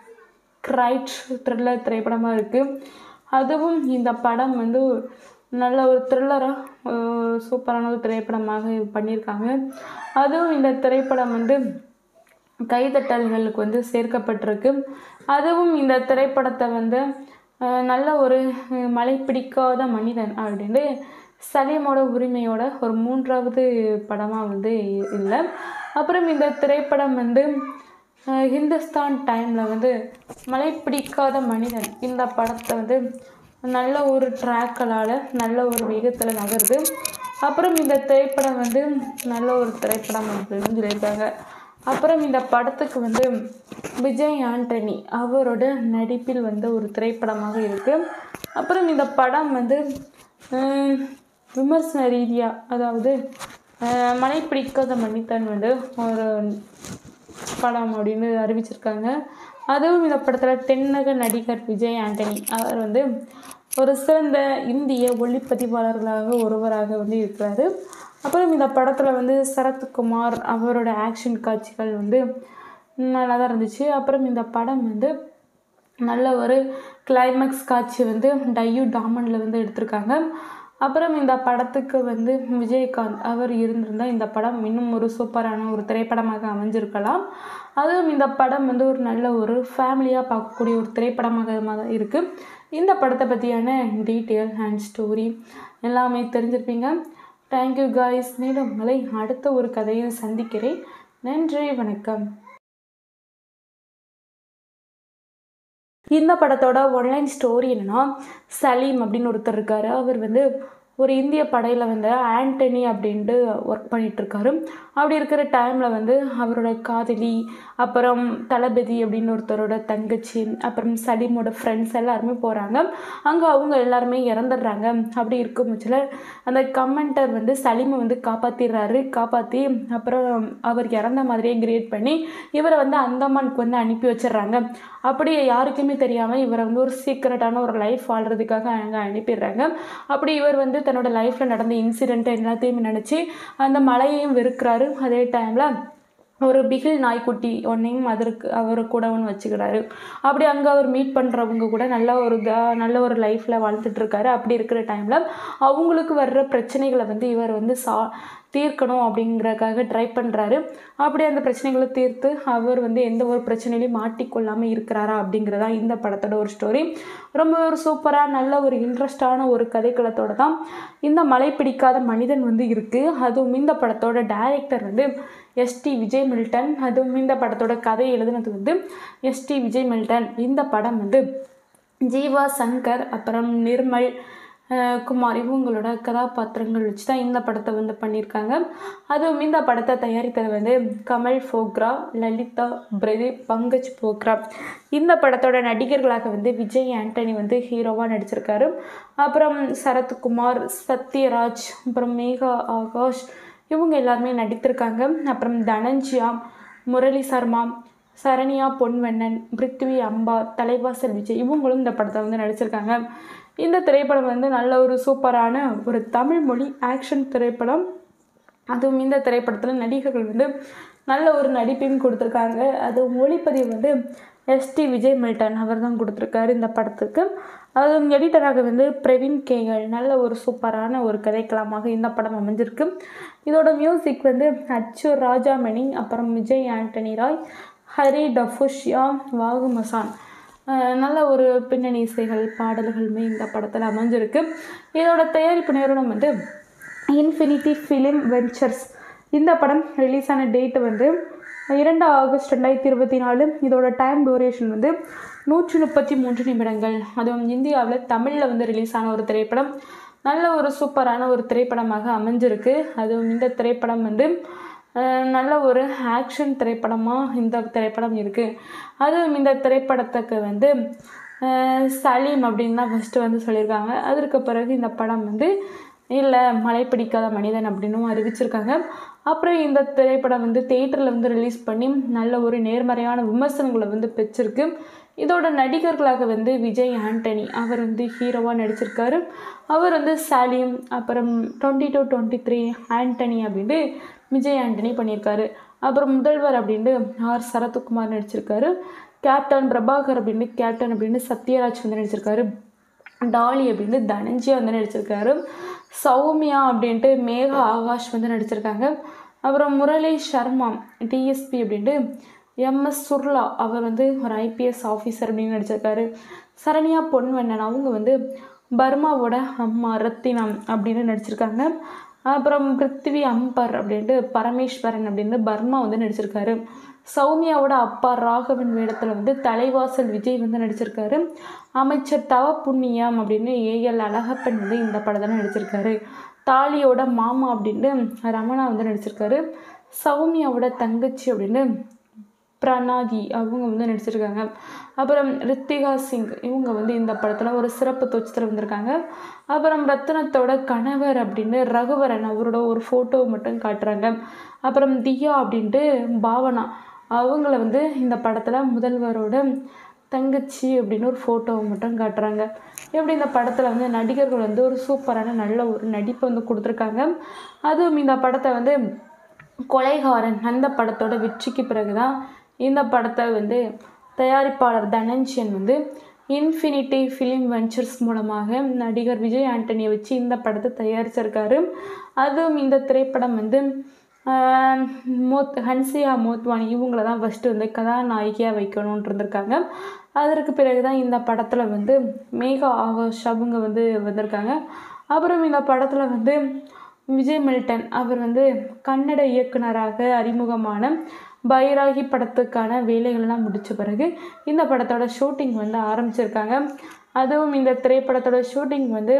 S1: கிரைட் த்ரில்லர் திரைப்படமாக இருக்குது அதுவும் இந்த படம் வந்து நல்ல ஒரு த்ரில்லராக சூப்பரான ஒரு திரைப்படமாக இது பண்ணியிருக்காங்க அதுவும் இந்த திரைப்படம் வந்து கைதட்டல்களுக்கு வந்து சேர்க்கப்பட்டிருக்கு அதுவும் இந்த திரைப்படத்தை வந்து அஹ், நல்ல ஒரு அஹ், மலை பிடிக்காத மனிதன் அப்படின்னு சலீமோட உரிமையோட ஒரு மூன்றாவது படமாக வந்து இல்லை அப்புறம் இந்த திரைப்படம் வந்து அஹ், ஹிந்துஸ்தான் டைமில் வந்து மலை பிடிக்காத மனிதன் இந்த படத்தை வந்து நல்ல ஒரு ட்ராக்களால் நல்ல ஒரு வேகத்தில் நகருது அப்புறம் இந்த திரைப்படம் வந்து நல்ல ஒரு திரைப்படம் அப்படின்னு சொல்லியிருக்காங்க அப்புறம் இந்த படத்துக்கு வந்து விஜய் ஆண்டனி அவரோட நடிப்பில் வந்த ஒரு திரைப்படமாக இருக்குது அப்புறம் இந்த படம் வந்து ஹம், விமர்சன ரீதியாக அதாவது அஹ், மலை பிடிக்காத மன்னித்தன் வந்து ஒரு படம் அப்படின்னு அறிவிச்சிருக்காங்க அதுவும் இந்த படத்தில் தென்னக நடிகர் விஜய் ஆண்டனி அவர் வந்து ஒரு சிறந்த இந்திய ஒளிப்பதிவாளர்களாக ஒருவராக வந்து இருக்கிறாரு அப்புறம் இந்த படத்தில் வந்து சரத்குமார் அவரோட ஆக்ஷன் காட்சிகள் வந்து நல்லா தான் இருந்துச்சு அப்புறம் இந்த படம் வந்து நல்ல ஒரு கிளைமேக்ஸ் காட்சி வந்து டையூ டாமனில் வந்து எடுத்திருக்காங்க அப்புறம் இந்த படத்துக்கு வந்து விஜயகாந்த் அவர் இருந்திருந்தால் இந்த படம் இன்னும் ஒரு சூப்பரான ஒரு திரைப்படமாக அமைஞ்சிருக்கலாம் அதுவும் இந்த படம் வந்து ஒரு நல்ல ஒரு ஃபேமிலியாக பார்க்கக்கூடிய ஒரு திரைப்படமாக தான் இருக்குது இந்த படத்தை பற்றியான டீட்டெயில் அண்ட் ஸ்டோரி எல்லாமே தெரிஞ்சிருப்பீங்க தேங்க்யூ காய்ஸ் மீண்டும் உங்களை அடுத்த ஒரு கதையில் சந்திக்கிறேன் நன்றி வணக்கம் இந்த படத்தோட ஒன்லைன் ஸ்டோரி என்னன்னா சலீம் அப்படின்னு ஒருத்தர் இருக்கார் அவர் வந்து ஒரு இந்திய படையில் வந்து ஆண்டனி அப்படின்ட்டு ஒர்க் பண்ணிகிட்ருக்காரு அப்படி இருக்கிற டைமில் வந்து அவரோட காதலி அப்புறம் தளபதி அப்படின்னு ஒருத்தரோட தங்கச்சி அப்புறம் சலீமோட ஃப்ரெண்ட்ஸ் எல்லாருமே போகிறாங்க அங்கே அவங்க எல்லாருமே இறந்துடுறாங்க அப்படி இருக்கும் பட்சத்தில் அந்த கமெண்டர் வந்து சலீமை வந்து காப்பாற்றிடுறாரு காப்பாற்றி அப்புறம் அவர் இறந்த மாதிரியே கிரியேட் பண்ணி இவரை வந்து அந்தமானுக்கு வந்து அனுப்பி வச்சிடுறாங்க அப்படி யாருக்குமே தெரியாமல் இவரை வந்து ஒரு சீக்ரெட்டான ஒரு லைஃப் வாழ்கிறதுக்காக அங்கே அனுப்பிடுறாங்க அப்படி இவர் வந்து தன்னோட லைஃப்பில் நடந்த இன்சிடெண்ட் எல்லாத்தையும் நினச்சி அந்த மலையையும் வெறுக்கிறாரு அதே டைமில் ஒரு பிகில் நாய்க்குட்டி ஒன்றையும் அதற்கு அவர் கூட ஒன்று வச்சுக்கிறாரு அப்படி அங்கே அவர் மீட் பண்ணுறவங்க கூட நல்ல ஒரு இதா- நல்ல ஒரு லைஃப்பில் வாழ்ந்துட்டுருக்காரு அப்படி இருக்கிற டைமில் அவங்களுக்கு வர்ற பிரச்சனைகளை வந்து இவர் வந்து சா தீர்க்கணும் அப்படிங்கிறக்காக ட்ரை பண்ணுறாரு அப்படி அந்த பிரச்சனைகளை தீர்த்து அவர் வந்து எந்த ஒரு பிரச்சனையிலையும் மாட்டிக்கொள்ளாமல் இருக்கிறாரா அப்படிங்கிறதா இந்த படத்தோட ஒரு ஸ்டோரி ரொம்ப ஒரு சூப்பராக நல்ல ஒரு இன்ட்ரெஸ்டான ஒரு கதைக்களத்தோட தான் இந்த மலை பிடிக்காத மனிதன் வந்து இருக்குது அதுவும் இந்த படத்தோட டைரக்டர் வந்து எஸ்டி விஜய் மில்டன் அதுவும் இந்த படத்தோட கதை எழுதுனது வந்து எஸ்டி விஜய் மில்டன் இந்த படம் வந்து ஜீவா சங்கர் அப்புறம் நிர்மல் அஹ், குமார் இவங்களோட கதாபாத்திரங்கள் வச்சு தான் இந்த படத்தை வந்து பண்ணியிருக்காங்க அதுவும் இந்த படத்தை தயாரித்தது வந்து கமல் ஃபோக்ரா லலிதா பிரதீப் பங்கஜ் போக்ரா இந்த படத்தோட நடிகர்களாக வந்து விஜய் ஆண்டனி வந்து ஹீரோவாக நடிச்சிருக்காரு அப்புறம் சரத்குமார் சத்யராஜ் அப்புறம் மேகா ஆகாஷ் இவங்க எல்லாருமே நடித்திருக்காங்க அப்புறம் தனஞ்சியா முரளி சர்மா சரண்யா பொன்வண்ணன் பிருத்வி அம்பா தலைவாசல் விஜய் இவங்களும் இந்த படத்தை வந்து நடிச்சிருக்காங்க இந்த திரைப்படம் வந்து நல்ல ஒரு சூப்பரான ஒரு தமிழ் மொழி ஆக்ஷன் திரைப்படம் அதுவும் இந்த திரைப்படத்தில் நடிகர்கள் வந்து நல்ல ஒரு நடிப்பையும் கொடுத்துருக்காங்க அது ஒளிப்பதிவு வந்து எஸ்டி விஜய் மில்டன் அவர் தான் கொடுத்துருக்காரு இந்த படத்துக்கு அதுவும் எடிட்டராக வந்து பிரவீன் கேகல் நல்ல ஒரு சூப்பரான ஒரு கதைக்களமாக இந்த படம் அமைஞ்சிருக்கு இதோட மியூசிக் வந்து அச்சு ராஜாமணி அப்புறம் விஜய் ஆண்டனி ராய் ஹரி டஃபுஷ்யா வாகு மசான் அஹ் நல்ல ஒரு பின்னணி இசைகள் பாடல்களுமே இந்த படத்தில் அமைஞ்சிருக்கு இதோட தயாரிப்பு நிறுவனம் வந்து இன்ஃபினிட்டி ஃபிலிம் வெஞ்சர்ஸ் இந்த படம் ரிலீஸ் ஆன டேட்டு வந்து இரண்டு ஆகஸ்ட் ரெண்டாயிரத்தி இருபத்தி நாலு இதோட டைம் டூரேஷன் வந்து நூற்றி முப்பத்தி மூன்று நிமிடங்கள் அதுவும் இந்தியாவில் தமிழில் வந்து ரிலீஸ் ஆன ஒரு திரைப்படம் நல்ல ஒரு சூப்பரான ஒரு திரைப்படமாக அமைஞ்சிருக்கு அதுவும் இந்த திரைப்படம் வந்து அஹ், நல்ல ஒரு ஆக்ஷன் திரைப்படமாக இந்த திரைப்படம் இருக்குது அதுவும் இந்த திரைப்படத்துக்கு வந்து அஹ், சலீம் அப்படின்னு தான் ஃபஸ்ட்டு வந்து சொல்லியிருக்காங்க அதற்கு பிறகு இந்த படம் வந்து இல்லை மழை பிடிக்காத மனிதன் அப்படின்னும் அறிவிச்சிருக்காங்க அப்புறம் இந்த திரைப்படம் வந்து தேட்டரில் வந்து ரிலீஸ் பண்ணி நல்ல ஒரு நேர்மறையான விமர்சனங்களை வந்து பெற்றிருக்கு இதோட நடிகர்களாக வந்து விஜய் ஆண்டனி அவர் வந்து ஹீரோவாக நடிச்சிருக்காரு அவர் வந்து சாலிம் அப்புறம் twenty two twenty three Antony அப்படின்ட்டு விஜய் ஆண்டனி பண்ணியிருக்காரு அப்புறம் முதல்வர் அப்படின்ட்டு ஆர் சரத்குமார் நடிச்சிருக்காரு கேப்டன் பிரபாகர் அப்படின்ட்டு கேப்டன் அப்படின்னு சத்யராஜ் வந்து நடிச்சிருக்காரு டாலி அப்படின்னு தனஞ்சியா வந்து நடிச்சிருக்காரு சௌமியா அப்படின்ட்டு மேகா ஆகாஷ் வந்து நடிச்சிருக்காங்க அப்புறம் முரளி சர்மா டிஎஸ்பி அப்படின்ட்டு எம்எஸ் சுர்லா அவர் வந்து ஒரு ஐபிஎஸ் ஆஃபீஸர் அப்படின்னு நடிச்சிருக்காரு சரண்யா பொன்வண்ணன் அவங்க வந்து பர்மாவோட அம்மா ரத்தினம் அப்படின்னு நடிச்சிருக்காங்க அப்புறம் பிருத்திவி அம்பர் அப்படின்ட்டு பரமேஸ்வரன் அப்படின்னு பர்மா வந்து நடிச்சிருக்காரு சௌமியாவோட அப்பா ராகவன் வேடத்தில் வந்து தலைவாசல் விஜய் வந்து நடிச்சிருக்காரு அமைச்சர் தவ புண்ணியம் அப்படின்னு ஏஎல் அழகப்பன் வந்து இந்த படத்தில் நடிச்சிருக்காரு தாலியோட மாமா அப்படின்ட்டு ரமணா வந்து நடிச்சிருக்காரு சௌமியாவோட தங்கச்சி அப்படின்னு பிரணாதி அவங்க வந்து நடிச்சிருக்காங்க அப்புறம் ரித்திகா சிங் இவங்க வந்து இந்த படத்தில் ஒரு சிறப்பு தோற்றத்தில் வந்திருக்காங்க அப்புறம் ரத்னத்தோட கணவர் அப்படின்னு ரகுவரன் அவரோட ஒரு ஃபோட்டோ மட்டும் காட்டுறாங்க அப்புறம் தியா அப்படின்ட்டு பாவனா அவங்கள வந்து இந்த படத்தில் முதல்வரோட தங்கச்சி அப்படின்னு ஒரு ஃபோட்டோவை மட்டும் காட்டுறாங்க எப்படி இந்த படத்தில் வந்து நடிகர்கள் வந்து ஒரு சூப்பரான நல்ல ஒரு நடிப்பை வந்து கொடுத்துருக்காங்க அதுவும் இந்த படத்தை வந்து கொலைகாரன் அந்த படத்தோட வெற்றிக்கு பிறகு தான் இந்த படத்தை வந்து தயாரிப்பாளர் தனஞ்சயன் வந்து இன்ஃபினிட்டி ஃபிலிம் வெஞ்சர்ஸ் மூலமாக நடிகர் விஜய் ஆண்டனியை வச்சு இந்த படத்தை தயாரிச்சிருக்காரு அதுவும் இந்த திரைப்படம் வந்து ஆஹ், மோத் ஹன்சியா மோத்வானி இவங்கள தான் ஃபஸ்ட்டு வந்து கதாநாயகியாக வைக்கணும்னு இருந்திருக்காங்க அதற்கு பிறகு தான் இந்த படத்தில் வந்து மேகா ஆகாஷ் அவங்க வந்து வந்திருக்காங்க அப்புறம் இந்த படத்தில் வந்து விஜய் மில்டன் அவர் வந்து கன்னட இயக்குனராக அறிமுகமான பைராகி படத்துக்கான வேலைகளெல்லாம் முடித்த பிறகு இந்த படத்தோட ஷூட்டிங் வந்து ஆரம்பிச்சிருக்காங்க அதுவும் இந்த திரைப்படத்தோட ஷூட்டிங் வந்து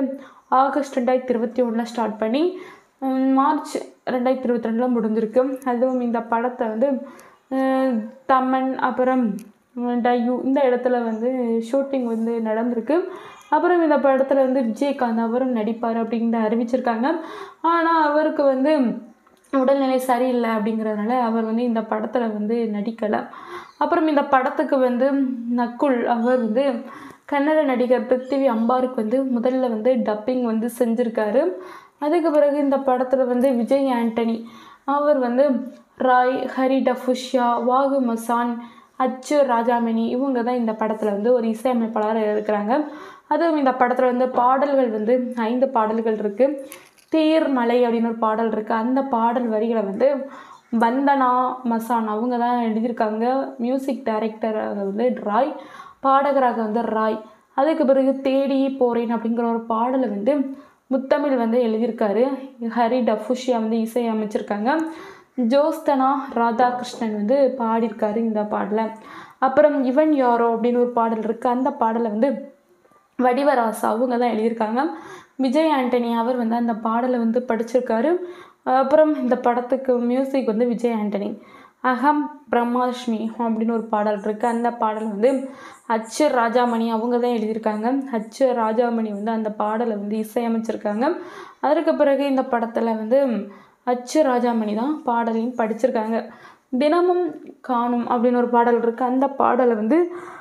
S1: ஆகஸ்ட் ரெண்டாயிரத்தி இருபத்தி ஒன்றில் ஸ்டார்ட் பண்ணி உம், மார்ச் ரெண்டாயிரத்தி இருபத்தி ரெண்டில் முடிஞ்சிருக்கு அதுவும் இந்த படத்தை வந்து அஹ், தமன் அப்புறம் உம், டையூ இந்த இடத்துல வந்து ஷூட்டிங் வந்து நடந்திருக்கு அப்புறம் இந்த படத்தில் வந்து விஜயகாந்த் அவரும் நடிப்பார் அப்படின்னு அறிவிச்சிருக்காங்க ஆனால் அவருக்கு வந்து உடல்நிலை சரியில்லை அப்படிங்கிறதுனால அவர் வந்து இந்த படத்தில் வந்து நடிக்கலை அப்புறம் இந்த படத்துக்கு வந்து நக்குல் அவர் வந்து கன்னட நடிகர் பிருத்திவி அம்பாருக்கு வந்து முதல்ல வந்து டப்பிங் வந்து செஞ்சுருக்காரு அதுக்கு பிறகு இந்த படத்தில் வந்து விஜய் ஆண்டனி அவர் வந்து ராய் ஹரி டஃபுஷ்யா வாகு மசான் அச்சு ராஜாமணி இவங்க தான் இந்த படத்தில் வந்து ஒரு இசையமைப்பாளராக இருக்கிறாங்க அதுவும் இந்த படத்தில் வந்து பாடல்கள் வந்து ஐந்து பாடல்கள் இருக்குது தேர் மலை அப்படின்னு ஒரு பாடல் இருக்குது அந்த பாடல் வரிகளை வந்து வந்தனா மசான் அவங்க தான் எழுதியிருக்காங்க மியூசிக் டைரக்டராக வந்து ராய் பாடகராக வந்து ராய் அதுக்கு பிறகு தேடி போறேன் அப்படிங்கிற ஒரு பாடலை வந்து முத்தமிழ் வந்து எழுதியிருக்காரு ஹரி டஃபுஷியா வந்து இசை அமைச்சிருக்காங்க ஜோஸ்தனா ராதாகிருஷ்ணன் வந்து பாடியிருக்காரு இந்த பாடலை அப்புறம் இவன் யாரோ அப்படின்னு ஒரு பாடல் இருக்குது அந்த பாடலை வந்து வடிவராசா அவங்க தான் எழுதியிருக்காங்க விஜய் ஆண்டனி அவர் வந்து அந்த பாடலை வந்து படிச்சிருக்காரு அப்புறம் இந்த படத்துக்கு மியூசிக் வந்து விஜய் ஆண்டனி அகம் பிரம்மாஷ்மி அப்படின்னு ஒரு பாடல் இருக்குது அந்த பாடல் வந்து அச்சு ராஜாமணி அவங்க தான் எழுதியிருக்காங்க அச்சு ராஜாமணி வந்து அந்த பாடலை வந்து இசையமைச்சிருக்காங்க அதற்கு பிறகு இந்த படத்தில் வந்து அச்சு ராஜாமணி தான் பாடலையும் படிச்சிருக்காங்க தினமும் காணும் அப்படின்னு ஒரு பாடல் இருக்குது அந்த பாடலை வந்து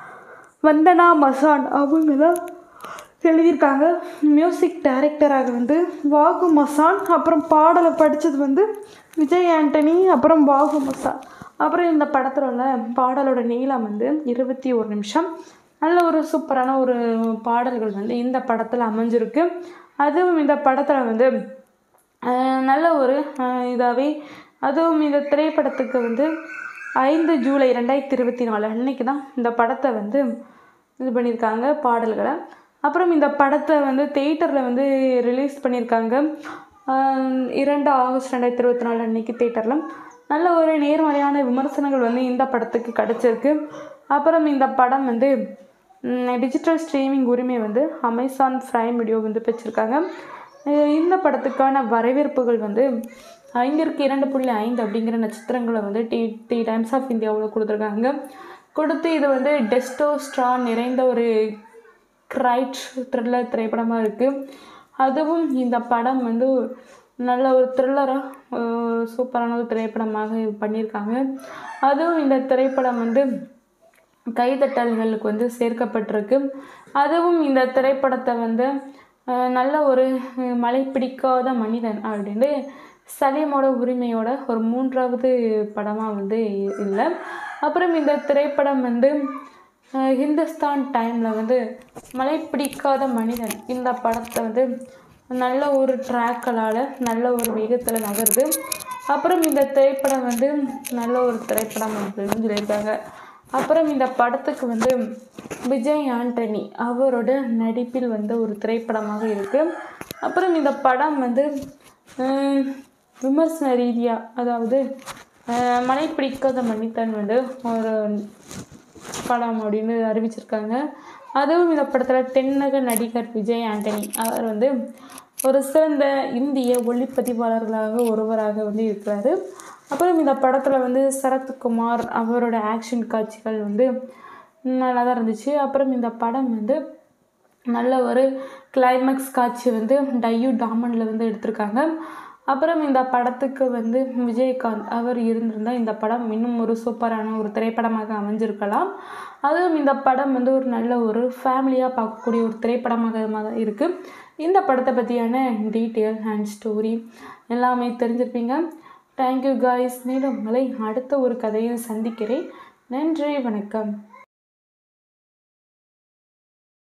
S1: வந்தனா மசான் அவங்க தான் எழுதியிருக்காங்க மியூசிக் டைரக்டராக வந்து வாகு மசான் அப்புறம் பாடலை படித்தது வந்து விஜய் ஆண்டனி அப்புறம் வாகு மசான் அப்புறம் இந்த படத்தில் உள்ள பாடலோட நீளம் வந்து இருபத்தி ஒரு நிமிஷம் நல்ல ஒரு சூப்பரான ஒரு பாடல்கள் வந்து இந்த படத்தில் அமைஞ்சிருக்கு அதுவும் இந்த படத்தில் வந்து அஹ், நல்ல ஒரு இதாகவே அதுவும் இந்த திரைப்படத்துக்கு வந்து ஐந்து ஜூலை ரெண்டாயிரத்தி இருபத்தி நாலு அன்னைக்கு தான் இந்த படத்தை வந்து இது பண்ணியிருக்காங்க பாடல்களை அப்புறம் இந்த படத்தை வந்து தேட்டரில் வந்து ரிலீஸ் பண்ணியிருக்காங்க ஆஹ் இரண்டு ஆகஸ்ட் ரெண்டாயிரத்தி இருபத்தி நாலு அன்னைக்கு தேட்டரில் நல்ல ஒரு நேர்மறையான விமர்சனங்கள் வந்து இந்த படத்துக்கு கிடச்சிருக்கு அப்புறம் இந்த படம் வந்து டிஜிட்டல் ஸ்ட்ரீமிங் உரிமை வந்து அமேசான் ப்ரைம் வீடியோ வந்து பெற்றிருக்காங்க அஹ் இந்த படத்துக்கான வரவேற்புகள் வந்து ஐந்திற்கு இரண்டு புள்ளி ஐந்து அப்படிங்கிற நட்சத்திரங்களை வந்து டி டி டைம்ஸ் ஆஃப் இந்தியாவில் கொடுத்துருக்காங்க கொடுத்து இது வந்து டெஸ்டோஸ்ட்ரான் நிறைந்த ஒரு கிரைட் த்ரில்லர் திரைப்படமாக இருக்குது அதுவும் இந்த படம் வந்து நல்ல ஒரு த்ரில்லராக சூப்பரான ஒரு திரைப்படமாக பண்ணியிருக்காங்க அதுவும் இந்த திரைப்படம் வந்து கைதட்டல்களுக்கு வந்து சேர்க்கப்பட்டிருக்கு அதுவும் இந்த திரைப்படத்தை வந்து அஹ், நல்ல ஒரு அஹ், மலை பிடிக்காத மனிதன் அப்படின்னு சலீமோட உரிமையோட ஒரு மூன்றாவது படமாக வந்து இல்லை அப்புறம் இந்த திரைப்படம் வந்து அஹ், ஹிந்துஸ்தான் டைமில் வந்து மலை பிடிக்காத மனிதன் இந்த படத்தை வந்து நல்ல ஒரு ட்ராக்களால் நல்ல ஒரு வேகத்தில் நகருது அப்புறம் இந்த திரைப்படம் வந்து நல்ல ஒரு திரைப்படம் அப்படின்னு சொல்லியிருக்காங்க அப்புறம் இந்த படத்துக்கு வந்து விஜய் ஆண்டனி அவரோட நடிப்பில் வந்து ஒரு திரைப்படமாக இருக்குது அப்புறம் இந்த படம் வந்து ஹம், விமர்சன ரீதியாக அதாவது அஹ், மலை பிடிக்காத மனிதன் வந்து ஒரு படம் அப்படின்னு அறிவிச்சிருக்காங்க அதுவும் இந்த படத்தில் தென்னக நடிகர் விஜய் ஆண்டனி அவர் வந்து ஒரு சிறந்த இந்திய ஒளிப்பதிவாளர்களாக ஒருவராக வந்து இருக்கிறாரு அப்புறம் இந்த படத்தில் வந்து சரத்குமார் அவரோட ஆக்ஷன் காட்சிகள் வந்து நல்லா தான் இருந்துச்சு அப்புறம் இந்த படம் வந்து நல்ல ஒரு கிளைமேக்ஸ் காட்சி வந்து டையூ டாமண்டில் வந்து எடுத்திருக்காங்க அப்புறம் இந்த படத்துக்கு வந்து விஜயகாந்த் அவர் இருந்திருந்தால் இந்த படம் இன்னும் ஒரு சூப்பரான ஒரு திரைப்படமாக அமைஞ்சிருக்கலாம் அதுவும் இந்த படம் வந்து ஒரு நல்ல ஒரு ஃபேமிலியாக பார்க்கக்கூடிய ஒரு திரைப்படமாக தான் இருக்குது இந்த படத்தை பற்றியான டீட்டெயில் அண்ட் ஸ்டோரி எல்லாமே தெரிஞ்சிருப்பீங்க தேங்க்யூ காய்ஸ் மீண்டும் உங்களை அடுத்த ஒரு கதையில் சந்திக்கிறேன் நன்றி வணக்கம்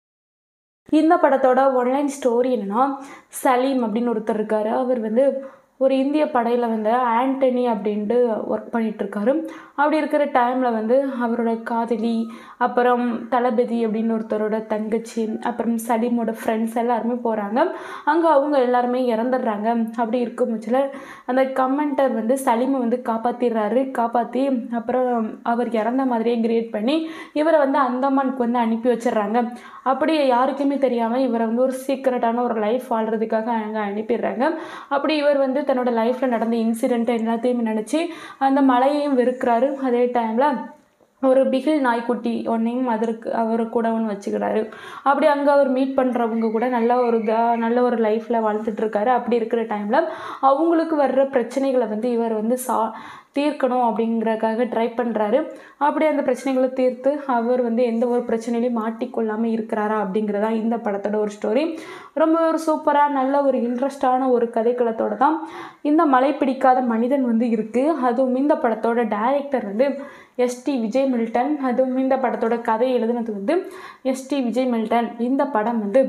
S1: இந்த படத்தோட ஒன்லைன் ஸ்டோரி என்னன்னா சலீம் அப்படின்னு ஒருத்தர் இருக்கார் அவர் வந்து ஒரு இந்திய படையில் வந்து ஆண்டனி அப்படின்ட்டு ஒர்க் பண்ணிகிட்ருக்காரு அப்படி இருக்கிற டைமில் வந்து அவரோட காதலி அப்புறம் தளபதி அப்படின்னு ஒருத்தரோட தங்கச்சி அப்புறம் சலீமோட ஃப்ரெண்ட்ஸ் எல்லாருமே போகிறாங்க அங்கே அவங்க எல்லாருமே இறந்துடுறாங்க அப்படி இருக்கும் பட்சத்தில் அந்த கமெண்டர் வந்து சலீமை வந்து காப்பாற்றிடுறாரு காப்பாற்றி அப்புறம் அவர் இறந்த மாதிரியே கிரியேட் பண்ணி இவரை வந்து அந்தமானுக்கு வந்து அனுப்பி வச்சிடுறாங்க அப்படி யாருக்குமே தெரியாமல் இவரை வந்து ஒரு சீக்ரெட்டான ஒரு லைஃப் வாழ்கிறதுக்காக அங்கே அனுப்பிடுறாங்க அப்படி இவர் வந்து தன்னோட லைஃப்பில் நடந்த இன்சிடெண்ட் எல்லாத்தையுமே நினச்சி அந்த மலையையும் வெறுக்கிறாரு அதே டைமில் ஒரு பிகில் நாய்க்குட்டி ஒன்றையும் அதற்கு அவர் கூட ஒன்று வச்சுக்கிறாரு அப்படி அங்கே அவர் மீட் பண்ணுறவங்க கூட நல்ல ஒரு இதாக நல்ல ஒரு லைஃப்பில் வாழ்ந்துட்டுருக்காரு அப்படி இருக்கிற டைமில் அவங்களுக்கு வர்ற பிரச்சனைகளை வந்து இவர் வந்து சா தீர்க்கணும் அப்படிங்கிறதுக்காக ட்ரை பண்ணுறாரு அப்படி அந்த பிரச்சனைகளை தீர்த்து அவர் வந்து எந்த ஒரு பிரச்சனையிலையும் மாட்டிக்கொள்ளாமல் இருக்கிறாரா அப்படிங்கிறதா இந்த படத்தோட ஒரு ஸ்டோரி ரொம்ப ஒரு சூப்பராக நல்ல ஒரு இன்ட்ரெஸ்டான ஒரு கதைக்களத்தோட தான் இந்த மலை பிடிக்காத மனிதன் வந்து இருக்குது அதுவும் இந்த படத்தோட டைரக்டர் வந்து எஸ்டி விஜய் மில்டன் அதுவும் இந்த படத்தோட கதை எழுதுனது வந்து எஸ்டி விஜய் மில்டன் இந்த படம் வந்து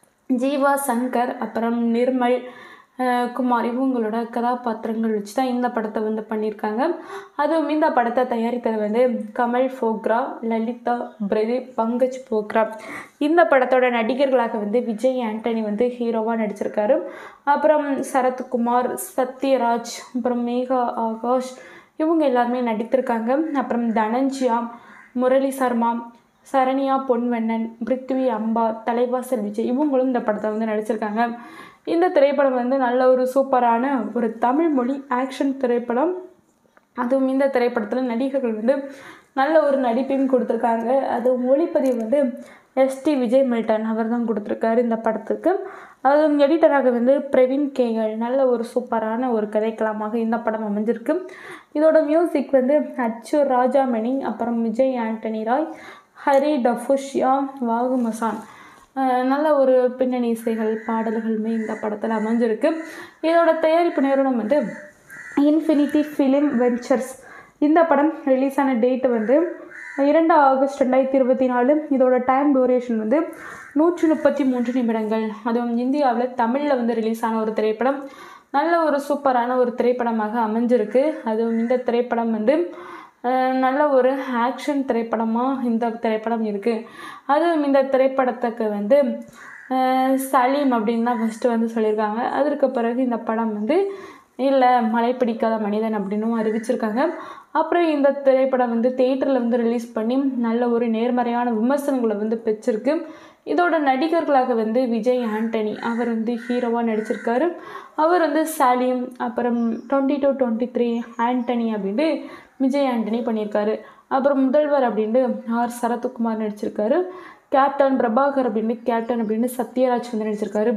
S1: ஜீவா சங்கர் அப்புறம் நிர்மல் அஹ் குமார் இவங்களோட கதாபாத்திரங்கள் வச்சு தான் இந்த படத்தை வந்து பண்ணியிருக்காங்க அதுவும் இந்த படத்தை தயாரித்தது வந்து கமல் ஃபோக்ரா லலிதா பிரதீப் பங்கஜ் போக்ரா இந்த படத்தோட நடிகர்களாக வந்து விஜய் ஆண்டனி வந்து ஹீரோவாக நடிச்சிருக்காரு அப்புறம் சரத்குமார் சத்யராஜ் அப்புறம் மேகா ஆகாஷ் இவங்க எல்லாருமே நடித்திருக்காங்க அப்புறம் தனஞ்சியா முரளி சர்மா சரண்யா பொன்வண்ணன் பிருத்வி அம்பா தலைவாசல் விஜய் இவங்களும் இந்த படத்தை வந்து நடிச்சிருக்காங்க இந்த திரைப்படம் வந்து நல்ல ஒரு சூப்பரான ஒரு தமிழ் மொழி ஆக்ஷன் திரைப்படம் அதுவும் இந்த திரைப்படத்தில் நடிகர்கள் வந்து நல்ல ஒரு நடிப்பையும் கொடுத்துருக்காங்க அது ஒளிப்பதிவு வந்து எஸ்டி விஜய் மில்டன் அவர் தான் கொடுத்துருக்காரு இந்த படத்துக்கு அதுவும் எடிட்டராக வந்து பிரவீன் கேகல் நல்ல ஒரு சூப்பரான ஒரு கதைக்களமாக இந்த படம் அமைஞ்சிருக்கு இதோட மியூசிக் வந்து அச்சு ராஜாமணி அப்புறம் விஜய் ஆண்டனி ராய் ஹரி டஃபுஷ்யா வாகு மசான் அஹ் நல்ல ஒரு பின்னணி இசைகள் பாடல்களுமே இந்த படத்தில் அமைஞ்சிருக்கு இதோட தயாரிப்பு நிறுவனம் வந்து இன்ஃபினிட்டி ஃபிலிம் வெஞ்சர்ஸ் இந்த படம் ரிலீஸ் ஆன டேட்டு வந்து இரண்டு ஆகஸ்ட் ரெண்டாயிரத்தி இருபத்தி நாலு இதோட டைம் டூரேஷன் வந்து நூற்றி முப்பத்தி மூன்று நிமிடங்கள் அதுவும் இந்தியாவில் தமிழில் வந்து ரிலீஸ் ஆன ஒரு திரைப்படம் நல்ல ஒரு சூப்பரான ஒரு திரைப்படமாக அமைஞ்சிருக்கு அதுவும் இந்த திரைப்படம் வந்து அஹ், நல்ல ஒரு ஆக்ஷன் திரைப்படமாக இந்த திரைப்படம் இருக்குது அதுவும் இந்த திரைப்படத்துக்கு வந்து அஹ், சலீம் அப்படின்னு தான் ஃபஸ்ட்டு வந்து சொல்லியிருக்காங்க அதற்கு பிறகு இந்த படம் வந்து இல்லை மழை பிடிக்காத மனிதன் அப்படின்னும் அறிவிச்சிருக்காங்க அப்புறம் இந்த திரைப்படம் வந்து தேட்டரில் வந்து ரிலீஸ் பண்ணி நல்ல ஒரு நேர்மறையான விமர்சனங்களை வந்து பெற்றிருக்கு இதோட நடிகர்களாக வந்து விஜய் ஆண்டனி அவர் வந்து ஹீரோவாக நடிச்சிருக்காரு அவர் வந்து சாலியம் அப்புறம் twenty two twenty three Antony அப்படின்ட்டு விஜய் ஆண்டனி பண்ணியிருக்காரு அப்புறம் முதல்வர் அப்படின்ட்டு ஆர் சரத்குமார் நடிச்சிருக்காரு கேப்டன் பிரபாகர் அப்படின்னு கேப்டன் அப்படின்னு சத்யராஜ் வந்து நடிச்சிருக்காரு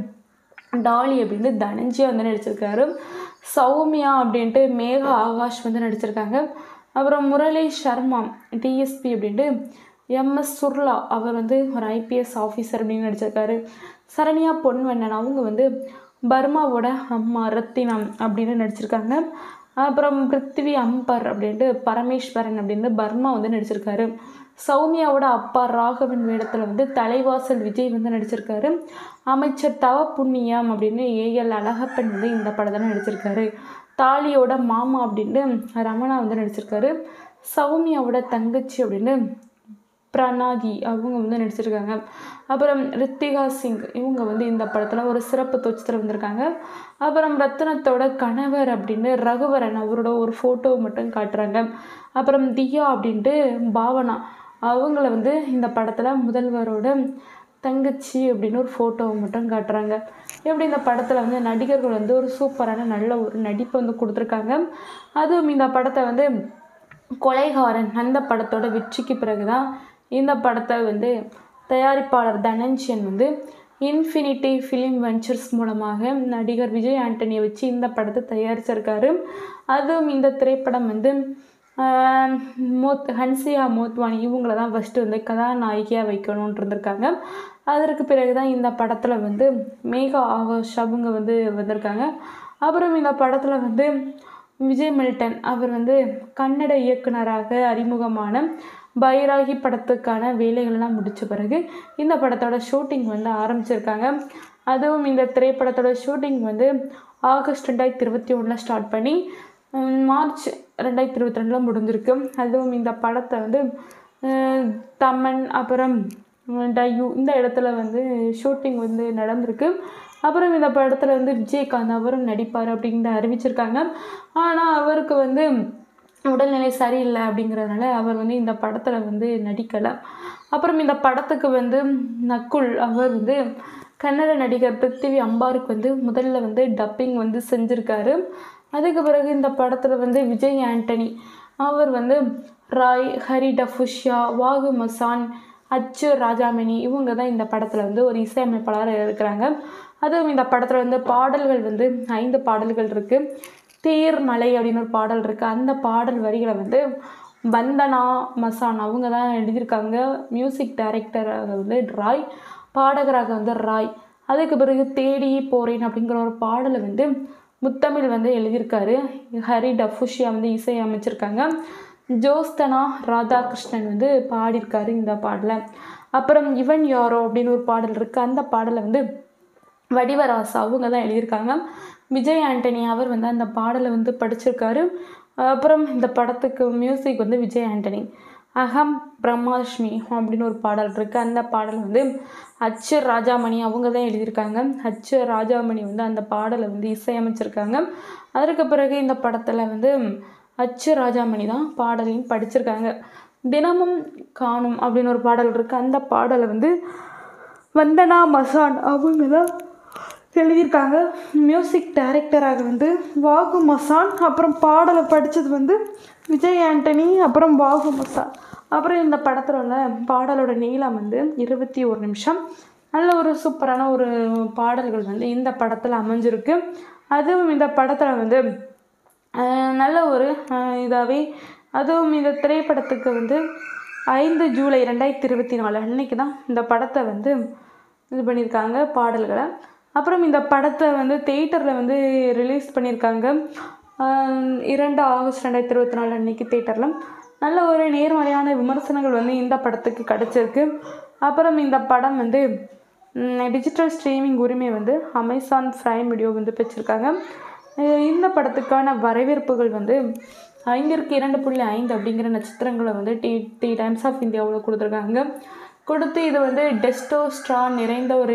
S1: டாலி அப்படின்னு தனஞ்சியா வந்து நடிச்சிருக்காரு சௌமியா அப்படின்ட்டு மேகா ஆகாஷ் வந்து நடிச்சிருக்காங்க அப்புறம் முரளி சர்மா டிஎஸ்பி அப்படின்ட்டு எம்எஸ் சுர்லா அவர் வந்து ஒரு ஐபிஎஸ் ஆஃபீஸர் அப்படின்னு நடிச்சிருக்காரு சரண்யா பொன்வண்ணன் அவங்க வந்து பர்மாவோட அம்மா ரத்தினம் அப்படின்னு நடிச்சிருக்காங்க அப்புறம் பிருத்திவி அம்பர் அப்படின்ட்டு பரமேஸ்வரன் அப்படின்னு பர்மா வந்து நடிச்சிருக்காரு சௌமியாவோட அப்பா ராகவன் வேடத்தில் வந்து தலைவாசல் விஜய் வந்து நடிச்சிருக்காரு அமைச்சர் தவ புண்ணியம் அப்படின்னு ஏஎல் அழகப்பன் வந்து இந்த படத்தில் நடிச்சிருக்காரு தாலியோட மாமா அப்படின்ட்டு ரமணா வந்து நடிச்சிருக்காரு சௌமியாவோட தங்கச்சி அப்படின்னு பிரணாதி அவங்க வந்து நடிச்சிருக்காங்க அப்புறம் ரித்திகா சிங் இவங்க வந்து இந்த படத்தில் ஒரு சிறப்பு தோற்றத்தில் வந்திருக்காங்க அப்புறம் ரத்னத்தோட கணவர் அப்படின்னு ரகுவரன் அவரோட ஒரு ஃபோட்டோ மட்டும் காட்டுறாங்க அப்புறம் தியா அப்படின்ட்டு பாவனா அவங்கள வந்து இந்த படத்தில் முதல்வரோட தங்கச்சி அப்படின்னு ஒரு ஃபோட்டோவை மட்டும் காட்டுறாங்க எப்படி இந்த படத்தில் வந்து நடிகர்கள் வந்து ஒரு சூப்பரான நல்ல ஒரு நடிப்பை வந்து கொடுத்துருக்காங்க அதுவும் இந்த படத்தை வந்து கொலைகாரன் அந்த படத்தோட வெற்றிக்கு பிறகு தான் இந்த படத்தை வந்து தயாரிப்பாளர் தனஞ்சயன் வந்து இன்ஃபினிட்டி ஃபிலிம் வெஞ்சர்ஸ் மூலமாக நடிகர் விஜய் ஆண்டனியை வச்சு இந்த படத்தை தயாரிச்சிருக்காரு அதுவும் இந்த திரைப்படம் வந்து ஆஹ், மோத் ஹன்சியா மோத்வானி இவங்கள தான் ஃபஸ்ட்டு வந்து கதாநாயகியாக வைக்கணும்னு இருந்திருக்காங்க அதற்கு பிறகு தான் இந்த படத்தில் வந்து மேகா ஆகாஷ் அவங்க வந்து வந்திருக்காங்க அப்புறம் இந்த படத்தில் வந்து விஜய் மில்டன் அவர் வந்து கன்னட இயக்குனராக அறிமுகமான பைராகி படத்துக்கான வேலைகள்லாம் முடித்த பிறகு இந்த படத்தோட ஷூட்டிங் வந்து ஆரம்பிச்சிருக்காங்க அதுவும் இந்த திரைப்படத்தோட ஷூட்டிங் வந்து ஆகஸ்ட் ரெண்டாயிரத்தி இருபத்தி ஒன்றில் ஸ்டார்ட் பண்ணி உம், மார்ச் ரெண்டாயிரத்தி இருபத்தி ரெண்டில் முடிஞ்சிருக்கு அதுவும் இந்த படத்தை வந்து அஹ், தமன் அப்புறம் உம், டையூ இந்த இடத்துல வந்து ஷூட்டிங் வந்து நடந்திருக்கு அப்புறம் இந்த படத்தில் வந்து விஜயகாந்த் அவரும் நடிப்பார் அப்படின்னு அறிவிச்சிருக்காங்க ஆனால் அவருக்கு வந்து உடல்நிலை சரியில்லை அப்படிங்கிறதுனால அவர் வந்து இந்த படத்தில் வந்து நடிக்கலை அப்புறம் இந்த படத்துக்கு வந்து நக்குல் அவர் வந்து கன்னட நடிகர் பிருத்திவி அம்பாருக்கு வந்து முதல்ல வந்து டப்பிங் வந்து செஞ்சுருக்காரு அதுக்கு பிறகு இந்த படத்தில் வந்து விஜய் ஆண்டனி அவர் வந்து ராய் ஹரி டஃபுஷியா வாகு மசான் அச்சு ராஜாமணி இவங்க தான் இந்த படத்தில் வந்து ஒரு இசையமைப்பாளராக இருக்கிறாங்க அதுவும் இந்த படத்தில் வந்து பாடல்கள் வந்து ஐந்து பாடல்கள் இருக்குது தேர் மலை அப்படின்னு ஒரு பாடல் இருக்குது அந்த பாடல் வரிகளை வந்து வந்தனா மசான் அவங்க தான் எழுதியிருக்காங்க மியூசிக் டைரக்டராக வந்து ராய் பாடகராக வந்து ராய் அதுக்கு பிறகு தேடி போறேன் அப்படிங்கிற ஒரு பாடலை வந்து முத்தமிழ் வந்து எழுதியிருக்காரு ஹரி டஃபுஷியா வந்து இசை அமைச்சிருக்காங்க ஜோஸ்தனா ராதாகிருஷ்ணன் வந்து பாடியிருக்காரு இந்த பாடலை அப்புறம் இவன் யாரோ அப்படின்னு ஒரு பாடல் இருக்குது அந்த பாடலை வந்து வடிவராசா அவங்க தான் எழுதியிருக்காங்க விஜய் ஆண்டனி அவர் வந்து அந்த பாடலை வந்து படிச்சிருக்காரு அப்புறம் இந்த படத்துக்கு மியூசிக் வந்து விஜய் ஆண்டனி அகம் பிரம்மாஷ்மி அப்படின்னு ஒரு பாடல் இருக்குது அந்த பாடல் வந்து அச்சு ராஜாமணி அவங்க தான் எழுதியிருக்காங்க அச்சு ராஜாமணி வந்து அந்த பாடலை வந்து இசையமைச்சிருக்காங்க அதற்கு பிறகு இந்த படத்தில் வந்து அச்சு ராஜாமணி தான் பாடலையும் படிச்சிருக்காங்க தினமும் காணும் அப்படின்னு ஒரு பாடல் இருக்குது அந்த பாடலை வந்து வந்தனா மசான் அவங்க தான் எழுதியிருக்காங்க மியூசிக் டைரக்டராக வந்து வாகு மசான் அப்புறம் பாடலை படித்தது வந்து விஜய் ஆண்டனி அப்புறம் வாகு மசான் அப்புறம் இந்த படத்தில் உள்ள பாடலோட நீளம் வந்து இருபத்தி ஒரு நிமிஷம் நல்ல ஒரு சூப்பரான ஒரு பாடல்கள் வந்து இந்த படத்தில் அமைஞ்சிருக்கு அதுவும் இந்த படத்தில் வந்து ஆஹ், நல்ல ஒரு இதாகவே அதுவும் இந்த திரைப்படத்துக்கு வந்து ஐந்து ஜூலை ரெண்டாயிரத்தி இருபத்தி நாலு அன்னைக்கு தான் இந்த படத்தை வந்து இது பண்ணியிருக்காங்க பாடல்களை அப்புறம் இந்த படத்தை வந்து தேட்டரில் வந்து ரிலீஸ் பண்ணியிருக்காங்க ஆஹ் இரண்டு ஆகஸ்ட் ரெண்டாயிரத்தி இருபத்தி நாலு அன்னைக்கு தேட்டரில் நல்ல ஒரு நேர்மறையான விமர்சனங்கள் வந்து இந்த படத்துக்கு கிடச்சிருக்கு அப்புறம் இந்த படம் வந்து டிஜிட்டல் ஸ்ட்ரீமிங் உரிமை வந்து அமேசான் ப்ரைம் வீடியோ வந்து பெற்றிருக்காங்க அஹ் இந்த படத்துக்கான வரவேற்புகள் வந்து ஐந்திற்கு இரண்டு புள்ளி ஐந்து அப்படிங்கிற நட்சத்திரங்களை வந்து டி டி டைம்ஸ் ஆஃப் இந்தியாவில் கொடுத்துருக்காங்க கொடுத்து இது வந்து டெஸ்டோஸ்ட்ரா நிறைந்த ஒரு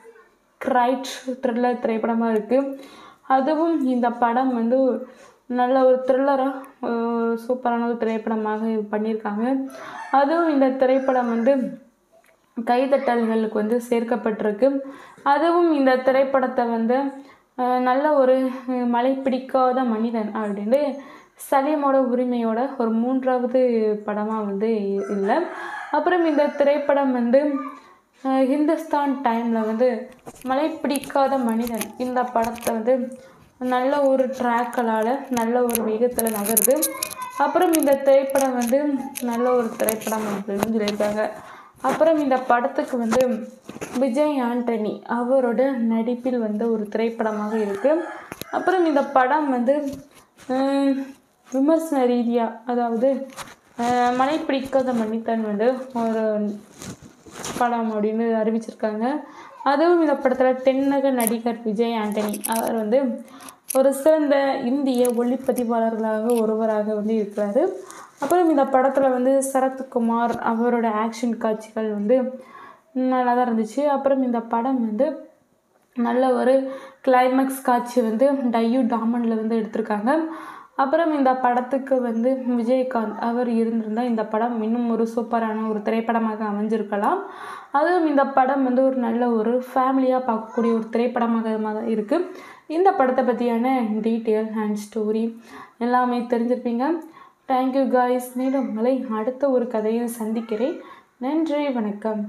S1: கிரைட் த்ரில்லர் திரைப்படமாக இருக்குது அதுவும் இந்த படம் வந்து நல்ல ஒரு த்ரில்லராக சூப்பரான ஒரு திரைப்படமாக இது பண்ணியிருக்காங்க அதுவும் இந்த திரைப்படம் வந்து கைதட்டல்களுக்கு வந்து சேர்க்கப்பட்டிருக்கு அதுவும் இந்த திரைப்படத்தை வந்து அஹ், நல்ல ஒரு அஹ், மலை பிடிக்காத மனிதன் அப்படின்னு சலீமோட உரிமையோட ஒரு மூன்றாவது படமாக வந்து இல்லை அப்புறம் இந்த திரைப்படம் வந்து அஹ், ஹிந்துஸ்தான் டைமில் வந்து மலை பிடிக்காத மனிதன் இந்த படத்தை வந்து நல்ல ஒரு ட்ராக்களால் நல்ல ஒரு வேகத்தில் நகருது அப்புறம் இந்த திரைப்படம் வந்து நல்ல ஒரு திரைப்படம் அப்படின்னு சொல்லியிருக்காங்க அப்புறம் இந்த படத்துக்கு வந்து விஜய் ஆண்டனி அவரோட நடிப்பில் வந்த ஒரு திரைப்படமாக இருக்குது அப்புறம் இந்த படம் வந்து ஹம், விமர்சன ரீதியாக அதாவது அஹ், மலை பிடிக்காத மன்னித்தன் வந்து ஒரு படம் அப்படின்னு அறிவிச்சிருக்காங்க அதுவும் இந்த படத்தில் தென்னக நடிகர் விஜய் ஆண்டனி அவர் வந்து ஒரு சிறந்த இந்திய ஒளிப்பதிவாளர்களாக ஒருவராக வந்து இருக்கிறாரு அப்புறம் இந்த படத்தில் வந்து சரத்குமார் அவரோட ஆக்ஷன் காட்சிகள் வந்து நல்லா தான் இருந்துச்சு அப்புறம் இந்த படம் வந்து நல்ல ஒரு கிளைமேக்ஸ் காட்சி வந்து டையூ டாமனில் வந்து எடுத்திருக்காங்க அப்புறம் இந்த படத்துக்கு வந்து விஜயகாந்த் அவர் இருந்திருந்தால் இந்த படம் இன்னும் ஒரு சூப்பரான ஒரு திரைப்படமாக அமைஞ்சிருக்கலாம் அதுவும் இந்த படம் வந்து ஒரு நல்ல ஒரு ஃபேமிலியாக பார்க்கக்கூடிய ஒரு திரைப்படமாக தான் இருக்குது இந்த படத்தை பற்றியான டீட்டெயில் அண்ட் ஸ்டோரி எல்லாமே தெரிஞ்சிருப்பீங்க தேங்க்யூ காய்ஸ் மீண்டும் உங்களை அடுத்த ஒரு கதையில் சந்திக்கிறேன் நன்றி வணக்கம்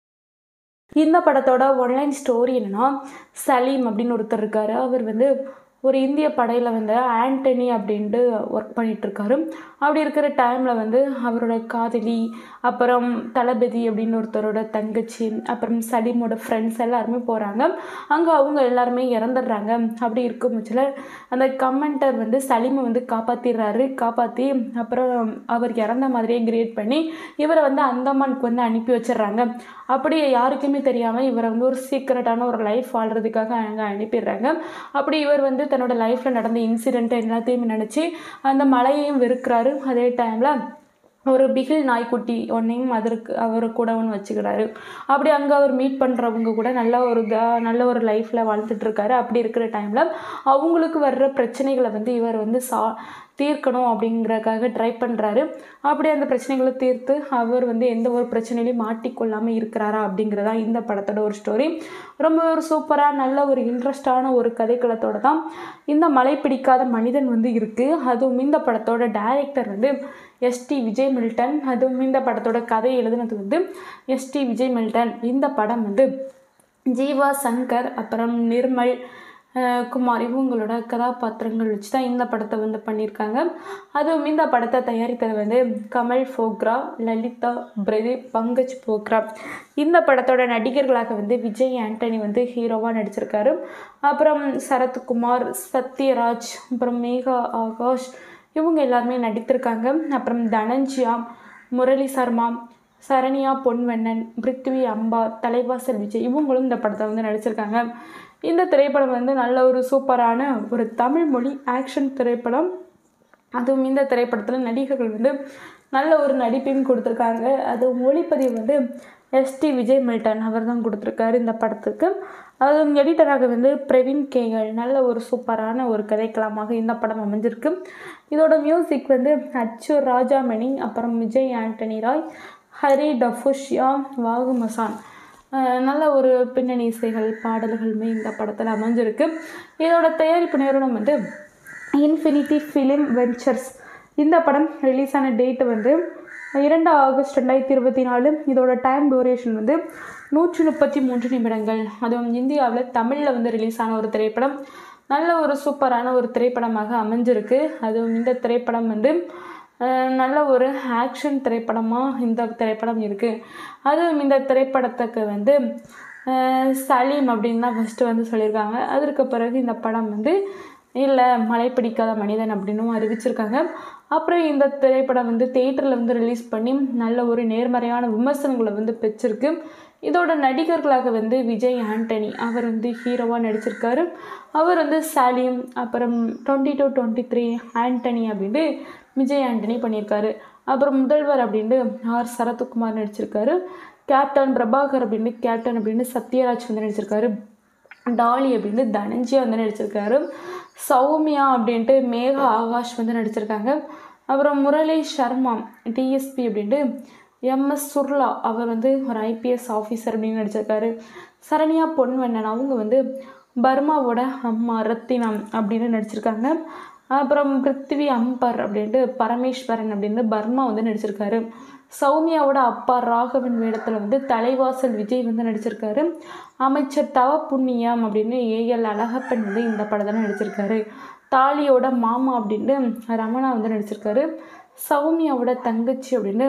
S1: இந்த படத்தோட ஒன்லைன் ஸ்டோரி என்னன்னா சலீம் அப்படின்னு ஒருத்தர் இருக்கார் அவர் வந்து ஒரு இந்திய படையில் வந்து ஆண்டனி அப்படின்ட்டு ஒர்க் பண்ணிகிட்ருக்காரு அப்படி இருக்கிற டைமில் வந்து அவரோட காதலி அப்புறம் தளபதி அப்படின்னு ஒருத்தரோட தங்கச்சி அப்புறம் சலீமோட ஃப்ரெண்ட்ஸ் எல்லாருமே போகிறாங்க அங்கே அவங்க எல்லாருமே இறந்துடுறாங்க அப்படி இருக்கும் பட்சத்தில் அந்த கமெண்டர் வந்து சலீமை வந்து காப்பாற்றிடுறாரு காப்பாற்றி அப்புறம் அவர் இறந்த மாதிரியே கிரியேட் பண்ணி இவரை வந்து அந்தமானுக்கு வந்து அனுப்பி வச்சிடுறாங்க அப்படி யாருக்குமே தெரியாமல் இவரை வந்து ஒரு சீக்ரெட்டான ஒரு லைஃப் வாழ்கிறதுக்காக அங்கே அனுப்பிடுறாங்க அப்படி இவர் வந்து தன்னோட லைஃப்பில் நடந்த இன்சிடெண்ட் எல்லாத்தையும் நினச்சி அந்த மலையையும் வெறுக்கிறாரு அதே டைமில் ஒரு பிகில் நாய்க்குட்டி ஒன்றையும் அதற்கு அவர் கூட ஒன்று வச்சுக்கிறாரு அப்படி அங்கே அவர் மீட் பண்ணுறவங்க கூட நல்ல ஒரு க நல்ல ஒரு லைஃப்பில் வாழ்ந்துட்டுருக்காரு அப்படி இருக்கிற டைமில் அவங்களுக்கு வர்ற பிரச்சனைகளை வந்து இவர் வந்து சா தீர்க்கணும் அப்படிங்கிறக்காக ட்ரை பண்ணுறாரு அப்படி அந்த பிரச்சனைகளை தீர்த்து அவர் வந்து எந்த ஒரு பிரச்சனையிலையும் மாட்டிக்கொள்ளாமல் இருக்கிறாரா அப்படிங்கிறதா இந்த படத்தோட ஒரு ஸ்டோரி ரொம்ப ஒரு சூப்பராக நல்ல ஒரு இன்ட்ரெஸ்டான ஒரு கதைக்களத்தோட தான் இந்த மலை பிடிக்காத மனிதன் வந்து இருக்குது அதுவும் இந்த படத்தோட டைரக்டர் வந்து எஸ்டி விஜய் மில்டன் அதுவும் இந்த படத்தோட கதை எழுதுனது வந்து எஸ்டி விஜய் மில்டன் இந்த படம் வந்து ஜீவா சங்கர் அப்புறம் நிர்மல் அஹ் குமார் இவங்களோட கதாபாத்திரங்கள் வச்சு தான் இந்த படத்தை வந்து பண்ணியிருக்காங்க அதுவும் இந்த படத்தை தயாரித்தது வந்து கமல் ஃபோக்ரா லலிதா பிரதீப் பங்கஜ் போக்ரா இந்த படத்தோட நடிகர்களாக வந்து விஜய் ஆண்டனி வந்து ஹீரோவாக நடிச்சிருக்காரு அப்புறம் சரத்குமார் சத்யராஜ் அப்புறம் மேகா ஆகாஷ் இவங்க எல்லாருமே நடித்திருக்காங்க அப்புறம் தனஞ்சியா முரளி சர்மா சரண்யா பொன்வண்ணன் பிருத்வி அம்பா தலைவாசல் விஜய் இவங்களும் இந்த படத்தை வந்து நடிச்சிருக்காங்க இந்த திரைப்படம் வந்து நல்ல ஒரு சூப்பரான ஒரு தமிழ் மொழி ஆக்ஷன் திரைப்படம் அதுவும் இந்த திரைப்படத்தில் நடிகர்கள் வந்து நல்ல ஒரு நடிப்பையும் கொடுத்துருக்காங்க அது ஒளிப்பதிவு வந்து எஸ்டி விஜய் மில்டன் அவர் தான் கொடுத்துருக்காரு இந்த படத்துக்கு அதுவும் எடிட்டராக வந்து பிரவீன் கேகல் நல்ல ஒரு சூப்பரான ஒரு கதைக்களமாக இந்த படம் அமைஞ்சிருக்கு இதோட மியூசிக் வந்து அச்சு ராஜாமணி அப்புறம் விஜய் ஆண்டனி ராய் ஹரி டஃபுஷ்யா வாகு மசான் அஹ் நல்ல ஒரு பின்னணி இசைகள் பாடல்களுமே இந்த படத்தில் அமைஞ்சிருக்கு இதோட தயாரிப்பு நிறுவனம் வந்து இன்ஃபினிட்டி ஃபிலிம் வெஞ்சர்ஸ் இந்த படம் ரிலீஸ் ஆன டேட்டு வந்து இரண்டு ஆகஸ்ட் ரெண்டாயிரத்தி இருபத்தி நாலு இதோட டைம் டூரேஷன் வந்து நூற்றி முப்பத்தி மூன்று நிமிடங்கள் அதுவும் இந்தியாவில் தமிழில் வந்து ரிலீஸ் ஆன ஒரு திரைப்படம் நல்ல ஒரு சூப்பரான ஒரு திரைப்படமாக அமைஞ்சிருக்கு அதுவும் இந்த திரைப்படம் வந்து அஹ், நல்ல ஒரு ஆக்ஷன் திரைப்படமாக இந்த திரைப்படம் இருக்குது அதுவும் இந்த திரைப்படத்துக்கு வந்து அஹ், சலீம் அப்படின்னு தான் ஃபஸ்ட்டு வந்து சொல்லியிருக்காங்க அதற்கு பிறகு இந்த படம் வந்து இல்லை மழை பிடிக்காத மனிதன் அப்படின்னும் அறிவிச்சிருக்காங்க அப்புறம் இந்த திரைப்படம் வந்து தேட்டரில் வந்து ரிலீஸ் பண்ணி நல்ல ஒரு நேர்மறையான விமர்சனங்களை வந்து பெற்றிருக்கு இதோட நடிகர்களாக வந்து விஜய் ஆண்டனி அவர் வந்து ஹீரோவாக நடிச்சிருக்காரு அவர் வந்து சலீம் அப்புறம் twenty two twenty three Antony அப்படின்ட்டு விஜய் ஆண்டனி பண்ணியிருக்காரு அப்புறம் முதல்வர் அப்படின்ட்டு ஆர் சரத்குமார் நடிச்சிருக்காரு கேப்டன் பிரபாகர் அப்படின்ட்டு கேப்டன் அப்படின்னு சத்யராஜ் வந்து நடிச்சிருக்காரு டாலி அப்படின்னு தனஞ்சியா வந்து நடிச்சிருக்காரு சௌமியா அப்படின்ட்டு மேகா ஆகாஷ் வந்து நடிச்சிருக்காங்க அப்புறம் முரளி சர்மா டிஎஸ்பி அப்படின்ட்டு எம்எஸ் சுர்லா அவர் வந்து ஒரு ஐபிஎஸ் ஆஃபீஸர் அப்படின்னு நடிச்சிருக்காரு சரண்யா பொன்வண்ணன் அவங்க வந்து பர்மாவோட அம்மா ரத்தினம் அப்படின்னு நடிச்சிருக்காங்க அப்புறம் பிருத்திவி அம்பர் அப்படின்ட்டு பரமேஸ்வரன் அப்படின்னு பர்மா வந்து நடிச்சிருக்காரு சௌமியாவோட அப்பா ராகவன் வேடத்தில் வந்து தலைவாசல் விஜய் வந்து நடிச்சிருக்காரு அமைச்சர் தவ புண்ணியம் அப்படின்னு ஏஎல் அழகப்பன் வந்து இந்த படத்தில் நடிச்சிருக்காரு தாலியோட மாமா அப்படின்ட்டு ரமணா வந்து நடிச்சிருக்காரு சௌமியாவோட தங்கச்சி அப்படின்னு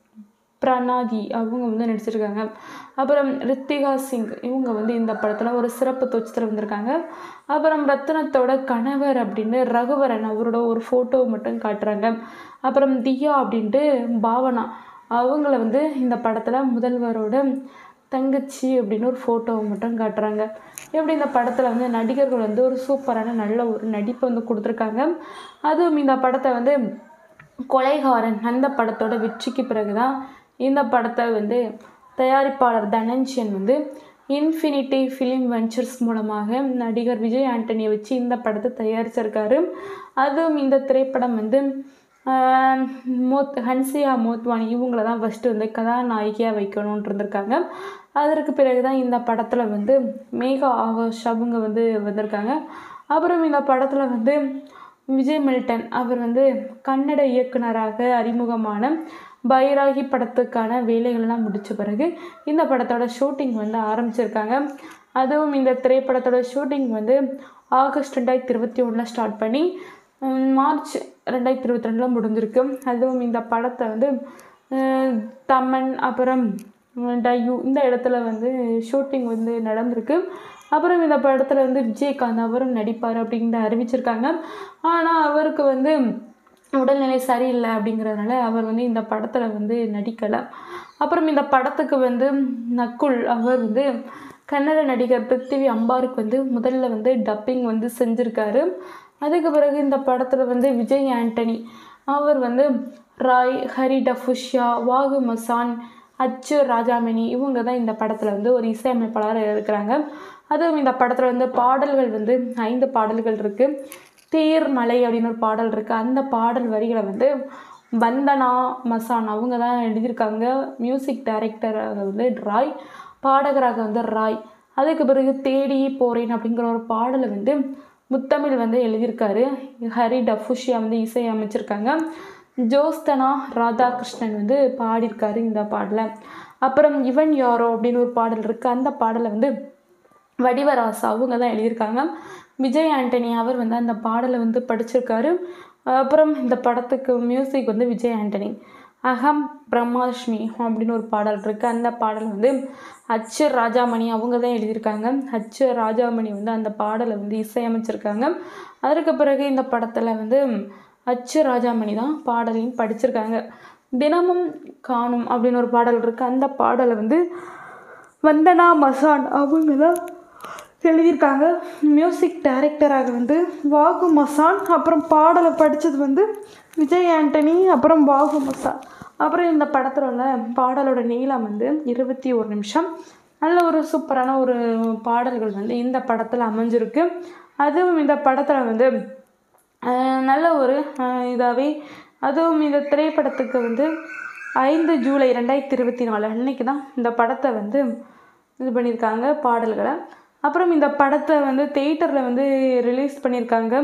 S1: பிரணாதி அவங்க வந்து நடிச்சிருக்காங்க அப்புறம் ரித்திகா சிங் இவங்க வந்து இந்த படத்தில் ஒரு சிறப்பு தோற்றத்தில் வந்திருக்காங்க அப்புறம் ரத்னத்தோட கணவர் அப்படின்னு ரகுவரன் அவரோட ஒரு ஃபோட்டோ மட்டும் காட்டுறாங்க அப்புறம் தியா அப்படின்ட்டு பாவனா அவங்கள வந்து இந்த படத்தில் முதல்வரோட தங்கச்சி அப்படின்னு ஒரு ஃபோட்டோவை மட்டும் காட்டுறாங்க எப்படி இந்த படத்தில் வந்து நடிகர்கள் வந்து ஒரு சூப்பரான நல்ல ஒரு நடிப்பை வந்து கொடுத்துருக்காங்க அதுவும் இந்த படத்தை வந்து கொலைகாரன் அந்த படத்தோட வெற்றிக்கு பிறகு தான் இந்த படத்தை வந்து தயாரிப்பாளர் தனஞ்சயன் வந்து இன்ஃபினிட்டி ஃபிலிம் வெஞ்சர்ஸ் மூலமாக நடிகர் விஜய் ஆண்டனியை வச்சு இந்த படத்தை தயாரிச்சிருக்காரு அதுவும் இந்த திரைப்படம் வந்து ஆஹ், மோத் ஹன்சியா மோத்வானி இவங்கள தான் ஃபஸ்ட்டு வந்து கதாநாயகியாக வைக்கணும்னு இருந்திருக்காங்க அதற்கு பிறகு தான் இந்த படத்தில் வந்து மேகா ஆகாஷ் அவங்க வந்து வந்திருக்காங்க அப்புறம் இந்த படத்தில் வந்து விஜய் மில்டன் அவர் வந்து கன்னட இயக்குனராக அறிமுகமான பைராகி படத்துக்கான வேலைகளெல்லாம் முடித்த பிறகு இந்த படத்தோட ஷூட்டிங் வந்து ஆரம்பிச்சிருக்காங்க அதுவும் இந்த திரைப்படத்தோட ஷூட்டிங் வந்து ஆகஸ்ட் ரெண்டாயிரத்தி இருபத்தி ஒன்றில் ஸ்டார்ட் பண்ணி உம், மார்ச் ரெண்டாயிரத்தி இருபத்தி ரெண்டில் முடிஞ்சிருக்கு அதுவும் இந்த படத்தை வந்து அஹ், தமன் அப்புறம் உம், டையூ இந்த இடத்துல வந்து ஷூட்டிங் வந்து நடந்திருக்கு அப்புறம் இந்த படத்தில் வந்து விஜயகாந்த் அவரும் நடிப்பார் அப்படின்னு அறிவிச்சிருக்காங்க ஆனால் அவருக்கு வந்து உடல்நிலை சரியில்லை அப்படிங்கிறதுனால அவர் வந்து இந்த படத்தில் வந்து நடிக்கலை அப்புறம் இந்த படத்துக்கு வந்து நக்குல் அவர் வந்து கன்னட நடிகர் பிருத்திவி அம்பாருக்கு வந்து முதல்ல வந்து டப்பிங் வந்து செஞ்சுருக்காரு அதுக்கு பிறகு இந்த படத்தில் வந்து விஜய் ஆண்டனி அவர் வந்து ராய் ஹரி டஃபுஷ்யா வாகு மசான் அச்சு ராஜாமணி இவங்க தான் இந்த படத்தில் வந்து ஒரு இசையமைப்பாளராக இருக்கிறாங்க அதுவும் இந்த படத்தில் வந்து பாடல்கள் வந்து ஐந்து பாடல்கள் இருக்குது தேர் மலை அப்படின்னு ஒரு பாடல் இருக்குது அந்த பாடல் வரிகளை வந்து வந்தனா மசான் அவங்க தான் எழுதியிருக்காங்க மியூசிக் டைரக்டராக வந்து ராய் பாடகராக வந்து ராய் அதுக்கு பிறகு தேடி போறேன் அப்படிங்கிற ஒரு பாடலை வந்து முத்தமிழ் வந்து எழுதியிருக்காரு ஹரி டஃபுஷியா வந்து இசை அமைச்சிருக்காங்க ஜோஸ்தனா ராதாகிருஷ்ணன் வந்து பாடியிருக்காரு இந்த பாடலை அப்புறம் இவன் யாரோ அப்படின்னு ஒரு பாடல் இருக்குது அந்த பாடலை வந்து வடிவராசா அவங்க தான் எழுதியிருக்காங்க விஜய் ஆண்டனி அவர் வந்து அந்த பாடலை வந்து படிச்சிருக்காரு அப்புறம் இந்த படத்துக்கு மியூசிக் வந்து விஜய் ஆண்டனி அகம் பிரம்மாஷ்மி அப்படின்னு ஒரு பாடல் இருக்குது அந்த பாடல் வந்து அச்சு ராஜாமணி அவங்க தான் எழுதியிருக்காங்க அச்சு ராஜாமணி வந்து அந்த பாடலை வந்து இசையமைச்சிருக்காங்க அதற்கு பிறகு இந்த படத்தில் வந்து அச்சு ராஜாமணி தான் பாடலையும் படிச்சிருக்காங்க தினமும் காணும் அப்படின்னு ஒரு பாடல் இருக்குது அந்த பாடலை வந்து வந்தனா மசான் அவங்க தான் எழுதியிருக்காங்க மியூசிக் டைரக்டராக வந்து வாகு மசான் அப்புறம் பாடலை படித்தது வந்து விஜய் ஆண்டனி அப்புறம் வாகு மசான் அப்புறம் இந்த படத்தில் உள்ள பாடலோட நீளம் வந்து இருபத்தி ஒரு நிமிஷம் நல்ல ஒரு சூப்பரான ஒரு பாடல்கள் வந்து இந்த படத்தில் அமைஞ்சிருக்கு அதுவும் இந்த படத்தில் வந்து அஹ், நல்ல ஒரு இதாகவே அதுவும் இந்த திரைப்படத்துக்கு வந்து ஐந்து ஜூலை ரெண்டாயிரத்தி இருபத்தி நாலு அன்னைக்கு தான் இந்த படத்தை வந்து இது பண்ணியிருக்காங்க பாடல்களை அப்புறம் இந்த படத்தை வந்து தேட்டரில் வந்து ரிலீஸ் பண்ணியிருக்காங்க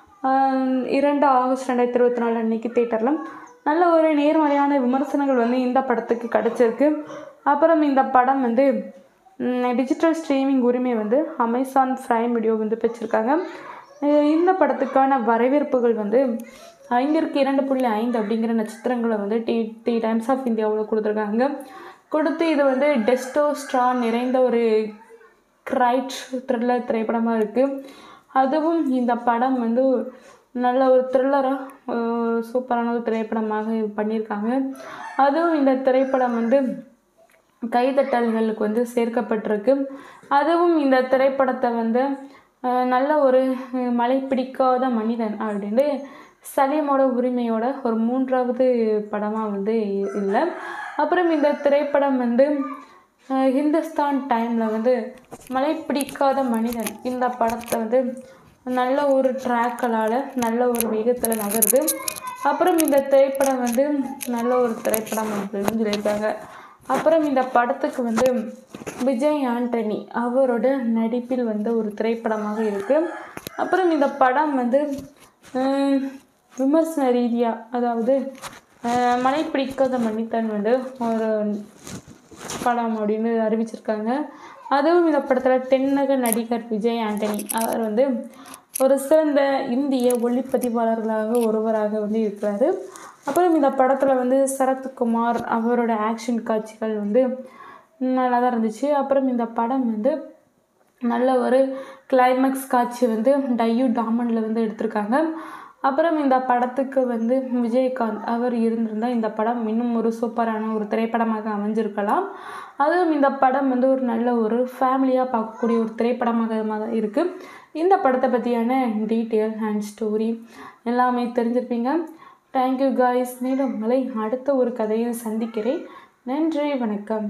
S1: ஆஹ் இரண்டு ஆகஸ்ட் ரெண்டாயிரத்தி இருபத்தி நாலு அன்னைக்கு தேட்டரில் நல்ல ஒரு நேர்மறையான விமர்சனங்கள் வந்து இந்த படத்துக்கு கிடச்சிருக்கு அப்புறம் இந்த படம் வந்து டிஜிட்டல் ஸ்ட்ரீமிங் உரிமை வந்து அமேசான் ப்ரைம் வீடியோ வந்து பெற்றிருக்காங்க அஹ் இந்த படத்துக்கான வரவேற்புகள் வந்து ஐந்திற்கு இரண்டு புள்ளி ஐந்து அப்படிங்கிற நட்சத்திரங்களை வந்து டி டி டைம்ஸ் ஆஃப் இந்தியாவில் கொடுத்துருக்காங்க கொடுத்து இது வந்து டெஸ்டோஸ்ட்ரான் நிறைந்த ஒரு கிரைட் த்ரில்லர் திரைப்படமாக இருக்குது அதுவும் இந்த படம் வந்து நல்ல ஒரு த்ரில்லராக சூப்பரான ஒரு திரைப்படமாக பண்ணியிருக்காங்க அதுவும் இந்த திரைப்படம் வந்து கைதட்டல்களுக்கு வந்து சேர்க்கப்பட்டிருக்கு அதுவும் இந்த திரைப்படத்தை வந்து அஹ், நல்ல ஒரு அஹ், மலை பிடிக்காத மனிதன் அப்படின்னு சலீமோட உரிமையோட ஒரு மூன்றாவது படமாக வந்து இல்லை அப்புறம் இந்த திரைப்படம் வந்து அஹ், ஹிந்துஸ்தான் டைமில் வந்து மலை பிடிக்காத மனிதன் இந்த படத்தை வந்து நல்ல ஒரு ட்ராக்களால் நல்ல ஒரு வேகத்தில் நகருது அப்புறம் இந்த திரைப்படம் வந்து நல்ல ஒரு திரைப்படம் அப்படின்னு சொல்லியிருக்காங்க அப்புறம் இந்த படத்துக்கு வந்து விஜய் ஆண்டனி அவரோட நடிப்பில் வந்து ஒரு திரைப்படமாக இருக்குது அப்புறம் இந்த படம் வந்து ஹம், விமர்சன ரீதியாக அதாவது அஹ், மலை பிடிக்காத மனிதன் வந்து ஒரு படம் அப்படின்னு அறிவிச்சிருக்காங்க அதுவும் இந்த படத்தில் தென்னக நடிகர் விஜய் ஆண்டனி அவர் வந்து ஒரு சிறந்த இந்திய ஒளிப்பதிவாளர்களாக ஒருவராக வந்து இருக்கிறாரு அப்புறம் இந்த படத்தில் வந்து சரத்குமார் அவரோட ஆக்ஷன் காட்சிகள் வந்து நல்லா தான் இருந்துச்சு அப்புறம் இந்த படம் வந்து நல்ல ஒரு கிளைமேக்ஸ் காட்சி வந்து டையூ டாமண்டில் வந்து எடுத்திருக்காங்க அப்புறம் இந்த படத்துக்கு வந்து விஜயகாந்த் அவர் இருந்திருந்தால் இந்த படம் இன்னும் ஒரு சூப்பரான ஒரு திரைப்படமாக அமைஞ்சிருக்கலாம் அதுவும் இந்த படம் வந்து ஒரு நல்ல ஒரு ஃபேமிலியாக பார்க்கக்கூடிய ஒரு திரைப்படமாக தான் இருக்குது இந்த படத்தை பற்றியான டீட்டெயில் அண்ட் ஸ்டோரி எல்லாமே தெரிஞ்சிருப்பீங்க தேங்க்யூ காய்ஸ் மீண்டும் உங்களை அடுத்த ஒரு கதையில் சந்திக்கிறேன் நன்றி வணக்கம்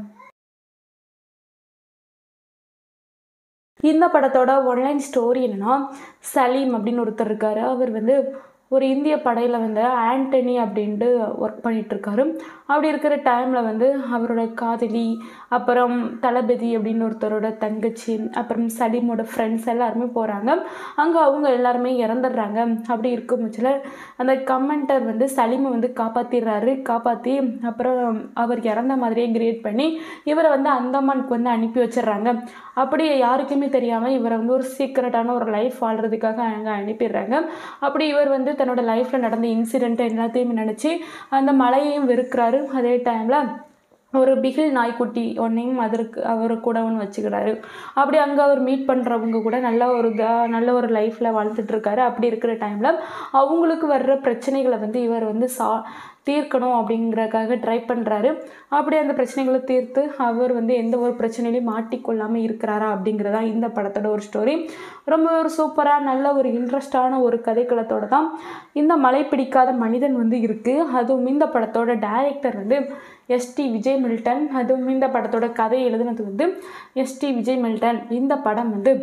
S1: இந்த படத்தோட ஒன்லைன் ஸ்டோரி என்னன்னா சலீம் அப்படின்னு ஒருத்தர் இருக்கார் அவர் வந்து ஒரு இந்திய படையில் வந்து ஆண்டனி அப்படின்ட்டு ஒர்க் பண்ணிகிட்ருக்காரு அப்படி இருக்கிற டைமில் வந்து அவரோட காதலி அப்புறம் தளபதி அப்படின்னு ஒருத்தரோட தங்கச்சி அப்புறம் சலீமோட ஃப்ரெண்ட்ஸ் எல்லாருமே போகிறாங்க அங்கே அவங்க எல்லாருமே இறந்துடுறாங்க அப்படி இருக்கும் பட்சத்தில் அந்த கமெண்டர் வந்து சலீமை வந்து காப்பாற்றிடுறாரு காப்பாற்றி அப்புறம் அவர் இறந்த மாதிரியே கிரியேட் பண்ணி இவரை வந்து அந்தமானுக்கு வந்து அனுப்பி வச்சிடுறாங்க அப்படி யாருக்குமே தெரியாமல் இவரை வந்து ஒரு சீக்ரெட்டான ஒரு லைஃப் வாழ்கிறதுக்காக அங்கே அனுப்பிடுறாங்க அப்படி இவர் வந்து தன்னோட லைஃப்பில் நடந்த இன்சிடெண்ட் எல்லாத்தையுமே நினச்சி அந்த மலையையும் வெறுக்கிறாரு அதே டைமில் ஒரு பிகில் நாய்க்குட்டி ஒன்றையும் அதற்கு அவர் கூட ஒன்று வச்சுக்கிறாரு அப்படி அங்கே அவர் மீட் பண்ணுறவங்க கூட நல்ல ஒரு இதாக நல்ல ஒரு லைஃப்பில் வாழ்ந்துட்டுருக்காரு அப்படி இருக்கிற டைமில் அவங்களுக்கு வர்ற பிரச்சனைகளை வந்து இவர் வந்து சா தீர்க்கணும் அப்படிங்கிறதுக்காக ட்ரை பண்ணுறாரு அப்படி அந்த பிரச்சனைகளை தீர்த்து அவர் வந்து எந்த ஒரு பிரச்சனையிலையும் மாட்டிக்கொள்ளாமல் இருக்கிறாரா அப்படிங்கிறதா இந்த படத்தோட ஒரு ஸ்டோரி ரொம்ப ஒரு சூப்பராக நல்ல ஒரு இன்ட்ரெஸ்டான ஒரு கதைக்களத்தோட தான் இந்த மலை பிடிக்காத மனிதன் வந்து இருக்குது அதுவும் இந்த படத்தோட டைரக்டர் வந்து எஸ்டி விஜய் மில்டன் அதுவும் இந்த படத்தோட கதை எழுதுனது வந்து எஸ்டி விஜய் மில்டன் இந்த படம் வந்து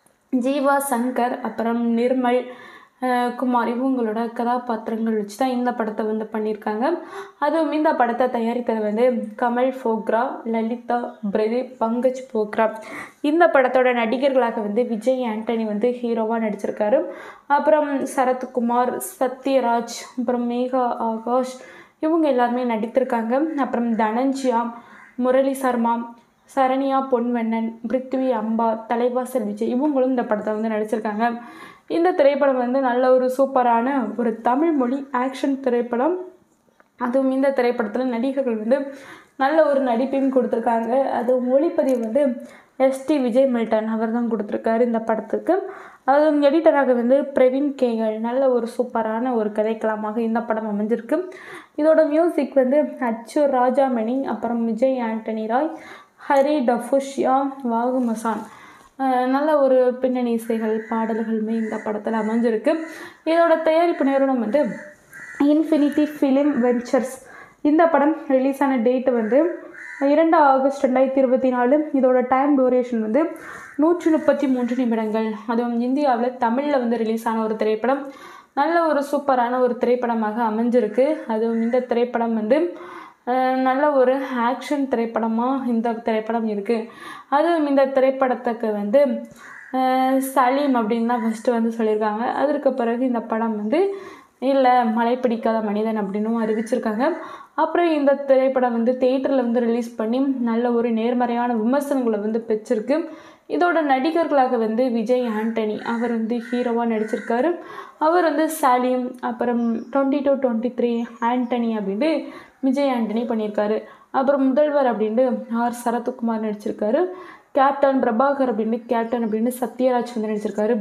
S1: ஜீவா சங்கர் அப்புறம் நிர்மல் அஹ் குமார் இவங்களோட கதாபாத்திரங்கள் வச்சு தான் இந்த படத்தை வந்து பண்ணியிருக்காங்க அதுவும் இந்த படத்தை தயாரித்தது வந்து கமல் ஃபோக்ரா லலிதா பிரதீப் பங்கஜ் போக்ரா இந்த படத்தோட நடிகர்களாக வந்து விஜய் ஆண்டனி வந்து ஹீரோவாக நடிச்சிருக்காரு அப்புறம் சரத்குமார் சத்யராஜ் அப்புறம் மேகா ஆகாஷ் இவங்க எல்லாருமே நடித்திருக்காங்க அப்புறம் தனஞ்சியா முரளி சர்மா சரண்யா பொன்வண்ணன் பிருத்வி அம்பா தலைவாசல் விஜய் இவங்களும் இந்த படத்தை வந்து நடிச்சிருக்காங்க இந்த திரைப்படம் வந்து நல்ல ஒரு சூப்பரான ஒரு தமிழ் மொழி ஆக்ஷன் திரைப்படம் அதுவும் இந்த திரைப்படத்தில் நடிகர்கள் வந்து நல்ல ஒரு நடிப்பையும் கொடுத்துருக்காங்க அது ஒளிப்பதிவு வந்து எஸ்டி விஜய் மில்டன் அவர் தான் கொடுத்துருக்காரு இந்த படத்துக்கு அதுவும் எடிட்டராக வந்து பிரவீன் கேகல் நல்ல ஒரு சூப்பரான ஒரு கதைக்களமாக இந்த படம் அமைஞ்சிருக்கு இதோட மியூசிக் வந்து அச்சு ராஜாமணி அப்புறம் விஜய் ஆண்டனி ராய் ஹரி டஃபுஷ்யா வாகு மசான் அஹ் நல்ல ஒரு பின்னணி இசைகள் பாடல்களுமே இந்த படத்தில் அமைஞ்சிருக்கு இதோட தயாரிப்பு நிறுவனம் வந்து இன்ஃபினிட்டி ஃபிலிம் வெஞ்சர்ஸ் இந்த படம் ரிலீஸ் ஆன டேட்டு வந்து இரண்டு ஆகஸ்ட் ரெண்டாயிரத்தி இருபத்தி நாலு இதோட டைம் டூரேஷன் வந்து நூற்றி முப்பத்தி மூன்று நிமிடங்கள் அதுவும் இந்தியாவில் தமிழில் வந்து ரிலீஸ் ஆன ஒரு திரைப்படம் நல்ல ஒரு சூப்பரான ஒரு திரைப்படமாக அமைஞ்சிருக்கு அதுவும் இந்த திரைப்படம் வந்து அஹ், நல்ல ஒரு ஆக்ஷன் திரைப்படமாக இந்த திரைப்படம் இருக்குது அதுவும் இந்த திரைப்படத்துக்கு வந்து அஹ், சலீம் அப்படின்னு தான் ஃபஸ்ட்டு வந்து சொல்லியிருக்காங்க அதற்கு பிறகு இந்த படம் வந்து இல்லை மழை பிடிக்காத மனிதன் அப்படின்னும் அறிவிச்சிருக்காங்க அப்புறம் இந்த திரைப்படம் வந்து தேட்டரில் வந்து ரிலீஸ் பண்ணி நல்ல ஒரு நேர்மறையான விமர்சனங்களை வந்து பெற்றிருக்கு இதோட நடிகர்களாக வந்து விஜய் ஆண்டனி அவர் வந்து ஹீரோவாக நடிச்சிருக்காரு அவர் வந்து சாலியம் அப்புறம் twenty two twenty three Antony அப்படின்ட்டு விஜய் ஆண்டனி பண்ணியிருக்காரு அப்புறம் முதல்வர் அப்படின்ட்டு ஆர் சரத்குமார் நடிச்சிருக்காரு கேப்டன் பிரபாகர் அப்படின்னு கேப்டன் அப்படின்னு சத்யராஜ் வந்து நடிச்சிருக்காரு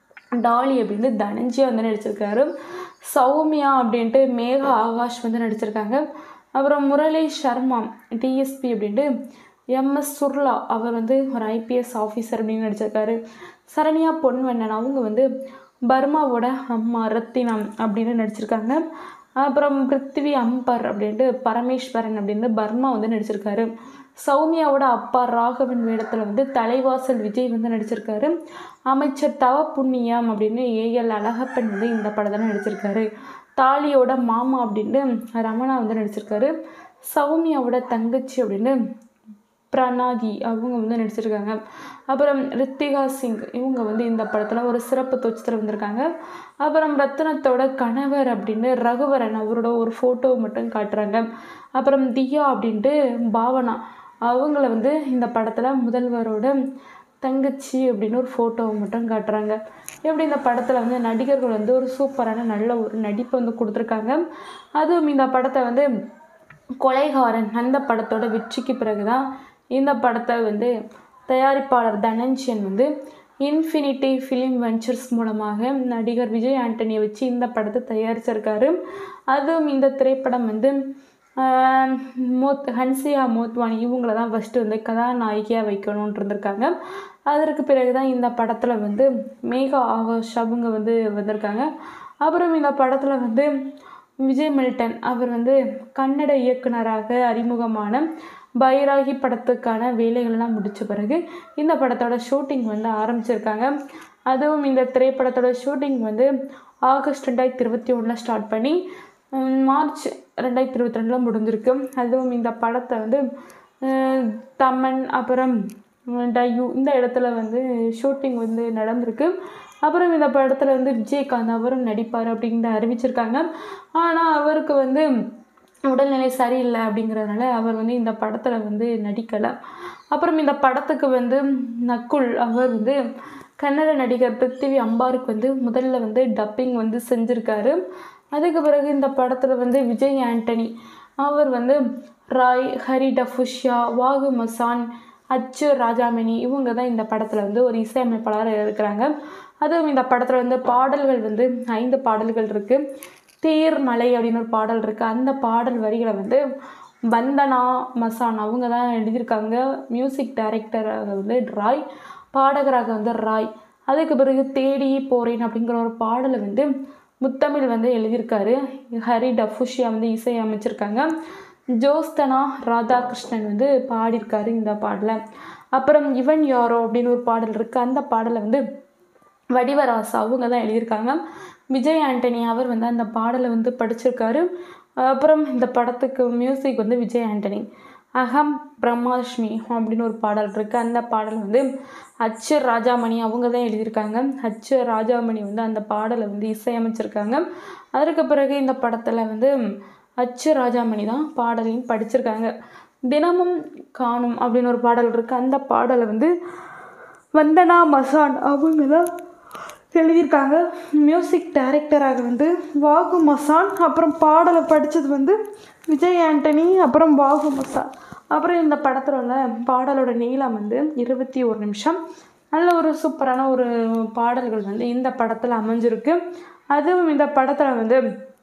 S1: டாலி அப்படின்னு தனஞ்சியா வந்து நடிச்சிருக்காரு சௌமியா அப்படின்ட்டு மேகா ஆகாஷ் வந்து நடிச்சிருக்காங்க அப்புறம் முரளி சர்மா டிஎஸ்பி அப்படின்ட்டு எம்எஸ் சுர்லா அவர் வந்து ஒரு ஐபிஎஸ் ஆஃபீஸர் அப்படின்னு நடிச்சிருக்காரு சரண்யா பொன்வண்ணன் அவங்க வந்து பர்மாவோட அம்மா ரத்தினம் அப்படின்னு நடிச்சிருக்காங்க அப்புறம் பிருத்திவி அம்பர் அப்படின்ட்டு பரமேஸ்வரன் அப்படின்னு பர்மா வந்து நடிச்சிருக்காரு சௌமியாவோட அப்பா ராகவன் வேடத்தில் வந்து தலைவாசல் விஜய் வந்து நடிச்சிருக்காரு அமைச்சர் தவ புண்ணியம் அப்படின்னு ஏஎல் அழகப்பன் வந்து இந்த படத்தில் நடிச்சிருக்காரு தாலியோட மாமா அப்படின்ட்டு ரமணா வந்து நடிச்சிருக்காரு சௌமியாவோட தங்கச்சி அப்படின்னு பிரணாதி அவங்க வந்து நடிச்சிருக்காங்க அப்புறம் ரித்திகா சிங் இவங்க வந்து இந்த படத்தில் ஒரு சிறப்பு தோற்றத்தில் வந்திருக்காங்க அப்புறம் ரத்னத்தோட கணவர் அப்படின்னு ரகுவரன் அவரோட ஒரு ஃபோட்டோ மட்டும் காட்டுறாங்க அப்புறம் தியா அப்படின்ட்டு பாவனா அவங்கள வந்து இந்த படத்தில் முதல்வரோட தங்கச்சி அப்படின்னு ஒரு ஃபோட்டோவை மட்டும் காட்டுறாங்க எப்படி இந்த படத்தில் வந்து நடிகர்கள் வந்து ஒரு சூப்பரான நல்ல ஒரு நடிப்பை வந்து கொடுத்துருக்காங்க அதுவும் இந்த படத்தை வந்து கொலைகாரன் அந்த படத்தோட வெற்றிக்கு பிறகு தான் இந்த படத்தை வந்து தயாரிப்பாளர் தனஞ்சயன் வந்து இன்ஃபினிட்டி ஃபிலிம் வெஞ்சர்ஸ் மூலமாக நடிகர் விஜய் ஆண்டனியை வச்சு இந்த படத்தை தயாரிச்சிருக்காரு அதுவும் இந்த திரைப்படம் வந்து ஆஹ், மோத் ஹன்சியா மோத்வானி இவங்கள தான் ஃபஸ்ட்டு வந்து கதாநாயகியாக வைக்கணுன்ட்டு இருந்திருக்காங்க அதற்கு பிறகு தான் இந்த படத்தில் வந்து மேகா ஆகாஷ் அவங்க வந்து வந்திருக்காங்க அப்புறம் இந்த படத்தில் வந்து விஜய் மில்டன் அவர் வந்து கன்னட இயக்குனராக அறிமுகமான பைராகி படத்துக்கான வேலைகள்லாம் முடித்த பிறகு இந்த படத்தோட ஷூட்டிங் வந்து ஆரம்பிச்சிருக்காங்க அதுவும் இந்த திரைப்படத்தோட ஷூட்டிங் வந்து ஆகஸ்ட் ரெண்டாயிரத்தி இருபத்தி ஒன்றில் ஸ்டார்ட் பண்ணி உம், மார்ச் ரெண்டாயிரத்தி இருபத்தி ரெண்டில் முடிஞ்சிருக்கு அதுவும் இந்த படத்தை வந்து அஹ், தமன் அப்புறம் உம், டயு இந்த இடத்துல வந்து ஷூட்டிங் வந்து நடந்திருக்கு அப்புறம் இந்த படத்தில் வந்து விஜயகாந்த் அவரும் நடிப்பார் அப்படின்னு அறிவிச்சிருக்காங்க ஆனால் அவருக்கு வந்து உடல்நிலை சரியில்லை அப்படிங்கிறதுனால அவர் வந்து இந்த படத்தில் வந்து நடிக்கலை அப்புறம் இந்த படத்துக்கு வந்து நக்குல் அவர் வந்து கன்னட நடிகர் பிருத்திவி அம்பாருக்கு வந்து முதல்ல வந்து டப்பிங் வந்து செஞ்சுருக்காரு அதுக்கு பிறகு இந்த படத்தில் வந்து விஜய் ஆண்டனி அவர் வந்து ராய் ஹரி டஃபுஷியா வாகு மசான் அச்சு ராஜாமணி இவங்க தான் இந்த படத்தில் வந்து ஒரு இசையமைப்பாளராக இருக்கிறாங்க அதுவும் இந்த படத்தில் வந்து பாடல்கள் வந்து ஐந்து பாடல்கள் இருக்குது தேர் மலை அப்படின்னு ஒரு பாடல் இருக்குது அந்த பாடல் வரிகளை வந்து வந்தனா மசான் அவங்க தான் எழுதியிருக்காங்க மியூசிக் டைரக்டராக வந்து ராய் பாடகராக வந்து ராய் அதுக்கு பிறகு தேடி போறேன் அப்படிங்கிற ஒரு பாடலை வந்து முத்தமிழ் வந்து எழுதியிருக்காரு ஹரி டஃபுஷியா வந்து இசை அமைச்சிருக்காங்க ஜோஸ்தனா ராதாகிருஷ்ணன் வந்து பாடியிருக்காரு இந்த பாடலை அப்புறம் இவன் யாரோ அப்படின்னு ஒரு பாடல் இருக்குது அந்த பாடலை வந்து வடிவராசா அவங்க தான் எழுதியிருக்காங்க விஜய் ஆண்டனி அவர் வந்து அந்த பாடலை வந்து படிச்சிருக்காரு அப்புறம் இந்த படத்துக்கு மியூசிக் வந்து விஜய் ஆண்டனி அகம் பிரம்மாஷ்மி அப்படின்னு ஒரு பாடல் இருக்குது அந்த பாடல் வந்து அச்சு ராஜாமணி அவங்க தான் எழுதியிருக்காங்க அச்சு ராஜாமணி வந்து அந்த பாடலை வந்து இசையமைச்சிருக்காங்க அதற்கு பிறகு இந்த படத்தில் வந்து அச்சு ராஜாமணி தான் பாடலையும் படிச்சிருக்காங்க தினமும் காணும் அப்படின்னு ஒரு பாடல் இருக்குது அந்த பாடலை வந்து வந்தனா மசான் அவங்க தான் எழுதியிருக்காங்க மியூசிக் டைரக்டராக வந்து வாகு மசான் அப்புறம் பாடலை படித்தது வந்து விஜய் ஆண்டனி அப்புறம் வாகு மசான் அப்புறம் இந்த படத்தில் உள்ள பாடலோட நீளம் வந்து இருபத்தி ஒரு நிமிஷம் நல்ல ஒரு சூப்பரான ஒரு பாடல்கள் வந்து இந்த படத்தில் அமைஞ்சிருக்கு அதுவும் இந்த படத்தில் வந்து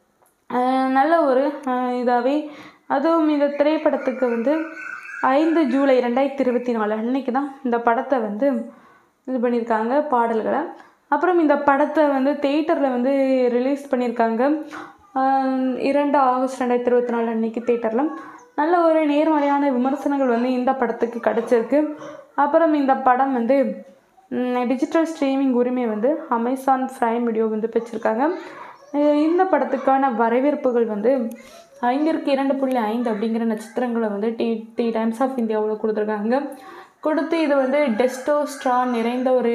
S1: ஆஹ், நல்ல ஒரு இதாகவே அதுவும் இந்த திரைப்படத்துக்கு வந்து ஐந்து ஜூலை ரெண்டாயிரத்தி இருபத்தி நாலு அன்னைக்கு தான் இந்த படத்தை வந்து இது பண்ணியிருக்காங்க பாடல்களை அப்புறம் இந்த படத்தை வந்து தேட்டரில் வந்து ரிலீஸ் பண்ணியிருக்காங்க ஆஹ் இரண்டு ஆகஸ்ட் ரெண்டாயிரத்தி இருபத்தி நாலு அன்னைக்கு தேட்டரில் நல்ல ஒரு நேர்மறையான விமர்சனங்கள் வந்து இந்த படத்துக்கு கிடச்சிருக்கு அப்புறம் இந்த படம் வந்து டிஜிட்டல் ஸ்ட்ரீமிங் உரிமை வந்து அமேசான் ப்ரைம் வீடியோ வந்து பெற்றிருக்காங்க அஹ் இந்த படத்துக்கான வரவேற்புகள் வந்து ஐந்திற்கு இரண்டு புள்ளி ஐந்து அப்படிங்கிற நட்சத்திரங்களை வந்து டி டி டைம்ஸ் ஆஃப் இந்தியாவில் கொடுத்துருக்காங்க கொடுத்து இது வந்து டெஸ்டோஸ்ட்ரா நிறைந்த ஒரு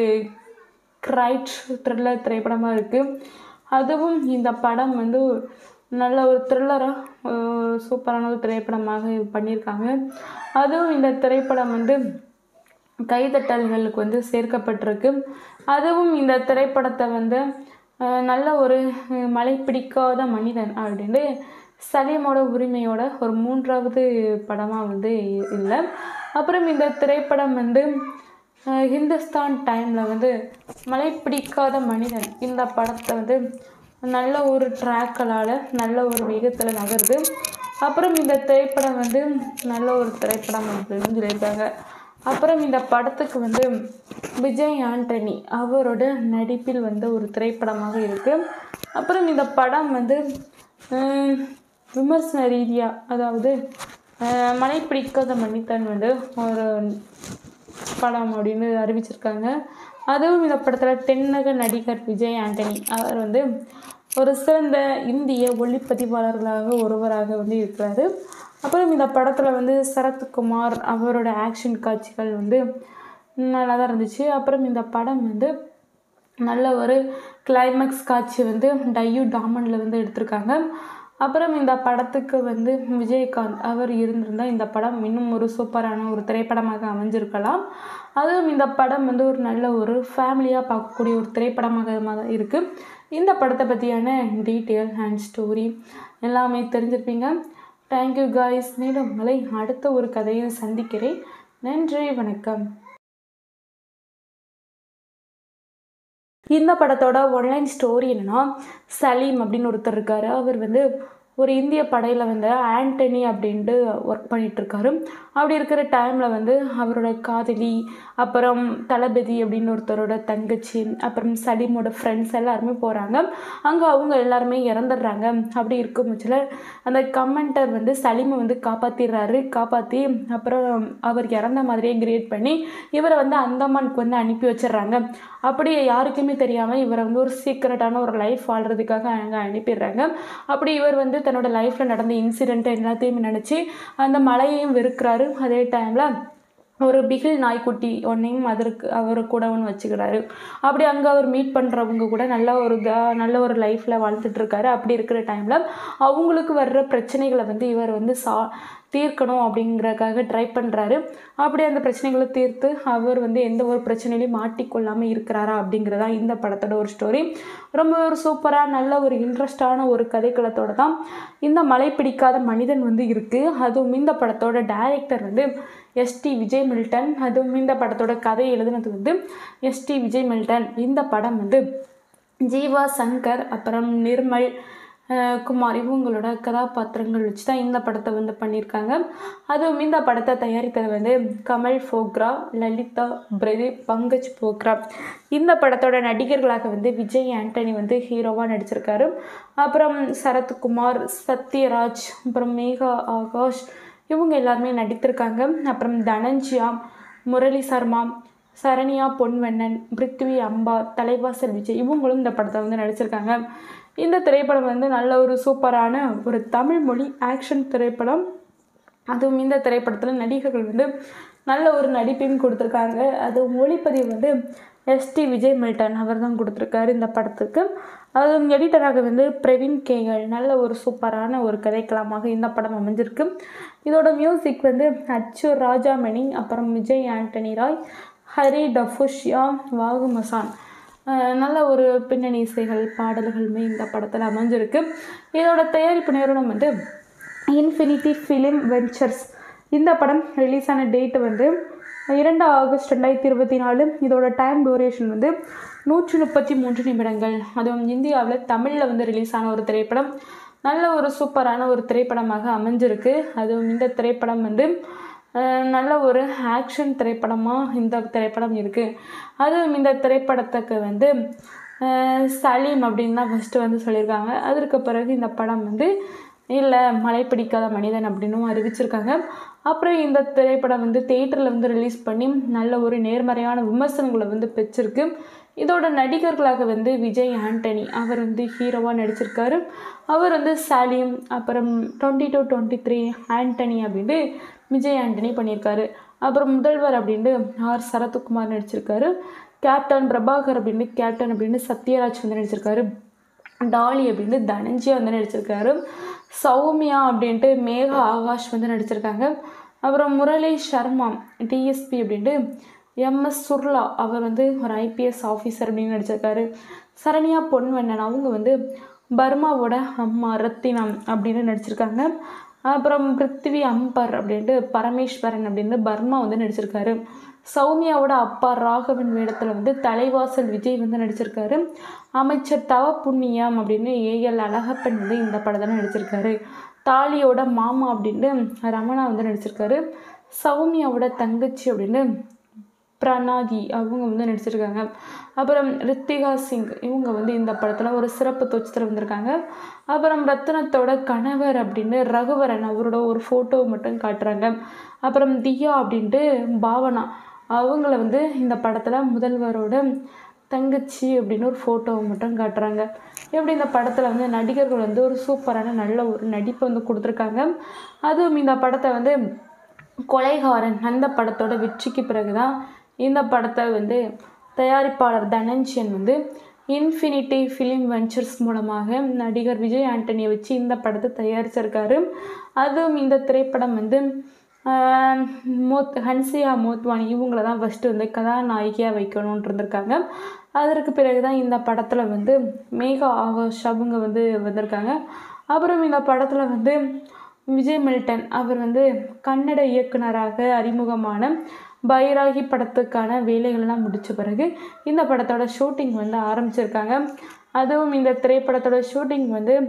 S1: கிரைட் த்ரில்லர் திரைப்படமாக இருக்குது அதுவும் இந்த படம் வந்து நல்ல ஒரு த்ரில்லராக சூப்பரான ஒரு திரைப்படமாக இது பண்ணியிருக்காங்க அதுவும் இந்த திரைப்படம் வந்து கைதட்டல்களுக்கு வந்து சேர்க்கப்பட்டிருக்கு அதுவும் இந்த திரைப்படத்தை வந்து அஹ், நல்ல ஒரு அஹ், மலை பிடிக்காத மனிதன் அப்படின்னு சலீமோட உரிமையோட ஒரு மூன்றாவது படமாக வந்து இல்லை அப்புறம் இந்த திரைப்படம் வந்து அஹ், ஹிந்துஸ்தான் டைமில் வந்து மலை பிடிக்காத மனிதன் இந்த படத்தை வந்து நல்ல ஒரு ட்ராக்களால் நல்ல ஒரு வேகத்தில் நகருது அப்புறம் இந்த திரைப்படம் வந்து நல்ல ஒரு திரைப்படம் அப்படின்னு சொல்லியிருக்காங்க அப்புறம் இந்த படத்துக்கு வந்து விஜய் ஆண்டனி அவரோட நடிப்பில் வந்த ஒரு திரைப்படமாக இருக்குது அப்புறம் இந்த படம் வந்து ஹம், விமர்சன ரீதியாக அதாவது அஹ், மலை பிடிக்காத மன்னித்தன் வந்து ஒரு படம் அப்படின்னு அறிவிச்சிருக்காங்க அதுவும் இந்த படத்தில் தென்னக நடிகர் விஜய் ஆண்டனி அவர் வந்து ஒரு சிறந்த இந்திய ஒளிப்பதிவாளர்களாக ஒருவராக வந்து இருக்கிறாரு அப்புறம் இந்த படத்தில் வந்து சரத்குமார் அவரோட ஆக்ஷன் காட்சிகள் வந்து நல்லா தான் இருந்துச்சு அப்புறம் இந்த படம் வந்து நல்ல ஒரு கிளைமேக்ஸ் காட்சி வந்து டையூ டாமனில் வந்து எடுத்திருக்காங்க அப்புறம் இந்த படத்துக்கு வந்து விஜயகாந்த் அவர் இருந்திருந்தால் இந்த படம் இன்னும் ஒரு சூப்பரான ஒரு திரைப்படமாக அமைஞ்சிருக்கலாம் அதுவும் இந்த படம் வந்து ஒரு நல்ல ஒரு ஃபேமிலியாக பார்க்கக்கூடிய ஒரு திரைப்படமாக தான் இருக்குது இந்த படத்தை பற்றியான டீட்டெயில் அண்ட் ஸ்டோரி எல்லாமே தெரிஞ்சிருப்பீங்க தேங்க்யூ காய்ஸ் மீண்டும் உங்களை அடுத்த ஒரு கதையில் சந்திக்கிறேன் நன்றி வணக்கம் இந்த படத்தோட ஒன்லைன் ஸ்டோரி என்னன்னா சலீம் அப்படின்னு ஒருத்தர் இருக்காரு அவர் வந்து ஒரு இந்திய படையில் வந்து ஆண்டனி அப்படின்ட்டு ஒர்க் பண்ணிகிட்ருக்காரு அப்படி இருக்கிற டைமில் வந்து அவரோட காதலி அப்புறம் தளபதி அப்படின்னு ஒருத்தரோட தங்கச்சி அப்புறம் சலீமோட ஃப்ரெண்ட்ஸ் எல்லாருமே போகிறாங்க அங்கே அவங்க எல்லாருமே இறந்துடுறாங்க அப்படி இருக்கும் பட்சத்தில் அந்த கமெண்டர் வந்து சலீமை வந்து காப்பாற்றிடுறாரு காப்பாற்றி அப்புறம் அவர் இறந்த மாதிரியே கிரியேட் பண்ணி இவரை வந்து அந்தமானுக்கு வந்து அனுப்பி வச்சிடுறாங்க அப்படி யாருக்குமே தெரியாமல் இவரை வந்து ஒரு சீக்ரெட்டான ஒரு லைஃப் வாழ்கிறதுக்காக அங்கே அனுப்பிடுறாங்க அப்படி இவர் வந்து தன்னோட லைஃப்பில் நடந்த இன்சிடெண்ட் எல்லாத்தையுமே நினச்சி அந்த மலையையும் வெறுக்கிறாரு அதே டைமில் ஒரு பிகில் நாய்க்குட்டி ஒன்றையும் அதற்கு அவர் கூட ஒன்று வச்சுக்கிறாரு அப்படி அங்கே அவர் மீட் பண்ணுறவங்க கூட நல்ல ஒரு இதாக நல்ல ஒரு லைஃப்பில் வாழ்ந்துட்டுருக்காரு அப்படி இருக்கிற டைமில் அவங்களுக்கு வர்ற பிரச்சனைகளை வந்து இவர் வந்து சா தீர்க்கணும் அப்படிங்கிறக்காக ட்ரை பண்ணுறாரு அப்படி அந்த பிரச்சனைகளை தீர்த்து அவர் வந்து எந்த ஒரு பிரச்சனையிலையும் மாட்டிக்கொள்ளாமல் இருக்கிறாரா அப்படிங்கிறதா இந்த படத்தோட ஒரு ஸ்டோரி ரொம்ப ஒரு சூப்பராக நல்ல ஒரு இன்ட்ரெஸ்டான ஒரு கதைக்களத்தோட தான் இந்த மலை பிடிக்காத மனிதன் வந்து இருக்குது அதுவும் இந்த படத்தோட டைரக்டர் வந்து எஸ்டி விஜய் மில்டன் அதுவும் இந்த படத்தோட கதை எழுதுனது வந்து எஸ்டி விஜய் மில்டன் இந்த படம் வந்து ஜீவா சங்கர் அப்புறம் நிர்மல் அஹ், குமார் இவங்களோட கதாபாத்திரங்கள் வச்சு தான் இந்த படத்தை வந்து பண்ணியிருக்காங்க அதுவும் இந்த படத்தை தயாரித்தது வந்து கமல் ஃபோக்ரா லலிதா பிரதீப் பங்கஜ் போக்ரா இந்த படத்தோட நடிகர்களாக வந்து விஜய் ஆண்டனி வந்து ஹீரோவாக நடிச்சிருக்காரு அப்புறம் சரத்குமார் சத்யராஜ் அப்புறம் மேகா ஆகாஷ் இவங்க எல்லாருமே நடித்திருக்காங்க அப்புறம் தனஞ்சியா முரளி சர்மா சரண்யா பொன்வண்ணன் பிருத்வி அம்பா தலைவாசல் விஜய் இவங்களும் இந்த படத்தை வந்து நடிச்சிருக்காங்க இந்த திரைப்படம் வந்து நல்ல ஒரு சூப்பரான ஒரு தமிழ் மொழி ஆக்ஷன் திரைப்படம் அதுவும் இந்த திரைப்படத்தில் நடிகர்கள் வந்து நல்ல ஒரு நடிப்பையும் கொடுத்துருக்காங்க அது ஒளிப்பதிவு வந்து எஸ்டி விஜய் மில்டன் அவர் தான் கொடுத்துருக்காரு இந்த படத்துக்கு அதுவும் எடிட்டராக வந்து பிரவீன் கேகல் நல்ல ஒரு சூப்பரான ஒரு கதைக்களமாக இந்த படம் அமைஞ்சிருக்கு இதோட மியூசிக் வந்து அச்சு ராஜாமணி அப்புறம் விஜய் ஆண்டனி ராய் ஹரி டஃபுஷ்யா வாகு மசான் அஹ் நல்ல ஒரு பின்னணி இசைகள் பாடல்களுமே இந்த படத்தில் அமைஞ்சிருக்கு இதோட தயாரிப்பு நிறுவனம் வந்து இன்ஃபினிட்டி ஃபிலிம் வெஞ்சர்ஸ் இந்த படம் ரிலீஸ் ஆன டேட்டு வந்து இரண்டு ஆகஸ்ட் ரெண்டாயிரத்தி இருபத்தி நாலு இதோட டைம் டூரேஷன் வந்து நூற்றி முப்பத்தி மூன்று நிமிடங்கள் அதுவும் இந்தியாவில் தமிழில் வந்து ரிலீஸ் ஆன ஒரு திரைப்படம் நல்ல ஒரு சூப்பரான ஒரு திரைப்படமாக அமைஞ்சிருக்கு அதுவும் இந்த திரைப்படம் வந்து அஹ், நல்ல ஒரு ஆக்ஷன் திரைப்படமாக இந்த திரைப்படம் இருக்குது அதுவும் இந்த திரைப்படத்துக்கு வந்து அஹ், சலீம் அப்படின்னு தான் ஃபஸ்ட்டு வந்து சொல்லியிருக்காங்க அதற்கு பிறகு இந்த படம் வந்து இல்லை மழை பிடிக்காத மனிதன் அப்படின்னும் அறிவிச்சிருக்காங்க அப்புறம் இந்த திரைப்படம் வந்து தேட்டரில் வந்து ரிலீஸ் பண்ணி நல்ல ஒரு நேர்மறையான விமர்சனங்களை வந்து பெற்றிருக்கு இதோட நடிகர்களாக வந்து விஜய் ஆண்டனி அவர் வந்து ஹீரோவாக நடிச்சிருக்காரு அவர் வந்து சாலிம் அப்புறம் twenty two twenty three Antony அப்படின்ட்டு விஜய் ஆண்டனி பண்ணியிருக்காரு அப்புறம் முதல்வர் அப்படின்ட்டு ஆர் சரத்குமார் நடிச்சிருக்காரு கேப்டன் பிரபாகர் அப்படின்ட்டு கேப்டன் அப்படின்னு சத்யராஜ் வந்து நடிச்சிருக்காரு டாலி அப்படின்னு தனஞ்சியா வந்து நடிச்சிருக்காரு சௌமியா அப்படின்ட்டு மேகா ஆகாஷ் வந்து நடிச்சிருக்காங்க அப்புறம் முரளி சர்மா டிஎஸ்பி அப்படின்ட்டு எம்எஸ் சுர்லா அவர் வந்து ஒரு ஐபிஎஸ் ஆஃபீஸர் அப்படின்னு நடிச்சிருக்காரு சரண்யா பொன்வண்ணன் அவங்க வந்து பர்மாவோட அம்மா ரத்தினம் அப்படின்னு நடிச்சிருக்காங்க அப்புறம் பிருத்திவி அம்பர் அப்படின்ட்டு பரமேஸ்வரன் அப்படின்னு பர்மா வந்து நடிச்சிருக்காரு சௌமியாவோட அப்பா ராகவன் வேடத்தில் வந்து தலைவாசல் விஜய் வந்து நடிச்சிருக்காரு அமைச்சர் தவ புண்ணியம் அப்படின்னு ஏஎல் அழகப்பன் வந்து இந்த படத்தில் நடிச்சிருக்காரு தாலியோட மாமா அப்படின்ட்டு ரமணா வந்து நடிச்சிருக்காரு சௌமியாவோட தங்கச்சி அப்படின்னு பிரணாதி அவங்க வந்து நடிச்சிருக்காங்க அப்புறம் ரித்திகா சிங் இவங்க வந்து இந்த படத்தில் ஒரு சிறப்பு தோற்றத்தில் வந்திருக்காங்க அப்புறம் ரத்னத்தோட கணவர் அப்படின்னு ரகுவரன் அவரோட ஒரு ஃபோட்டோ மட்டும் காட்டுறாங்க அப்புறம் தியா அப்படின்ட்டு பாவனா அவங்கள வந்து இந்த படத்தில் முதல்வரோட தங்கச்சி அப்படின்னு ஒரு ஃபோட்டோவை மட்டும் காட்டுறாங்க எப்படி இந்த படத்தில் வந்து நடிகர்கள் வந்து ஒரு சூப்பரான நல்ல ஒரு நடிப்பை வந்து கொடுத்துருக்காங்க அதுவும் இந்த படத்தை வந்து கொலைகாரன் அந்த படத்தோட வெற்றிக்கு பிறகு தான் இந்த படத்தை வந்து தயாரிப்பாளர் தனஞ்சயன் வந்து இன்ஃபினிட்டி ஃபிலிம் வெஞ்சர்ஸ் மூலமாக நடிகர் விஜய் ஆண்டனியை வச்சு இந்த படத்தை தயாரிச்சிருக்காரு அதுவும் இந்த திரைப்படம் வந்து ஆஹ், மோத் ஹன்சியா மோத்வானி இவங்கள தான் ஃபஸ்ட்டு வந்து கதாநாயகியாக வைக்கணும்னு இருந்திருக்காங்க அதற்கு பிறகு தான் இந்த படத்தில் வந்து மேகா ஆகாஷ் அவங்க வந்து வந்திருக்காங்க அப்புறம் இந்த படத்தில் வந்து விஜய் மில்டன் அவர் வந்து கன்னட இயக்குனராக அறிமுகமான பைராகி படத்துக்கான வேலைகள்லாம் முடித்த பிறகு இந்த படத்தோட ஷூட்டிங் வந்து ஆரம்பிச்சிருக்காங்க அதுவும் இந்த திரைப்படத்தோட ஷூட்டிங் வந்து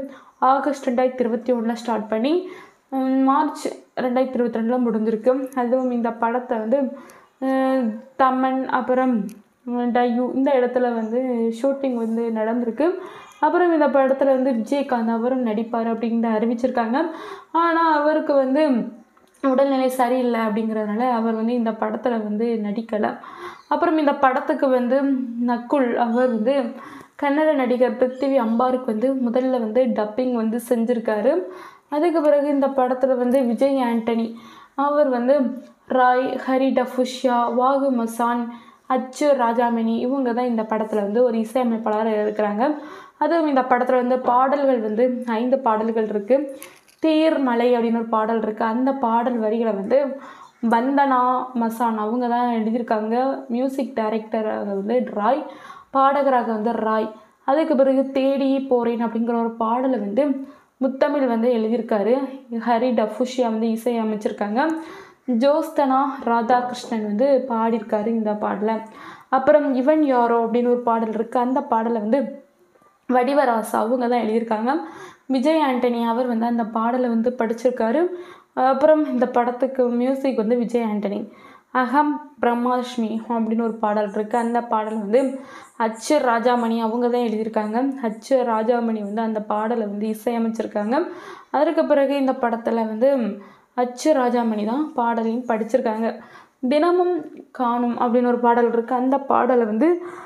S1: ஆகஸ்ட் ரெண்டாயிரத்தி இருபத்தி ஒன்றில் ஸ்டார்ட் பண்ணி உம், மார்ச் ரெண்டாயிரத்தி இருபத்தி ரெண்டில் முடிஞ்சிருக்கு அதுவும் இந்த படத்தை வந்து அஹ், தமன் அப்புறம் உம், டையூ இந்த இடத்துல வந்து ஷூட்டிங் வந்து நடந்திருக்கு அப்புறம் இந்த படத்தில் வந்து விஜயகாந்த் அவரும் நடிப்பார் அப்படின்னு அறிவிச்சிருக்காங்க ஆனால் அவருக்கு வந்து உடல்நிலை சரியில்லை அப்படிங்கிறதுனால அவர் வந்து இந்த படத்தில் வந்து நடிக்கலை அப்புறம் இந்த படத்துக்கு வந்து நக்குல் அவர் வந்து கன்னட நடிகர் பிருத்திவி அம்பாருக்கு வந்து முதல்ல வந்து டப்பிங் வந்து செஞ்சுருக்காரு அதுக்கு பிறகு இந்த படத்தில் வந்து விஜய் ஆண்டனி அவர் வந்து ராய் ஹரி டஃபுஷ்யா வாகு மசான் அச்சு ராஜாமணி இவங்க தான் இந்த படத்தில் வந்து ஒரு இசையமைப்பாளராக இருக்கிறாங்க அதுவும் இந்த படத்தில் வந்து பாடல்கள் வந்து ஐந்து பாடல்கள் இருக்குது தேர் மலை அப்படின்னு ஒரு பாடல் இருக்குது அந்த பாடல் வரிகளை வந்து வந்தனா மசான் அவங்க தான் எழுதியிருக்காங்க மியூசிக் டைரக்டராக வந்து ராய் பாடகராக வந்து ராய் அதுக்கு பிறகு தேடி போறேன் அப்படிங்கிற ஒரு பாடலை வந்து முத்தமிழ் வந்து எழுதியிருக்காரு ஹரி டஃபுஷியா வந்து இசை அமைச்சிருக்காங்க ஜோஸ்தனா ராதாகிருஷ்ணன் வந்து பாடியிருக்காரு இந்த பாடலை அப்புறம் இவன் யாரோ அப்படின்னு ஒரு பாடல் இருக்குது அந்த பாடலை வந்து வடிவராசா அவங்க தான் எழுதியிருக்காங்க விஜய் ஆண்டனி அவர் வந்து அந்த பாடலை வந்து படிச்சிருக்காரு அப்புறம் இந்த படத்துக்கு மியூசிக் வந்து விஜய் ஆண்டனி அகம் பிரம்மாஷ்மி அப்படின்னு ஒரு பாடல் இருக்குது அந்த பாடல் வந்து அச்சு ராஜாமணி அவங்க தான் எழுதியிருக்காங்க அச்சு ராஜாமணி வந்து அந்த பாடலை வந்து இசையமைச்சிருக்காங்க அதற்கு பிறகு இந்த படத்தில் வந்து அச்சு ராஜாமணி தான் பாடலையும் படிச்சிருக்காங்க தினமும் காணும் அப்படின்னு ஒரு பாடல் இருக்குது அந்த பாடலை வந்து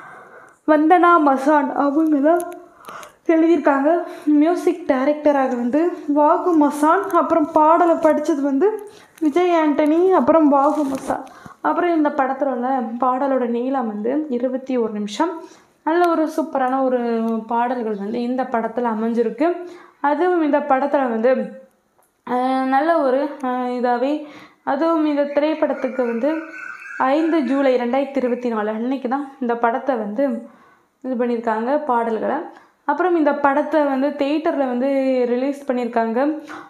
S1: வந்தனா மசான் அவங்க தான் எழுதியிருக்காங்க மியூசிக் டைரக்டராக வந்து வாகு மசான் அப்புறம் பாடலை படித்தது வந்து விஜய் ஆண்டனி அப்புறம் வாகு மசான் அப்புறம் இந்த படத்தில் உள்ள பாடலோட நீளம் வந்து இருபத்தி ஒரு நிமிஷம் நல்ல ஒரு சூப்பரான ஒரு பாடல்கள் வந்து இந்த படத்தில் அமைஞ்சிருக்கு அதுவும் இந்த படத்தில் வந்து அஹ், நல்ல ஒரு இதாகவே அதுவும் இந்த திரைப்படத்துக்கு வந்து ஐந்து ஜூலை ரெண்டாயிரத்தி இருபத்தி நாலு அன்னைக்கு தான் இந்த படத்தை வந்து இது பண்ணியிருக்காங்க பாடல்களை அப்புறம் இந்த படத்தை வந்து தேட்டரில் வந்து ரிலீஸ் பண்ணியிருக்காங்க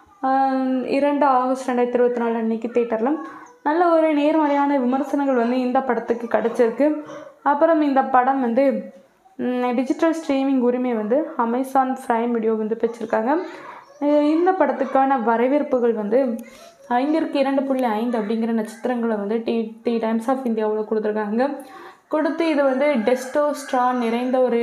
S1: ஆஹ் இரண்டு ஆகஸ்ட் ரெண்டாயிரத்தி இருபத்தி நாலு அன்னைக்கு தேட்டரில் நல்ல ஒரு நேர்மறையான விமர்சனங்கள் வந்து இந்த படத்துக்கு கிடச்சிருக்கு அப்புறம் இந்த படம் வந்து டிஜிட்டல் ஸ்ட்ரீமிங் உரிமை வந்து அமேசான் ப்ரைம் வீடியோ வந்து பெற்றிருக்காங்க அஹ் இந்த படத்துக்கான வரவேற்புகள் வந்து ஐந்திற்கு இரண்டு புள்ளி ஐந்து அப்படிங்கிற நட்சத்திரங்களை வந்து டி டி டைம்ஸ் ஆஃப் இந்தியாவில் கொடுத்துருக்காங்க கொடுத்து இது வந்து டெஸ்டோஸ்ட்ரான் நிறைந்த ஒரு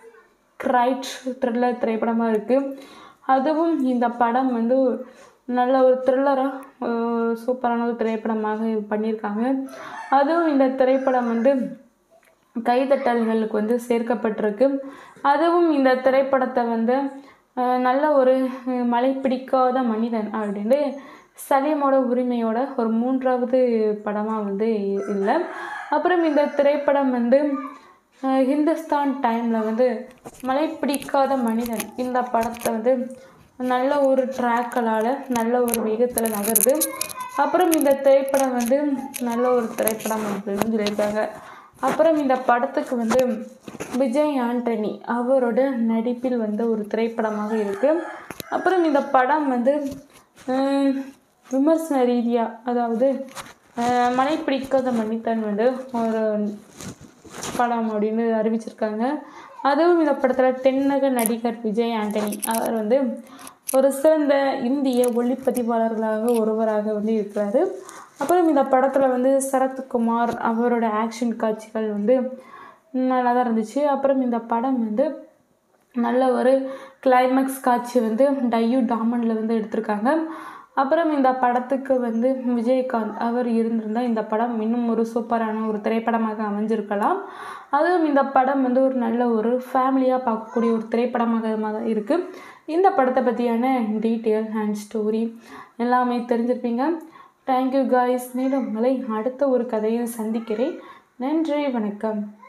S1: கிரைட் த்ரில்லர் திரைப்படமாக இருக்குது அதுவும் இந்த படம் வந்து நல்ல ஒரு த்ரில்லராக சூப்பரான ஒரு திரைப்படமாக இது பண்ணியிருக்காங்க அதுவும் இந்த திரைப்படம் வந்து கைதட்டல்களுக்கு வந்து சேர்க்கப்பட்டிருக்கு அதுவும் இந்த திரைப்படத்தை வந்து அஹ், நல்ல ஒரு அஹ், மலை பிடிக்காத மனிதன் அப்படின்னு சலீமோட உரிமையோட ஒரு மூன்றாவது படமாக வந்து இல்லை அப்புறம் இந்த திரைப்படம் வந்து அஹ், ஹிந்துஸ்தான் டைமில் வந்து மலை பிடிக்காத மனிதன் இந்த படத்தை வந்து நல்ல ஒரு ட்ராக்களால் நல்ல ஒரு வேகத்தில் நகருது அப்புறம் இந்த திரைப்படம் வந்து நல்ல ஒரு திரைப்படம் அப்படின்னு சொல்லியிருக்காங்க அப்புறம் இந்த படத்துக்கு வந்து விஜய் ஆண்டனி அவரோட நடிப்பில் வந்த ஒரு திரைப்படமாக இருக்குது அப்புறம் இந்த படம் வந்து ஹம், விமர்சன ரீதியாக அதாவது அஹ், மலை பிடிக்காத மன்னித்தன் வந்து ஒரு படம் அப்படின்னு அறிவிச்சிருக்காங்க அதுவும் இந்த படத்தில் தென்னக நடிகர் விஜய் ஆண்டனி அவர் வந்து ஒரு சிறந்த இந்திய ஒளிப்பதிவாளர்களாக ஒருவராக வந்து இருக்கிறாரு அப்புறம் இந்த படத்தில் வந்து சரத்குமார் அவரோட ஆக்ஷன் காட்சிகள் வந்து நல்லா தான் இருந்துச்சு அப்புறம் இந்த படம் வந்து நல்ல ஒரு கிளைமேக்ஸ் காட்சி வந்து டையூ டாமனில் வந்து எடுத்திருக்காங்க அப்புறம் இந்த படத்துக்கு வந்து விஜயகாந்த் அவர் இருந்திருந்தால் இந்த படம் இன்னும் ஒரு சூப்பரான ஒரு திரைப்படமாக அமைஞ்சிருக்கலாம் அதுவும் இந்த படம் வந்து ஒரு நல்ல ஒரு ஃபேமிலியாக பார்க்கக்கூடிய ஒரு திரைப்படமாக தான் இருக்குது இந்த படத்தை பற்றியான டீட்டெயில் அண்ட் ஸ்டோரி எல்லாமே தெரிஞ்சிருப்பீங்க தேங்க்யூ காய்ஸ் மீண்டும் உங்களை அடுத்த ஒரு கதையில் சந்திக்கிறேன் நன்றி வணக்கம்